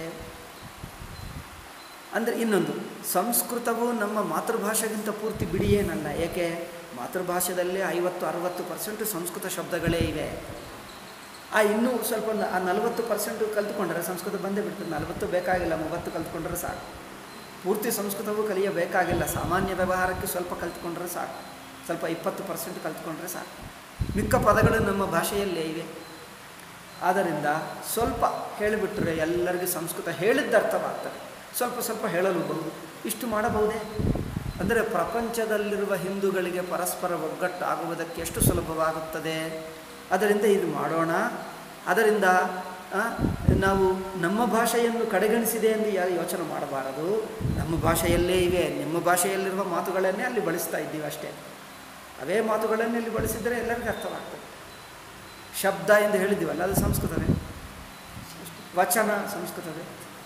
ಅಂದರೆ ಇನ್ನೊಂದು ಸಂಸ್ಕೃತವು ನಮ್ಮ ಮಾತೃಭಾಷೆಗಿಂತ ಪೂರ್ತಿ ಬಿಡಿಯೇನಲ್ಲ ಏಕೆ ಮಾತೃಭಾಷೆದಲ್ಲಿ ಐವತ್ತು ಅರವತ್ತು ಪರ್ಸೆಂಟ್ ಸಂಸ್ಕೃತ ಶಬ್ದಗಳೇ ಇವೆ ಆ ಇನ್ನೂ ಸ್ವಲ್ಪ ಒಂದು ಆ ನಲವತ್ತು ಪರ್ಸೆಂಟು ಕಲ್ತ್ಕೊಂಡ್ರೆ ಸಂಸ್ಕೃತ ಬಂದೇ ಬಿಡ್ತದೆ ನಲವತ್ತು ಬೇಕಾಗಿಲ್ಲ ಮೂವತ್ತು ಕಲ್ತ್ಕೊಂಡ್ರೆ ಸಾಕು ಪೂರ್ತಿ ಸಂಸ್ಕೃತವೂ ಕಲಿಯಬೇಕಾಗಿಲ್ಲ ಸಾಮಾನ್ಯ ವ್ಯವಹಾರಕ್ಕೆ ಸ್ವಲ್ಪ ಕಲ್ತ್ಕೊಂಡ್ರೆ ಸಾಕು ಸ್ವಲ್ಪ ಇಪ್ಪತ್ತು ಪರ್ಸೆಂಟ್ ಕಲ್ತ್ಕೊಂಡ್ರೆ ಸಾಕು ಮಿಕ್ಕ ಪದಗಳು ನಮ್ಮ ಭಾಷೆಯಲ್ಲೇ ಇವೆ ಆದ್ದರಿಂದ ಸ್ವಲ್ಪ ಹೇಳಿಬಿಟ್ರೆ ಎಲ್ಲರಿಗೂ ಸಂಸ್ಕೃತ ಹೇಳಿದ್ದ ಅರ್ಥವಾಗ್ತದೆ ಸ್ವಲ್ಪ ಸ್ವಲ್ಪ ಹೇಳಲೂಬಹುದು ಇಷ್ಟು ಮಾಡಬಹುದೇ ಅಂದರೆ ಪ್ರಪಂಚದಲ್ಲಿರುವ ಹಿಂದೂಗಳಿಗೆ ಪರಸ್ಪರ ಒಗ್ಗಟ್ಟು ಆಗುವುದಕ್ಕೆ ಎಷ್ಟು ಸುಲಭವಾಗುತ್ತದೆ ಅದರಿಂದ ಇದು ಮಾಡೋಣ ಅದರಿಂದ ಆ, ನಾವು ನಮ್ಮ ಭಾಷೆಯನ್ನು ಕಡೆಗಣಿಸಿದೆ ಎಂದು ಯಾರು ಯೋಚನೆ ಮಾಡಬಾರದು ನಮ್ಮ ಭಾಷೆಯಲ್ಲೇ ಇವೆ ನಿಮ್ಮ ಭಾಷೆಯಲ್ಲಿರುವ ಮಾತುಗಳನ್ನೇ ಅಲ್ಲಿ ಬಳಸ್ತಾ ಇದ್ದೀವಿ ಅಷ್ಟೇ ಅವೇ ಮಾತುಗಳನ್ನೇ ಇಲ್ಲಿ ಬಳಸಿದರೆ ಎಲ್ಲರಿಗೂ ಅರ್ಥವಾಗ್ತದೆ ಶಬ್ದ ಎಂದು ಹೇಳಿದ್ದೀವಲ್ಲ ಅದು ಸಂಸ್ಕೃತವೇ ವಚನ ಸಂಸ್ಕೃತವೇ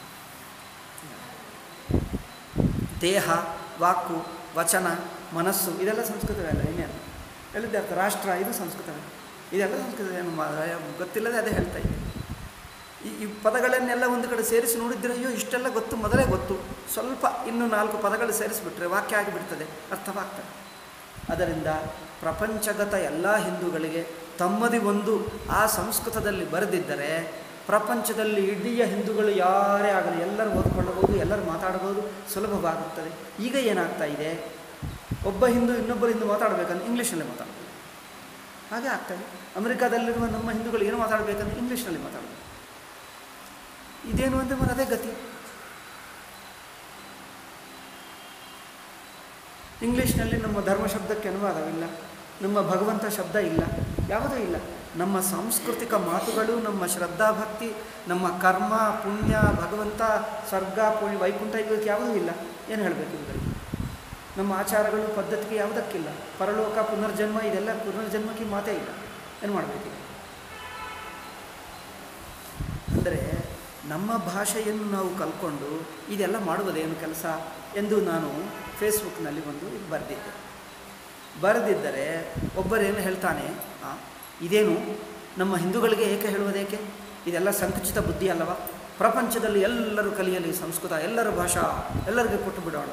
ದೇಹ ವಾಕು ವಚನ ಮನಸ್ಸು ಇದೆಲ್ಲ ಸಂಸ್ಕೃತವೇ ಅಲ್ಲ ಇನ್ನೇನು ಹೇಳಿದ್ದೆ ಅರ್ಥ ರಾಷ್ಟ್ರ ಇದು ಸಂಸ್ಕೃತವೇ ಇದೆಲ್ಲ ಸಂಸ್ಕೃತ ಏನು ಮಾ- ಗೊತ್ತಿಲ್ಲದೆ ಅದೇ ಹೇಳ್ತಾ ಇದ್ದೆ ಈ ಈ ಪದಗಳನ್ನೆಲ್ಲ ಒಂದು ಕಡೆ ಸೇರಿಸಿ ನೋಡಿದ್ರೆ ಅಯ್ಯೋ ಇಷ್ಟೆಲ್ಲ ಗೊತ್ತು ಮೊದಲೇ ಗೊತ್ತು ಸ್ವಲ್ಪ ಇನ್ನು ನಾಲ್ಕು ಪದಗಳು ಸೇರಿಸಿಬಿಟ್ರೆ ವಾಕ್ಯ ಆಗಿಬಿಡ್ತದೆ ಅರ್ಥವಾಗ್ತದೆ ಅದರಿಂದ ಪ್ರಪಂಚಗತ ಎಲ್ಲ ಹಿಂದೂಗಳಿಗೆ ತಮ್ಮದೇ ಒಂದು ಆ ಸಂಸ್ಕೃತದಲ್ಲಿ ಬರೆದಿದ್ದರೆ ಪ್ರಪಂಚದಲ್ಲಿ ಇಡೀ ಹಿಂದೂಗಳು ಯಾರೇ ಆಗಲಿ ಎಲ್ಲರೂ ಓದ್ಕೊಳ್ಳಬಹುದು ಎಲ್ಲರೂ ಮಾತಾಡಬಹುದು ಸುಲಭವಾಗುತ್ತದೆ ಈಗ ಏನಾಗ್ತಾ ಇದೆ ಒಬ್ಬ ಹಿಂದೂ ಇನ್ನೊಬ್ಬರು ಹಿಂದೂ ಮಾತಾಡಬೇಕಂದ್ರೆ ಇಂಗ್ಲೀಷಲ್ಲೇ ಮಾತಾಡಬೇಕು ಹಾಗೆ ಆಗ್ತದೆ ಅಮೆರಿಕಾದಲ್ಲಿರುವ ನಮ್ಮ ಹಿಂದೂಗಳು ಏನು ಮಾತಾಡಬೇಕಂದ್ರೆ ಇಂಗ್ಲೀಷ್ನಲ್ಲಿ ಮಾತಾಡಬೇಕು ಇದೇನು ಅಂದರೆ మరి ಅದೇ ಗತಿ ಇಂಗ್ಲೀಷ್ನಲ್ಲಿ ನಮ್ಮ ಧರ್ಮ ಶಬ್ದಕ್ಕೆ ಅನುವಾದವಿಲ್ಲ ನಮ್ಮ ಭಗವಂತ ಶಬ್ದ ಇಲ್ಲ ಯಾವುದೂ ಇಲ್ಲ ನಮ್ಮ ಸಾಂಸ್ಕೃತಿಕ ಮಾತುಗಳು ನಮ್ಮ ಶ್ರದ್ಧಾಭಕ್ತಿ ನಮ್ಮ ಕರ್ಮ ಪುಣ್ಯ ಭಗವಂತ ಸ್ವರ್ಗ ಪುಣ್ಯ ವೈಕುಂಠ ಇದಕ್ಕೆ ಯಾವುದೂ ಇಲ್ಲ ಏನು ಹೇಳಬೇಕು ಇವುಗಳಿಗೆ ನಮ್ಮ ಆಚಾರಗಳು ಪದ್ಧತಿಗೆ ಯಾವುದಕ್ಕಿಲ್ಲ ಪರಲೋಕ ಪುನರ್ಜನ್ಮ ಇದೆಲ್ಲ ಪುನರ್ಜನ್ಮಕ್ಕೆ ಮಾತೇ ಇಲ್ಲ ಏನು ಮಾಡಬೇಕು ಅಂದರೆ ನಮ್ಮ ಭಾಷೆಯನ್ನು ನಾವು ಕಲ್ಕೊಂಡು ಇದೆಲ್ಲ ಮಾಡುವುದೇನು ಕೆಲಸ ಎಂದು ನಾನು ಫೇಸ್ಬುಕ್ನಲ್ಲಿ ಒಂದು ಇದು ಬರೆದಿದ್ದೆ ಬರೆದಿದ್ದರೆ ಒಬ್ಬರೇನು ಹೇಳ್ತಾನೆ ಆ, ಇದೇನು ನಮ್ಮ ಹಿಂದೂಗಳಿಗೆ ಏಕೆ ಹೇಳುವುದೇಕೆ ಇದೆಲ್ಲ ಸಂಕುಚಿತ ಬುದ್ಧಿ ಅಲ್ಲವ ಪ್ರಪಂಚದಲ್ಲಿ ಎಲ್ಲರೂ ಕಲಿಯಲಿ ಸಂಸ್ಕೃತ ಎಲ್ಲರ ಭಾಷಾ ಎಲ್ಲರಿಗೂ ಕೊಟ್ಟು ಬಿಡೋಣ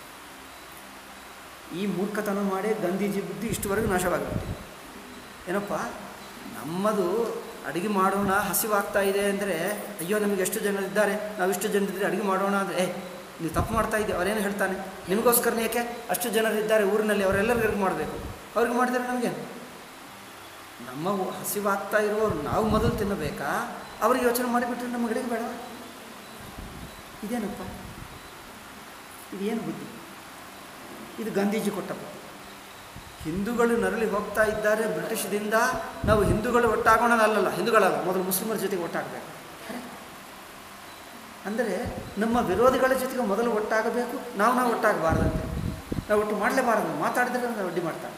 ಈ ಮೂರ್ಖತನ ಮಾಡೇ ಗಾಂಧೀಜಿ ಬುದ್ಧಿ ಇಷ್ಟುವರೆಗೂ ನಾಶವಾಗಿಬಿಟ್ಟಿದೆ ಏನಪ್ಪ ನಮ್ಮದು ಅಡುಗೆ ಮಾಡೋಣ ಹಸಿವಾಗ್ತಾ ಇದೆ ಅಂದರೆ ಅಯ್ಯೋ ನಮಗೆ ಎಷ್ಟು ಜನರಿದ್ದಾರೆ ನಾವು ಇಷ್ಟು ಜನರಿದ್ದರೆ ಅಡುಗೆ ಮಾಡೋಣ ಅಂದರೆ ಏ ನೀವು ತಪ್ಪು ಮಾಡ್ತಾ ಇದ್ದೀವಿ ಅವರೇನು ಹೇಳ್ತಾನೆ ನಿಮಗೋಸ್ಕರನೇ ಏಕೆ ಅಷ್ಟು ಜನರಿದ್ದಾರೆ ಊರಿನಲ್ಲಿ ಅವರೆಲ್ಲರಿಗೂ ಮಾಡಬೇಕು ಅವ್ರಿಗೆ ಮಾಡಿದರೆ ನಮಗೇನು ನಮ್ಮ ಊ- ಹಸಿವಾಗ್ತಾ ಇರುವವರು ನಾವು ಮೊದಲು ತಿನ್ನಬೇಕಾ ಅವ್ರಿಗೆ ಯೋಚನೆ ಮಾಡಿಬಿಟ್ರೆ ನಮ್ಮ ಅಡುಗೆ ಬೇಡ ಇದೇನಪ್ಪ ಇದೇನು ಬುದ್ಧಿ ಇದು ಗಾಂಧೀಜಿ ಕೊಟ್ಟ ಬುದ್ಧಿ ಹಿಂದೂಗಳು ನರಳಿ ಹೋಗ್ತಾ ಇದ್ದಾರೆ ಬ್ರಿಟಿಷ್ದಿಂದ ನಾವು ಹಿಂದೂಗಳು ಒಟ್ಟಾಗೋಣ ಅಲ್ಲಲ್ಲ ಹಿಂದೂಗಳಲ್ಲ ಮೊದಲು ಮುಸ್ಲಿಮರ ಜೊತೆಗೆ ಒಟ್ಟಾಗಬೇಕು ಅಂದರೆ ನಮ್ಮ ವಿರೋಧಿಗಳ ಜೊತೆಗೆ ಮೊದಲು ಒಟ್ಟಾಗಬೇಕು ನಾವು ನಾವು ಒಟ್ಟಾಗಬಾರ್ದಂತೆ ನಾವು ಒಟ್ಟು ಮಾಡಲೇಬಾರದು ಮಾತಾಡಿದ್ರೆ ನಾವು ಅಡ್ಡಿ ಮಾಡ್ತಾರೆ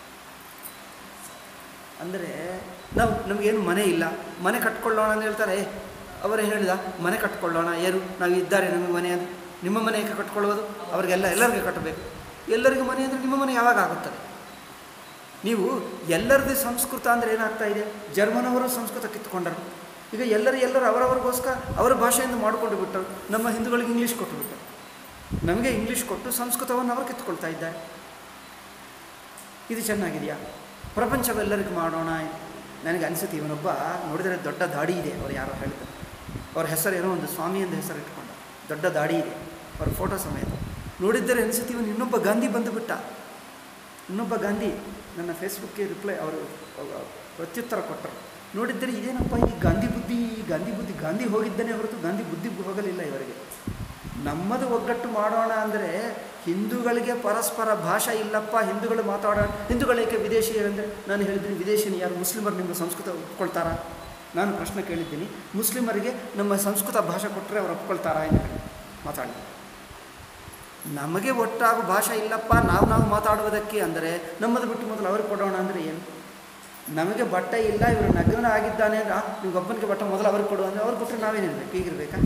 ಅಂದರೆ ನಾವು ನಮಗೇನು ಮನೆ ಇಲ್ಲ ಮನೆ ಕಟ್ಕೊಳ್ಳೋಣ ಅಂತ ಹೇಳ್ತಾರೆ "ಏ, ಅವರೇನು ಹೇಳಿದ ಮನೆ ಕಟ್ಕೊಳ್ಳೋಣ ಏನು ನಾವು ಇದ್ದಾರೆ ನಮಗೆ ಮನೆ ಅಂತ ನಿಮ್ಮ ಮನೆ ಏಕೆ ಕಟ್ಕೊಳ್ಳೋದು ಅವರಿಗೆಲ್ಲ ಎಲ್ಲರಿಗೂ ಕಟ್ಟಬೇಕು ಎಲ್ಲರಿಗೂ ಮನೆ ಅಂದರೆ ನಿಮ್ಮ ಮನೆ ಯಾವಾಗ ಆಗುತ್ತದೆ ನೀವು ಎಲ್ಲರದ್ದು ಸಂಸ್ಕೃತ ಅಂದರೆ ಏನಾಗ್ತಾ ಇದೆ ಜರ್ಮನವರು ಸಂಸ್ಕೃತ ಕಿತ್ತುಕೊಂಡರು ಈಗ ಎಲ್ಲರೂ ಎಲ್ಲರೂ ಅವರವರಿಗೋಸ್ಕರ ಅವರ ಭಾಷೆಯಿಂದ ಮಾಡಿಕೊಂಡು ಬಿಟ್ಟರು ನಮ್ಮ ಹಿಂದೂಗಳಿಗೆ ಇಂಗ್ಲೀಷ್ ಕೊಟ್ಟು ಬಿಟ್ಟರು ನಮಗೆ ಇಂಗ್ಲೀಷ್ ಕೊಟ್ಟು ಸಂಸ್ಕೃತವನ್ನು ಅವರು ಕಿತ್ತುಕೊಳ್ತಾ ಇದ್ದಾರೆ ಇದು ಚೆನ್ನಾಗಿದೆಯಾ ಪ್ರಪಂಚವೆಲ್ಲರಿಗೂ ಮಾಡೋಣ ನನಗೆ ಅನಿಸುತ್ತೆ ಇವನೊಬ್ಬ ನೋಡಿದರೆ ದೊಡ್ಡ ದಾಡಿ ಇದೆ ಅವ್ರು ಯಾರೋ ಹೇಳ್ತಾರೆ ಅವ್ರ ಹೆಸರು ಏನೋ ಒಂದು ಸ್ವಾಮಿ ಎಂದು ಹೆಸರು ಇಟ್ಕೊಂಡ ದೊಡ್ಡ ದಾಡಿ ಇದೆ ಅವ್ರ ಫೋಟೋ ಸಮೇತ ನೋಡಿದ್ದರೆ ಅನಿಸುತ್ತೆ ಇವನು ಇನ್ನೊಬ್ಬ ಗಾಂಧಿ ಬಂದುಬಿಟ್ಟ ಇನ್ನೊಬ್ಬ ಗಾಂಧಿ ನನ್ನ ಫೇಸ್ಬುಕ್ಗೆ ರಿಪ್ಲೈ ಅವರು ಪ್ರತ್ಯುತ್ತರ ಕೊಟ್ಟರು ನೋಡಿದ್ದರೆ ಇದೇನಪ್ಪ ಈ ಗಾಂಧಿ ಬುದ್ಧಿ ಈ ಗಾಂಧಿ ಬುದ್ಧಿ ಗಾಂಧಿ ಹೋಗಿದ್ದಾನೆ ಹೊರತು ಗಾಂಧಿ ಬುದ್ಧಿ ಹೋಗಲಿಲ್ಲ ಇವರಿಗೆ ನಮ್ಮದು ಒಗ್ಗಟ್ಟು ಮಾಡೋಣ ಅಂದರೆ ಹಿಂದೂಗಳಿಗೆ ಪರಸ್ಪರ ಭಾಷೆ ಇಲ್ಲಪ್ಪ ಹಿಂದೂಗಳು ಮಾತಾಡೋಣ ಹಿಂದೂಗಳೇಕೆ ವಿದೇಶಿ ಅಂದರೆ ನಾನು ಹೇಳಿದ್ದೀನಿ ವಿದೇಶಿನಿ ಯಾರು ಮುಸ್ಲಿಮರು ನಿಮ್ಮ ಸಂಸ್ಕೃತ ಒಪ್ಕೊಳ್ತಾರಾ ನಾನು ಪ್ರಶ್ನೆ ಕೇಳಿದ್ದೀನಿ ಮುಸ್ಲಿಮರಿಗೆ ನಮ್ಮ ಸಂಸ್ಕೃತ ಭಾಷೆ ಕೊಟ್ಟರೆ ಅವ್ರು ಒಪ್ಕೊಳ್ತಾರಾ ಎಂದು ಹೇಳಿ ಮಾತಾಡಿ ನಮಗೆ ಒಟ್ಟಾಗ ಭಾಷೆ ಇಲ್ಲಪ್ಪ ನಾವು ನಾವು ಮಾತಾಡುವುದಕ್ಕೆ ಅಂದರೆ ನಮ್ಮದು ಬಿಟ್ಟು ಮೊದಲು ಅವ್ರಿಗೆ ಕೊಡೋಣ ಅಂದರೆ ಏನು ನಮಗೆ ಬಟ್ಟೆ ಇಲ್ಲ ಇವರು ನಗ್ನ ಆಗಿದ್ದಾನೆ ಅಂದರೆ ನಿಮ್ಗೆ ಒಬ್ಬನಿಗೆ ಬಟ್ಟೆ ಮೊದಲು ಅವ್ರಿಗೆ ಕೊಡು ಅಂದರೆ ಅವ್ರು ಕೊಟ್ಟರೆ ನಾವೇನಿರ್ಬೇಕು ಹೀಗಿರ್ಬೇಕಾ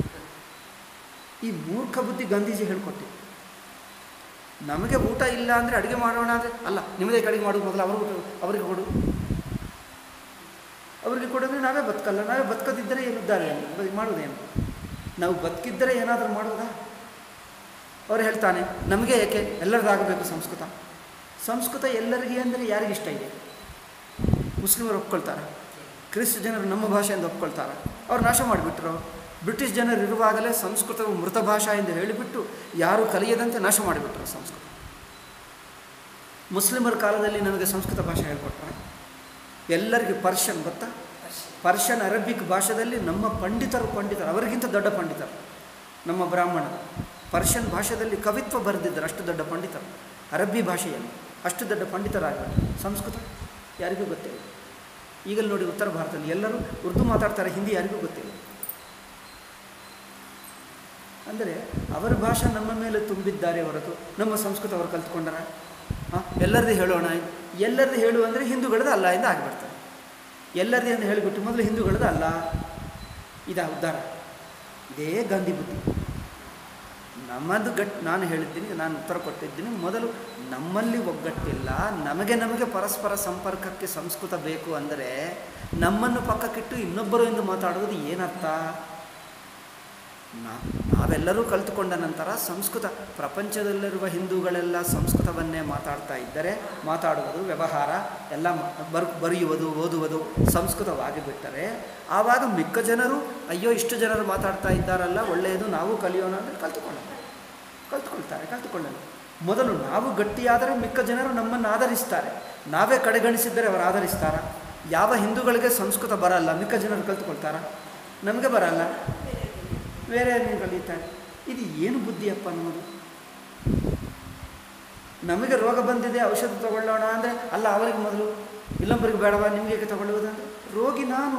ಈ ಮೂರ್ಖ ಬುದ್ಧಿ ಗಾಂಧೀಜಿ ಹೇಳ್ಕೊಟ್ಟು ನಮಗೆ ಊಟ ಇಲ್ಲ ಅಂದರೆ ಅಡುಗೆ ಮಾಡೋಣ ಅಂದರೆ ಅಲ್ಲ ನಿಮ್ಮದೇ ಅಡುಗೆ ಮಾಡೋದು ಮೊದಲು ಅವರು ಊಟ ಅವರಿಗೆ ಕೊಡು ಅವರಿಗೆ ಕೊಡಿದ್ರೆ ನಾವೇ ಬದುಕಲ್ಲ ನಾವೇ ಬದುಕದಿದ್ದರೆ ಏನಿದ್ದಾರೆ ಮಾಡುವುದೇನು ನಾವು ಬದುಕಿದ್ದರೆ ಏನಾದರೂ ಮಾಡುವುದಾ ಅವ್ರು ಹೇಳ್ತಾನೆ ನಮಗೆ ಏಕೆ ಎಲ್ಲರಿಗಾಗಬೇಕು ಸಂಸ್ಕೃತ ಸಂಸ್ಕೃತ ಎಲ್ಲರಿಗೆ ಅಂದರೆ ಯಾರಿಗಿಷ್ಟ ಇದೆ ಮುಸ್ಲಿಮರು ಒಪ್ಕೊಳ್ತಾರೆ ಕ್ರಿಸ್ತ ಜನರು ನಮ್ಮ ಭಾಷೆಯಿಂದ ಒಪ್ಕೊಳ್ತಾರೆ ಅವ್ರು ನಾಶ ಮಾಡಿಬಿಟ್ರು ಬ್ರಿಟಿಷ್ ಜನರು ಇರುವಾಗಲೇ ಸಂಸ್ಕೃತವು ಮೃತ ಭಾಷಾ ಎಂದು ಹೇಳಿಬಿಟ್ಟು ಯಾರು ಕಲಿಯದಂತೆ ನಾಶ ಮಾಡಿಬಿಟ್ರು ಸಂಸ್ಕೃತ ಮುಸ್ಲಿಮರ ಕಾಲದಲ್ಲಿ ನಮಗೆ ಸಂಸ್ಕೃತ ಭಾಷೆ ಹೇಳ್ಕೊಟ್ರ ಎಲ್ಲರಿಗೂ ಪರ್ಷನ್ ಗೊತ್ತಾ ಪರ್ಷನ್ ಅರಬಿಕ್ ಭಾಷೆಯಲ್ಲಿ ನಮ್ಮ ಪಂಡಿತರು ಪಂಡಿತರು ಅವರಿಗಿಂತ ದೊಡ್ಡ ಪಂಡಿತರು ನಮ್ಮ ಬ್ರಾಹ್ಮಣರು ಪರ್ಷನ್ ಭಾಷೆಯಲ್ಲಿ ಕವಿತ್ವ ಬರೆದಿದ್ದರು ಅಷ್ಟು ದೊಡ್ಡ ಪಂಡಿತರು ಅರಬ್ಬಿ ಭಾಷೆಯಲ್ಲಿ ಅಷ್ಟು ದೊಡ್ಡ ಪಂಡಿತರಾಗಬೇಕು ಸಂಸ್ಕೃತ ಯಾರಿಗೂ ಗೊತ್ತಿಲ್ಲ ಈಗಲೂ ನೋಡಿ ಉತ್ತರ ಭಾರತದಲ್ಲಿ ಎಲ್ಲರೂ ಉರ್ದು ಮಾತಾಡ್ತಾರೆ ಹಿಂದಿ ಯಾರಿಗೂ ಗೊತ್ತಿಲ್ಲ ಅಂದರೆ ಅವರ ಭಾಷೆ ನಮ್ಮ ಮೇಲೆ ತುಂಬಿದ್ದಾರೆ ಹೊರತು ನಮ್ಮ ಸಂಸ್ಕೃತ ಅವರು ಕಲ್ತ್ಕೊಂಡರ ಹಾಂ ಎಲ್ಲರದ್ದು ಹೇಳೋಣ ಎಲ್ಲರದ್ದು ಹೇಳು ಅಂದರೆ ಹಿಂದೂಗಳದ್ದು ಅಲ್ಲ ಎಂದು ಆಗಿಬಿಡ್ತಾರೆ ಎಲ್ಲರದ್ದು ಎಂದು ಹೇಳಿಬಿಟ್ಟು ಮೊದಲು ಹಿಂದೂಗಳದ್ದು ಅಲ್ಲ ಇದಾ ಉದ್ಧಾರ ಇದೇ ಗಾಂಧಿ ಬುದ್ಧಿ ನಮ್ಮದು ಗಟ್ ನಾನು ಹೇಳಿದ್ದೀನಿ ನಾನು ಉತ್ತರ ಕೊಟ್ಟಿದ್ದೀನಿ ಮೊದಲು ನಮ್ಮಲ್ಲಿ ಒಗ್ಗಟ್ಟಿಲ್ಲ ನಮಗೆ ನಮಗೆ ಪರಸ್ಪರ ಸಂಪರ್ಕಕ್ಕೆ ಸಂಸ್ಕೃತ ಬೇಕು ಅಂದರೆ ನಮ್ಮನ್ನು ಪಕ್ಕಕ್ಕಿಟ್ಟು ಇನ್ನೊಬ್ಬರು ಎಂದು ಮಾತಾಡುವುದು ಏನರ್ಥ ನಾ ನಾವೆಲ್ಲರೂ ಕಲಿತುಕೊಂಡ ನಂತರ ಸಂಸ್ಕೃತ ಪ್ರಪಂಚದಲ್ಲಿರುವ ಹಿಂದೂಗಳೆಲ್ಲ ಸಂಸ್ಕೃತವನ್ನೇ ಮಾತಾಡ್ತಾ ಇದ್ದರೆ ಮಾತಾಡುವುದು ವ್ಯವಹಾರ ಎಲ್ಲ ಬರ್ ಬರೆಯುವುದು ಓದುವುದು ಸಂಸ್ಕೃತವಾಗಿ ಬಿಟ್ಟರೆ ಆವಾಗ ಮಿಕ್ಕ ಜನರು ಅಯ್ಯೋ ಇಷ್ಟು ಜನರು ಮಾತಾಡ್ತಾ ಇದ್ದಾರಲ್ಲ ಒಳ್ಳೆಯದು ನಾವು ಕಲಿಯೋಣ ಅಂದರೆ ಕಲ್ತುಕೊಳ್ಳೋಣ ಕಲ್ತ್ಕೊಳ್ತಾರೆ ಕಲ್ತುಕೊಳ್ಳೋಣ ಮೊದಲು ನಾವು ಗಟ್ಟಿಯಾದರೆ ಮಿಕ್ಕ ಜನರು ನಮ್ಮನ್ನು ಆಧರಿಸ್ತಾರೆ ನಾವೇ ಕಡೆಗಣಿಸಿದ್ದರೆ ಅವರು ಆಧರಿಸ್ತಾರ ಯಾವ ಹಿಂದೂಗಳಿಗೆ ಸಂಸ್ಕೃತ ಬರಲ್ಲ ಮಿಕ್ಕ ಜನರು ಕಲ್ತುಕೊಳ್ತಾರ ನಮಗೆ ಬರಲ್ಲ ಬೇರೆ ನೀವು ಕಲಿತಾರೆ ಇದು ಏನು ಬುದ್ಧಿಯಪ್ಪ ನಮ್ಮದು ನಮಗೆ ರೋಗ ಬಂದಿದೆ ಔಷಧ ತಗೊಳ್ಳೋಣ ಅಂದರೆ ಅಲ್ಲ ಅವರಿಗೆ ಮೊದಲು ಇನ್ನೊಬ್ಬರಿಗೆ ಬೇಡವಾ ನಿಮಗೆ ಏಕೆ ತಗೊಳ್ಳುವುದಂದರೆ ರೋಗಿ ನಾನು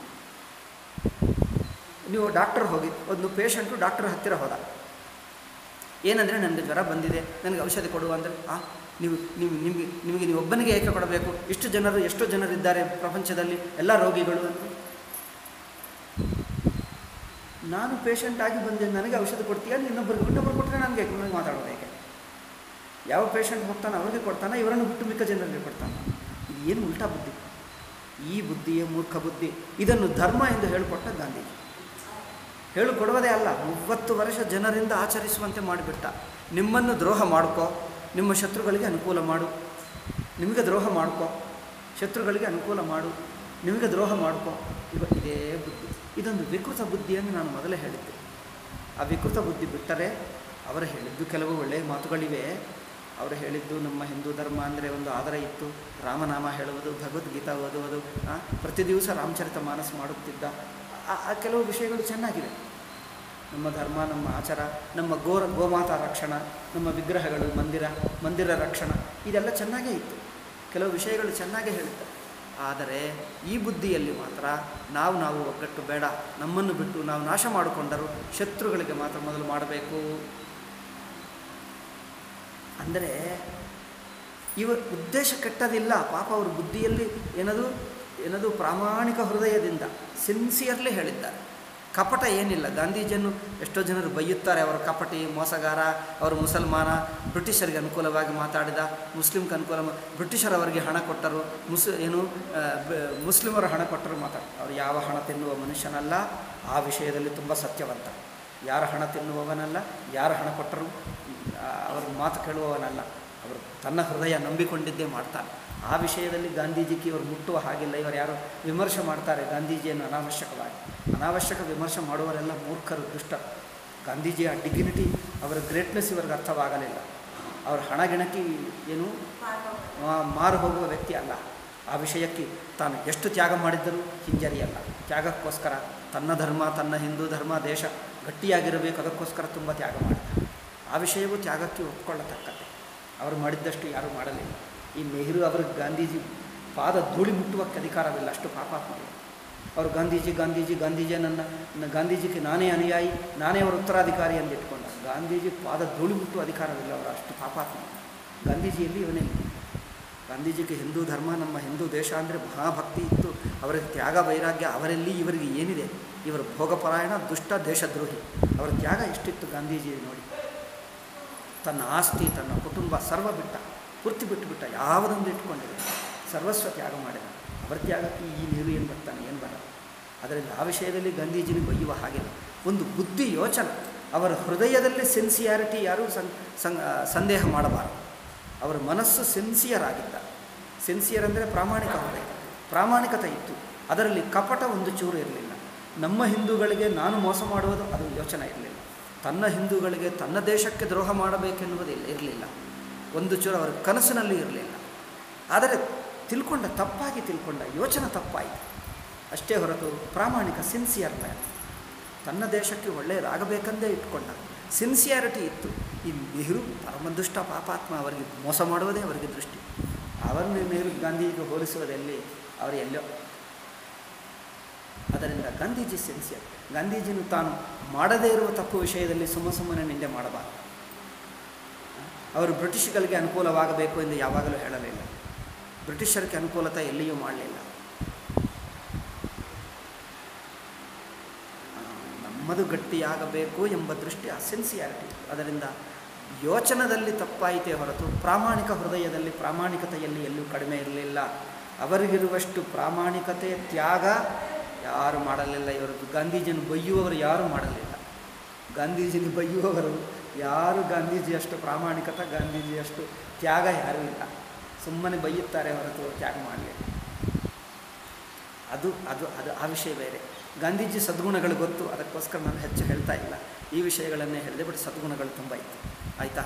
ನೀವು ಡಾಕ್ಟರ್ ಹೋಗಿ ಒಂದು ಪೇಷಂಟು ಡಾಕ್ಟರ್ ಹತ್ತಿರ ಹೋದ ಏನಂದರೆ ನನಗೆ ಜ್ವರ ಬಂದಿದೆ ನನಗೆ ಔಷಧಿ ಕೊಡುವ ಅಂದರೆ ಆ ನೀವು ನೀವು ನಿಮಗೆ ನಿಮಗೆ ನೀವು ಒಬ್ಬನಿಗೆ ಏಕೆ ಕೊಡಬೇಕು ಇಷ್ಟು ಜನರು ಎಷ್ಟು ಜನರಿದ್ದಾರೆ ಪ್ರಪಂಚದಲ್ಲಿ ಎಲ್ಲ ರೋಗಿಗಳು ಅಂತ ನಾನು ಪೇಷಂಟ್ ಆಗಿ ಬಂದೆ ನನಗೆ ಔಷಧಿ ಕೊಡ್ತೀಯ ಇನ್ನೊಬ್ಬರಿಗೆ ಇನ್ನೊಬ್ಬರು ಕೊಟ್ಟರೆ ನನಗೆ ನನಗೆ ಮಾತಾಡೋದು ಹೇಗೆ ಯಾವ ಪೇಷಂಟ್ ಹೋಗ್ತಾನೆ ಅವರಿಗೆ ಕೊಡ್ತಾನೆ ಇವರನ್ನು ಬಿಟ್ಟು ಮಿಕ್ಕ ಜನರಿಗೆ ಕೊಡ್ತಾನೆ ಇದು ಏನು ಉಲ್ಟಾ ಬುದ್ಧಿ ಈ ಬುದ್ಧಿಯ ಮೂರ್ಖ ಬುದ್ಧಿ ಇದನ್ನು ಧರ್ಮ ಎಂದು ಹೇಳಿಕೊಟ್ಟ ಗಾಂಧೀಜಿ ಹೇಳಿಕೊಡುವುದೇ ಅಲ್ಲ ಮೂವತ್ತು ವರ್ಷ ಜನರಿಂದ ಆಚರಿಸುವಂತೆ ಮಾಡಿಬಿಟ್ಟ ನಿಮ್ಮನ್ನು ದ್ರೋಹ ಮಾಡ್ಕೋ ನಿಮ್ಮ ಶತ್ರುಗಳಿಗೆ ಅನುಕೂಲ ಮಾಡು ನಿಮಗೆ ದ್ರೋಹ ಮಾಡ್ಕೋ ಶತ್ರುಗಳಿಗೆ ಅನುಕೂಲ ಮಾಡು ನಿಮಗೆ ದ್ರೋಹ ಮಾಡ್ಕೋ ಇವ ಇದೇ ಬುದ್ಧಿ ಇದೊಂದು ವಿಕೃತ ಬುದ್ಧಿಯನ್ನು ನಾನು ಮೊದಲೇ ಹೇಳಿದ್ದೆ ಆ ವಿಕೃತ ಬುದ್ಧಿ ಬಿಟ್ಟರೆ ಅವರು ಹೇಳಿದ್ದು ಕೆಲವು ಒಳ್ಳೆಯ ಮಾತುಗಳಿವೆ ಅವರು ಹೇಳಿದ್ದು ನಮ್ಮ ಹಿಂದೂ ಧರ್ಮ ಅಂದರೆ ಒಂದು ಆಧಾರ ಇತ್ತು ರಾಮನಾಮ ಹೇಳುವುದು ಭಗವದ್ಗೀತಾ ಓದುವುದು ಆ, ಪ್ರತಿ ದಿವಸ ರಾಮಚರಿತ ಮಾನಸ ಮಾಡುತ್ತಿದ್ದ ಆ- ಆ ಕೆಲವು ವಿಷಯಗಳು ಚೆನ್ನಾಗಿವೆ ನಮ್ಮ ಧರ್ಮ ನಮ್ಮ ಆಚಾರ ನಮ್ಮ ಗೋರ ಗೋಮಾತಾ ರಕ್ಷಣಾ ನಮ್ಮ ವಿಗ್ರಹಗಳು ಮಂದಿರ ಮಂದಿರ ರಕ್ಷಣಾ ಇದೆಲ್ಲ ಚೆನ್ನಾಗೇ ಇತ್ತು ಕೆಲವು ವಿಷಯಗಳು ಚೆನ್ನಾಗೇ ಹೇಳಿದ್ದ ಆದರೆ ಈ ಬುದ್ಧಿಯಲ್ಲಿ ಮಾತ್ರ ನಾವು ನಾವು ಒಗ್ಗಟ್ಟು ಬೇಡ ನಮ್ಮನ್ನು ಬಿಟ್ಟು ನಾವು ನಾಶ ಮಾಡಿಕೊಂಡರೂ ಶತ್ರುಗಳಿಗೆ ಮಾತ್ರ ಮೊದಲು ಮಾಡಬೇಕು ಅಂದರೆ ಇವ ಉದ್ದೇಶ ಕೆಟ್ಟದಿಲ್ಲ ಪಾಪ ಅವ್ರ ಬುದ್ಧಿಯಲ್ಲಿ ಏನದು ಏನದು ಪ್ರಾಮಾಣಿಕ ಹೃದಯದಿಂದ ಸಿನ್ಸಿಯರ್ಲಿ ಹೇಳಿದ್ದಾರೆ ಕಪಟ ಏನಿಲ್ಲ ಗಾಂಧೀಜಿಯನ್ನು ಎಷ್ಟೋ ಜನರು ಬೈಯುತ್ತಾರೆ ಅವರು ಕಪಟಿ ಮೋಸಗಾರ ಅವರು ಮುಸಲ್ಮಾನ ಬ್ರಿಟಿಷರಿಗೆ ಅನುಕೂಲವಾಗಿ ಮಾತಾಡಿದ ಮುಸ್ಲಿಮ್ಗೆ ಅನುಕೂಲ ಮಾ- ಬ್ರಿಟಿಷರು ಅವರಿಗೆ ಹಣ ಕೊಟ್ಟರು ಮುಸ್ ಏನು ಆ, ಬ- ಮುಸ್ಲಿಮರು ಹಣ ಕೊಟ್ಟರು ಮಾತಾಡ ಅವರು ಯಾವ ಹಣ ತಿನ್ನುವ ಮನುಷ್ಯನಲ್ಲ ಆ ವಿಷಯದಲ್ಲಿ ತುಂಬ ಸತ್ಯವಂತ ಯಾರ ಹಣ ತಿನ್ನುವವನಲ್ಲ ಯಾರ ಹಣ ಕೊಟ್ಟರು ಆ, ಅವರ ಮಾತು ಕೇಳುವವನಲ್ಲ ಅವರು ತನ್ನ ಹೃದಯ ನಂಬಿಕೊಂಡಿದ್ದೇ ಮಾಡ್ತಾನೆ ಆ ವಿಷಯದಲ್ಲಿ ಗಾಂಧೀಜಿಗೆ ಇವರು ಮುಟ್ಟುವ ಹಾಗಿಲ್ಲ ಇವರು ಯಾರು ವಿಮರ್ಶೆ ಮಾಡ್ತಾರೆ ಗಾಂಧೀಜಿಯನ್ನು ಅನಾವಶ್ಯಕವಾಗಿ ಅನಾವಶ್ಯಕ ವಿಮರ್ಶೆ ಮಾಡುವವರೆಲ್ಲ ಮೂರ್ಖರು ದುಷ್ಟರು ಗಾಂಧೀಜಿಯ ಡಿಗ್ನಿಟಿ ಅವರ ಗ್ರೇಟ್ನೆಸ್ ಇವರಿಗೆ ಅರ್ಥವಾಗಲಿಲ್ಲ ಅವರ ಹಣ ಗಿಣಕಿ ಏನು ಆ, ಮಾರು ಹೋಗುವ ವ್ಯಕ್ತಿ ಅಲ್ಲ ಆ ವಿಷಯಕ್ಕೆ ತಾನು ಎಷ್ಟು ತ್ಯಾಗ ಮಾಡಿದ್ದರೂ ಹಿಂಜರಿಯಲ್ಲ ತ್ಯಾಗಕ್ಕೋಸ್ಕರ ತನ್ನ ಧರ್ಮ ತನ್ನ ಹಿಂದೂ ಧರ್ಮ ದೇಶ ಗಟ್ಟಿಯಾಗಿರಬೇಕು ಅದಕ್ಕೋಸ್ಕರ ತುಂಬ ತ್ಯಾಗ ಮಾಡಿದ ಆ ವಿಷಯವೂ ತ್ಯಾಗಕ್ಕೆ ಒಪ್ಕೊಳ್ಳತಕ್ಕದ್ದು ಅವರು ಮಾಡಿದ್ದಷ್ಟು ಯಾರೂ ಮಾಡಲಿಲ್ಲ ಈ ನೆಹರು ಅವರಿಗೆ ಗಾಂಧೀಜಿ ಪಾದ ಧೂಳಿ ಮುಟ್ಟುವಕ್ಕೆ ಅಧಿಕಾರವಿಲ್ಲ ಅಷ್ಟು ಪಾಪಾತ್ಮರು ಅವರು ಗಾಂಧೀಜಿ ಗಾಂಧೀಜಿ ಗಾಂಧೀಜಿ ನನ್ನ ನ- ಗಾಂಧೀಜಿಗೆ ನಾನೇ ಅನುಯಾಯಿ ನಾನೇ ಅವರ ಉತ್ತರಾಧಿಕಾರಿ ಎಂದು ಇಟ್ಕೊಂಡ ಗಾಂಧೀಜಿ ಪಾದ ಧೂಳಿ ಮುಟ್ಟುವ ಅಧಿಕಾರವಿಲ್ಲ ಅವರು ಅಷ್ಟು ಪಾಪಾತ್ಮ ಗಾಂಧೀಜಿಯಲ್ಲಿ ಇವನೇ ಗಾಂಧೀಜಿಗೆ ಹಿಂದೂ ಧರ್ಮ ನಮ್ಮ ಹಿಂದೂ ದೇಶ ಅಂದರೆ ಮಹಾಭಕ್ತಿ ಇತ್ತು ಅವರಿಗೆ ತ್ಯಾಗ ವೈರಾಗ್ಯ ಅವರಲ್ಲಿ ಇವರಿಗೆ ಏನಿದೆ ಇವರು ಭೋಗಪರಾಯಣ ದುಷ್ಟ ದೇಶದ್ರೋಹಿ ಅವರ ತ್ಯಾಗ ಎಷ್ಟಿತ್ತು ಗಾಂಧೀಜಿ ನೋಡಿ ತನ್ನ ಆಸ್ತಿ ತನ್ನ ಕುಟುಂಬ ಸರ್ವ ಬಿಟ್ಟ ಪೂರ್ತಿ ಬಿಟ್ಟು ಬಿಟ್ಟ ಯಾವುದೊಂದು ಇಟ್ಕೊಂಡಿಲ್ಲ ಸರ್ವಸ್ವ ತ್ಯಾಗ ಮಾಡಿದ ಅವರ ತ್ಯಾಗಕ್ಕೆ ಈ ನೀರು ಏನು ಬರ್ತಾನೆ ಏನು ಬರಲ್ಲ ಅದರಿಂದ ಆ ವಿಷಯದಲ್ಲಿ ಗಾಂಧೀಜಿನ ಬೈಯುವ ಹಾಗಿಲ್ಲ ಒಂದು ಬುದ್ಧಿ ಯೋಚನೆ ಅವರ ಹೃದಯದಲ್ಲಿ ಸೆನ್ಸಿಯಾರಿಟಿ ಯಾರೂ ಸಂ ಸಂ ಸಂದೇಹ ಮಾಡಬಾರದು ಅವರ ಮನಸ್ಸು ಸಿನ್ಸಿಯರ್ ಆಗಿದ್ದ ಸಿನ್ಸಿಯರ್ ಅಂದರೆ ಪ್ರಾಮಾಣಿಕ ಹೃದಯ ಪ್ರಾಮಾಣಿಕತೆ ಇತ್ತು ಅದರಲ್ಲಿ ಕಪಟ ಒಂದು ಚೂರು ಇರಲಿಲ್ಲ ನಮ್ಮ ಹಿಂದೂಗಳಿಗೆ ನಾನು ಮೋಸ ಮಾಡುವುದು ಅದು ಯೋಚನೆ ಇರಲಿಲ್ಲ ತನ್ನ ಹಿಂದೂಗಳಿಗೆ ತನ್ನ ದೇಶಕ್ಕೆ ದ್ರೋಹ ಮಾಡಬೇಕೆನ್ನುವುದು ಇಲ್ಲ ಇರಲಿಲ್ಲ ಒಂದು ಚೂರು ಅವರ ಕನಸಿನಲ್ಲಿ ಇರಲಿಲ್ಲ ಆದರೆ ತಿಳ್ಕೊಂಡ ತಪ್ಪಾಗಿ ತಿಳ್ಕೊಂಡ ಯೋಚನೆ ತಪ್ಪಾಯಿತು ಅಷ್ಟೇ ಹೊರತು ಪ್ರಾಮಾಣಿಕ ಸಿನ್ಸಿಯರ್ ಮ್ಯಾನ್ ತನ್ನ ದೇಶಕ್ಕೆ ಒಳ್ಳೆಯದಾಗಬೇಕಂದೇ ಇಟ್ಕೊಂಡ ಸಿನ್ಸಿಯಾರಿಟಿ ಇತ್ತು ಈ ನೆಹರು ಪರಮದುಷ್ಟ ಪಾಪಾತ್ಮ ಅವರಿಗೆ ಮೋಸ ಮಾಡುವುದೇ ಅವರಿಗೆ ದೃಷ್ಟಿ ಅವರನ್ನು ನೆಹರು ಗಾಂಧೀಜಿಗೆ ಹೋಲಿಸುವುದೆಲ್ಲಿ ಅವರು ಎಲ್ಲೋ ಅದರಿಂದ ಗಾಂಧೀಜಿ ಸಿನ್ಸಿಯರ್ ಗಾಂಧೀಜಿನು ತಾನು ಮಾಡದೇ ಇರುವ ತಪ್ಪು ವಿಷಯದಲ್ಲಿ ಸುಮ್ಮ ಸುಮ್ಮನೆ ನಿಂದೆ ಮಾಡಬಾರದು ಅವರು ಬ್ರಿಟಿಷ್ಗಳಿಗೆ ಅನುಕೂಲವಾಗಬೇಕು ಎಂದು ಯಾವಾಗಲೂ ಹೇಳಲಿಲ್ಲ ಬ್ರಿಟಿಷರಿಗೆ ಅನುಕೂಲತೆ ಎಲ್ಲಿಯೂ ಮಾಡಲಿಲ್ಲ ನಮ್ಮದು ಗಟ್ಟಿಯಾಗಬೇಕು ಎಂಬ ದೃಷ್ಟಿ ಆ ಸಿನ್ಸಿಯಾರಿಟಿ ಅದರಿಂದ ಯೋಚನದಲ್ಲಿ ತಪ್ಪಾಯಿತೇ ಹೊರತು ಪ್ರಾಮಾಣಿಕ ಹೃದಯದಲ್ಲಿ ಪ್ರಾಮಾಣಿಕತೆಯಲ್ಲಿ ಎಲ್ಲೂ ಕಡಿಮೆ ಇರಲಿಲ್ಲ ಅವರಿಗಿರುವಷ್ಟು ಪ್ರಾಮಾಣಿಕತೆ ತ್ಯಾಗ ಯಾರು ಮಾಡಲಿಲ್ಲ ಇವರದ್ದು ಗಾಂಧೀಜಿಯನ್ನು ಬೈಯುವವರು ಯಾರೂ ಮಾಡಲಿಲ್ಲ ಗಾಂಧೀಜಿನ ಬೈಯುವವರು ಯಾರು ಗಾಂಧೀಜಿಯಷ್ಟು ಪ್ರಾಮಾಣಿಕತೆ ಗಾಂಧೀಜಿಯಷ್ಟು ತ್ಯಾಗ ಯಾರೂ ಇಲ್ಲ ಸುಮ್ಮನೆ ಬೈಯುತ್ತಾರೆ ಹೊರತು ತ್ಯಾಗ ಮಾಡಲಿಲ್ಲ ಅದು ಅದು ಅದು ಆ ವಿಷಯ ಬೇರೆ ಗಾಂಧೀಜಿ ಸದ್ಗುಣಗಳು ಗೊತ್ತು ಅದಕ್ಕೋಸ್ಕರ ನಾನು ಹೆಚ್ಚು ಹೇಳ್ತಾ ಇಲ್ಲ ಈ ವಿಷಯಗಳನ್ನೇ ಹೇಳಿದೆ ಬಟ್ ಸದ್ಗುಣಗಳು ತುಂಬ ಇತ್ತು ಆಯಿತಾ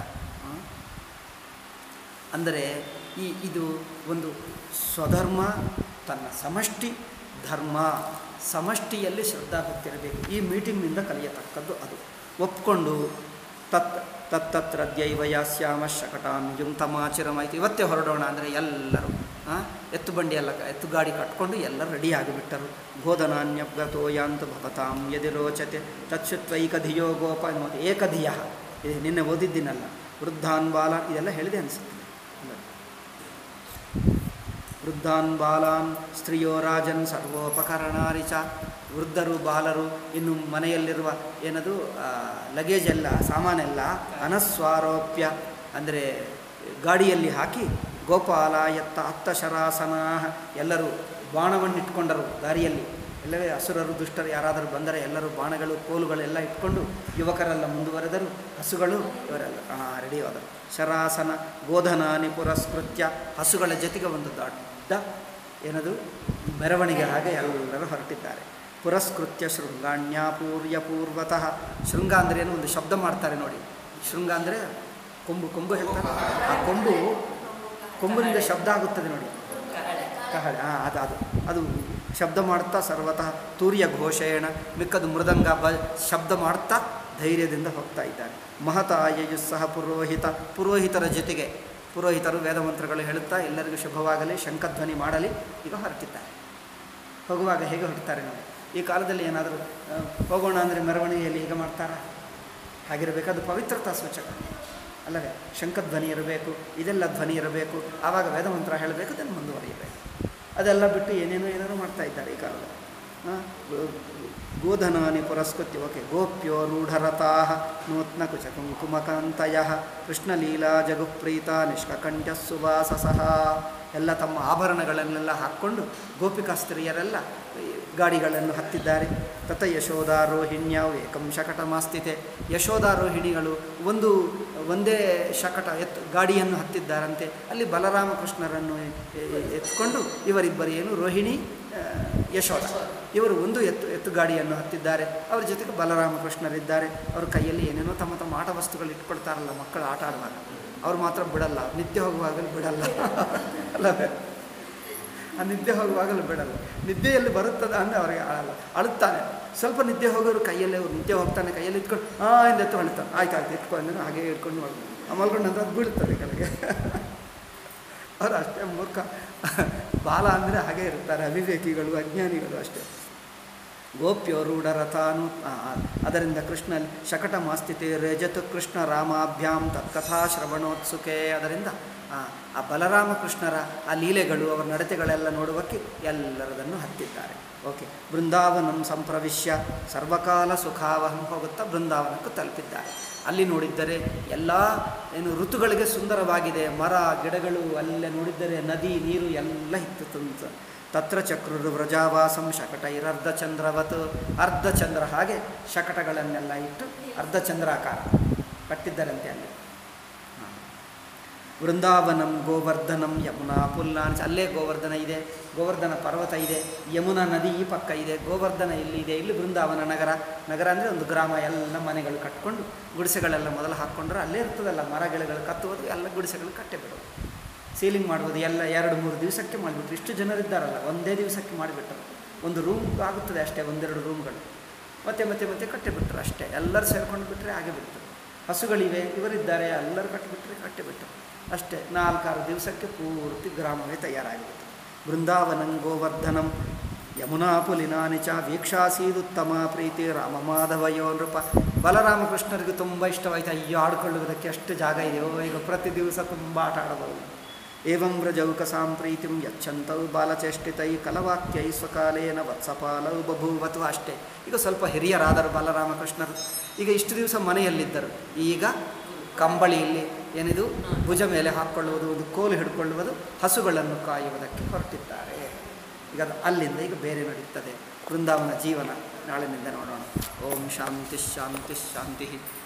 ಅಂದರೆ ಈ ಇದು ಒಂದು ಸ್ವಧರ್ಮ ತನ್ನ ಸಮಷ್ಟಿ ಧರ್ಮ ಸಮಷ್ಟಿಯಲ್ಲಿ ಶ್ರದ್ಧಾ ಭಕ್ತಿರಬೇಕು ಈ ಮೀಟಿಂಗ್ನಿಂದ ಕಲಿಯತಕ್ಕದ್ದು ಅದು ಒಪ್ಕೊಂಡು ತತ್ ತತ್ತತ್ರ ದೈವ ಯಾಸ್ಯಾಮ ಶಕಟಾಂ ಯುಂತಮಾಚಿರಮಾಯಿತು ಇವತ್ತೇ ಹೊರಡೋಣ ಅಂದರೆ ಎಲ್ಲರೂ ಆ, ಎತ್ತು ಬಂಡಿ ಎಲ್ಲ ಎತ್ತು ಗಾಡಿ ಕಟ್ಕೊಂಡು ಎಲ್ಲರೂ ರೆಡಿ ಆಗಿಬಿಟ್ಟರು ಗೋಧನಾನ್ಯಗತೋ ಯಾಂತ ಭವತಾಂ ಯದಿ ರೋಚತೆ ತತ್ಸುತ್ವೈಕಧಿಯೋ ಗೋಪ ಮತ್ತು ಏಕಧಿಯ ಇದು ನಿನ್ನೆ ಓದಿದ್ದೀನಲ್ಲ ವೃದ್ಧಾನ್ ಬಾಲ ಇದೆಲ್ಲ ಹೇಳಿದೆ ಅನಿಸುತ್ತೆ ವೃದ್ಧಾನ್ ಬಾಲಾನ್ ಸ್ತ್ರೀಯೋ ರಾಜನ್ ಸರ್ವೋಪಕರಣಾರಿ ಚ ವೃದ್ಧರು ಬಾಲರು ಇನ್ನು ಮನೆಯಲ್ಲಿರುವ ಏನದು ಲಗೇಜ್ ಎಲ್ಲ ಸಾಮಾನೆಲ್ಲ ಅನಸ್ವಾರೋಪ್ಯ ಅಂದರೆ ಗಾಡಿಯಲ್ಲಿ ಹಾಕಿ ಗೋಪಾಲ ಎತ್ತ ಅತ್ತ ಶರಾಸನ ಎಲ್ಲರೂ ಬಾಣವನ್ನು ಇಟ್ಕೊಂಡರು ದಾರಿಯಲ್ಲಿ ಎಲ್ಲವೇ ಹಸುರರು ದುಷ್ಟರು ಯಾರಾದರೂ ಬಂದರೆ ಎಲ್ಲರೂ ಬಾಣಗಳು ಕೋಲುಗಳೆಲ್ಲ ಇಟ್ಕೊಂಡು ಯುವಕರೆಲ್ಲ ಮುಂದುವರೆದರು ಹಸುಗಳು ಇವರೆಲ್ಲ ರೆಡಿ ಹೋದರು ಶರಾಸನ ಗೋಧನಾನಿ ಪುರಸ್ಕೃತ್ಯ ಹಸುಗಳ ಜೊತೆಗೆ ಒಂದು ದೊಡ್ಡ ಏನದು ಮೆರವಣಿಗೆ ಹಾಗೆ ಎಲ್ಲರೂ ಹೊರಟಿದ್ದಾರೆ ಪುರಸ್ಕೃತ್ಯ ಶೃಂಗಾಣ್ಯಾಪೂರ್ಯ ಪೂರ್ವತಃ ಶೃಂಗ ಅಂದರೆ ಏನು ಒಂದು ಶಬ್ದ ಮಾಡ್ತಾರೆ ನೋಡಿ ಶೃಂಗ ಅಂದರೆ ಕೊಂಬು ಕೊಂಬು ಹೇಳ್ತಾರೆ ಆ ಕೊಂಬು ಕೊಂಬಿನಿಂದ ಶಬ್ದ ಆಗುತ್ತದೆ ನೋಡಿ ಕಹಳೆ ಹಾಂ ಅದು ಅದು ಅದು ಶಬ್ದ ಮಾಡ್ತಾ ಸರ್ವತಃ ತೂರ್ಯ ಘೋಷೇಣ ಮಿಕ್ಕದು ಮೃದಂಗ ಬ ಶಬ್ದ ಮಾಡ್ತಾ ಧೈರ್ಯದಿಂದ ಹೋಗ್ತಾ ಇದ್ದಾರೆ ಮಹತಾಯಯು ಸಹ ಪುರೋಹಿತ ಪುರೋಹಿತರ ಜೊತೆಗೆ ಪುರೋಹಿತರು ವೇದಮಂತ್ರಗಳು ಹೇಳುತ್ತಾ ಎಲ್ಲರಿಗೂ ಶುಭವಾಗಲಿ ಶಂಖಧ್ವನಿ ಮಾಡಲಿ ಈಗ ಹೊರಟಿದ್ದಾರೆ ಹೋಗುವಾಗ ಹೇಗೆ ಹೊರಡ್ತಾರೆ ನೋಡಿ ಈ ಕಾಲದಲ್ಲಿ ಏನಾದರೂ ಆ, ಹೋಗೋಣ ಅಂದರೆ ಮೆರವಣಿಗೆಯಲ್ಲಿ ಹೇಗೆ ಮಾಡ್ತಾರಾ ಹಾಗಿರಬೇಕು ಅದು ಪವಿತ್ರತಾ ಸೂಚಕ ಅಲ್ಲವೇ ಶಂಖಧ್ವನಿ ಇರಬೇಕು ಇದೆಲ್ಲ ಧ್ವನಿ ಇರಬೇಕು ಆವಾಗ ವೇದಮಂತ್ರ ಹೇಳಬೇಕು ಅದನ್ನು ಮುಂದುವರಿಯಬೇಕು ಅದೆಲ್ಲ ಬಿಟ್ಟು ಏನೇನೋ ಏನೇನೋ ಮಾಡ್ತಾ ಇದ್ದಾರೆ ಈ ಕಾಲದಲ್ಲಿ ಆ, ಗೋ- ಗೋಧನಾನಿ ಪುರಸ್ಕೃತ್ಯ ಓಕೆ ಗೋಪ್ಯೋ ರೂಢರತಾ ನೂತ್ನ ಕುಚ ಕುಂಕುಮಕಾಂತಯ ಕೃಷ್ಣಲೀಲಾ ಜಗುಪ್ರೀತ ನಿಷ್ಕಕಂಠ ಸುವಾಸಸಃ ಎಲ್ಲ ತಮ್ಮ ಆಭರಣಗಳನ್ನೆಲ್ಲ ಹಾಕ್ಕೊಂಡು ಗೋಪಿಕಾ ಸ್ತ್ರೀಯರೆಲ್ಲ ಈ ಗಾಡಿಗಳನ್ನು ಹತ್ತಿದ್ದಾರೆ ತತ ಯಶೋಧಾರೋಹಿಣ್ಯಾವು ಏಕಂ ಶಕಟಮಾಸ್ತಿತೆ ಯಶೋಧಾರೋಹಿಣಿಗಳು ಒಂದು ಒಂದೇ ಶಕಟ ಎತ್ತು ಗಾಡಿಯನ್ನು ಹತ್ತಿದ್ದಾರಂತೆ ಅಲ್ಲಿ ಬಲರಾಮ ಕೃಷ್ಣರನ್ನು ಎ- ಎತ್ಕೊಂಡು ಇವರಿಬ್ಬರೇನು ರೋಹಿಣಿ ಆ, ಯಶೋಧ ಇವರು ಒಂದು ಎತ್ತು ಎತ್ತು ಗಾಡಿಯನ್ನು ಹತ್ತಿದ್ದಾರೆ ಅವರ ಜೊತೆಗೆ ಬಲರಾಮ ಕೃಷ್ಣರಿದ್ದಾರೆ ಅವ್ರ ಕೈಯಲ್ಲಿ ಏನೇನೋ ತಮ್ಮ ತಮ್ಮ ಆಟ ವಸ್ತುಗಳು ಇಟ್ಕೊಳ್ತಾರಲ್ಲ ಮಕ್ಕಳು ಆಟ ಆಡುವಾಗ ಅವ್ರು ಮಾತ್ರ ಬಿಡಲ್ಲ ನಿದ್ದೆ ಹೋಗುವಾಗಲೂ ಬಿಡಲ್ಲ ಅಲ್ಲವೇ ಆ ನಿದ್ದೆ ಹೋಗುವಾಗಲೂ ಬಿಡಲ್ಲ ನಿದ್ದೆಯಲ್ಲಿ ಬರುತ್ತದ ಅಂದರೆ ಅವರಿಗೆ ಆಳಲ್ಲ ಅಳುತ್ತಾನೆ ಸ್ವಲ್ಪ ನಿದ್ದೆ ಹೋಗೋರು ಕೈಯಲ್ಲೇ ಅವ್ರು ನಿದ್ದೆ ಹೋಗ್ತಾನೆ ಕೈಯಲ್ಲಿ ಇಟ್ಕೊಂಡು ಹಾಂ ಎಂದು ಎತ್ತು ಅಳ್ತಾನೆ ಆಯ್ತು ಆಯ್ತು ಇಟ್ಕೊಂಡು ಹಾಗೆ ಇಟ್ಕೊಂಡು ಮಾಡಿ ಮಲ್ಕೊಂಡು ನಂತರ ಅದು ಬೀಳುತ್ತದೆ ಕೆಳಗೆ ಅವರು ಅಷ್ಟೇ ಮೂರ್ಖ ಬಾಲ ಅಂದರೆ ಹಾಗೆ ಇರ್ತಾರೆ ಅವಿವೇಕಿಗಳು ಅಜ್ಞಾನಿಗಳು ಅಷ್ಟೇ ಗೋಪ್ಯೋರೂಢರಥಾನು ಅದರಿಂದ ಕೃಷ್ಣ ಶಕಟ ಮಾಸ್ಥಿತಿ ರಜತು ಕೃಷ್ಣ ರಾಮಾಭ್ಯಾಂ ತತ್ಕಥಾ ಶ್ರವಣೋತ್ಸುಕೆ ಅದರಿಂದ ಆ, ಆ ಬಲರಾಮ ಕೃಷ್ಣರ ಆ ಲೀಲೆಗಳು ಅವರ ನಡತೆಗಳೆಲ್ಲ ನೋಡುವಕ್ಕೆ ಎಲ್ಲರದನ್ನು ಹತ್ತಿದ್ದಾರೆ ಓಕೆ ಬೃಂದಾವನಂ ಸಂಪ್ರವಿಶ್ಯ ಸರ್ವಕಾಲ ಸುಖಾವಹಂ ಹೋಗುತ್ತಾ ಬೃಂದಾವನಕ್ಕೂ ತಲುಪಿದ್ದಾರೆ ಅಲ್ಲಿ ನೋಡಿದ್ದರೆ ಎಲ್ಲ ಏನು ಋತುಗಳಿಗೆ ಸುಂದರವಾಗಿದೆ ಮರ ಗಿಡಗಳು ಅಲ್ಲೇ ನೋಡಿದ್ದರೆ ನದಿ ನೀರು ಎಲ್ಲ ಇತ್ತು ತುಂಬ ತತ್ರ ಚಕ್ರರು ವ್ರಜಾವಾಸಂ ಶಕಟೈರರ್ಧಚಂದ್ರವತ್ ಅರ್ಧಚಂದ್ರ ಹಾಗೆ ಶಕಟಗಳನ್ನೆಲ್ಲ ಇಟ್ಟು ಅರ್ಧಚಂದ್ರಾಕಾರ ಕಟ್ಟಿದ್ದರಂತೆ ಅಲ್ಲಿ ವೃಂದಾವನಂ ಗೋವರ್ಧನಂ ಯಮುನಾ ಪುಲ್ಲಾನ್ ಅಲ್ಲೇ ಗೋವರ್ಧನ ಇದೆ ಗೋವರ್ಧನ ಪರ್ವತ ಇದೆ ಯಮುನಾ ನದಿ ಈ ಪಕ್ಕ ಇದೆ ಗೋವರ್ಧನ ಇಲ್ಲಿ ಇದೆ ಇಲ್ಲಿ ಬೃಂದಾವನ ನಗರ ನಗರ ಅಂದರೆ ಒಂದು ಗ್ರಾಮ ಎಲ್ಲ ಮನೆಗಳು ಕಟ್ಕೊಂಡು ಗುಡಿಸೆಗಳೆಲ್ಲ ಮೊದಲು ಹಾಕ್ಕೊಂಡ್ರೆ ಅಲ್ಲೇ ಇರ್ತದಲ್ಲ ಮರಗಿಳಗಳು ಕತ್ತುವುದು ಎಲ್ಲ ಗುಡಿಸೆಗಳು ಕಟ್ಟೆ ಬಿಡೋದು ಸೀಲಿಂಗ್ ಮಾಡುವುದು ಎಲ್ಲ ಎರಡು ಮೂರು ದಿವಸಕ್ಕೆ ಮಾಡಿಬಿಟ್ರು ಇಷ್ಟು ಜನರಿದ್ದಾರಲ್ಲ ಒಂದೇ ದಿವಸಕ್ಕೆ ಮಾಡಿಬಿಟ್ಟರು ಒಂದು ರೂಮ್ ಆಗುತ್ತದೆ ಅಷ್ಟೇ ಒಂದೆರಡು ರೂಮ್ಗಳು ಮತ್ತೆ ಮತ್ತೆ ಮತ್ತೆ ಕಟ್ಟೆ ಬಿಟ್ಟರು ಅಷ್ಟೇ ಎಲ್ಲರೂ ಸೇರ್ಕೊಂಡು ಬಿಟ್ಟರೆ ಹಾಗೆ ಬಿಡ್ತರು ಹಸುಗಳಿವೆ ಇವರಿದ್ದಾರೆ ಎಲ್ಲರೂ ಕಟ್ಟಿಬಿಟ್ರೆ ಕಟ್ಟೆ ಬಿಟ್ಟರು ಅಷ್ಟೇ ನಾಲ್ಕಾರು ದಿವಸಕ್ಕೆ ಪೂರ್ತಿ ಗ್ರಾಮವೇ ತಯಾರಾಗಿಬಿಟ್ಟು ಬೃಂದಾವನಂ ಗೋವರ್ಧನಂ ಯಮುನಾ ಪುಲಿನಾನಿ ಚ ವೀಕ್ಷಾಸೀದುತ್ತಮ ಪ್ರೀತಿ ರಾಮ ಮಾಧವಯೋ ನೃಪ ಬಲರಾಮಕೃಷ್ಣರಿಗೆ ತುಂಬ ಇಷ್ಟವಾಯಿತು ಅಯ್ಯೋ ಆಡ್ಕೊಳ್ಳುವುದಕ್ಕೆ ಅಷ್ಟು ಜಾಗ ಇದೆಯೋ ಈಗ ಪ್ರತಿ ದಿವಸ ತುಂಬ ಆಟ ಆಡಬಹುದು ಏವಂ ವ್ರಜೌಕಸಾಂ ಪ್ರೀತಿಂ ಯಚ್ಚಂತೌ ಬಾಲಚೇಷ್ಟಿತೈ ಕಲವಾಕ್ಯೈ ಸ್ವಕಾಲೇನ ವತ್ಸಪಾಲೌ ಬಭೂವತು ಅಷ್ಟೇ ಈಗ ಸ್ವಲ್ಪ ಹಿರಿಯರಾದರು ಬಾಲರಾಮಕೃಷ್ಣರು ಈಗ ಇಷ್ಟು ದಿವಸ ಮನೆಯಲ್ಲಿದ್ದರು ಈಗ ಕಂಬಳಿಯಲ್ಲಿ ಏನಿದು ಭುಜ ಮೇಲೆ ಹಾಕ್ಕೊಳ್ಳುವುದು ಒಂದು ಕೋಲು ಹಿಡ್ಕೊಳ್ಳುವುದು ಹಸುಗಳನ್ನು ಕಾಯುವುದಕ್ಕೆ ಹೊರಟಿದ್ದಾರೆ ಈಗ ಅದು ಅಲ್ಲಿಂದ ಈಗ ಬೇರೆ ನಡೀತದೆ ಬೃಂದಾವನ ಜೀವನ ನಾಳಿನಿಂದ ನೋಡೋಣ ಓಂ ಶಾಂತಿ ಶಾಂತಿ ಶಾಂತಿ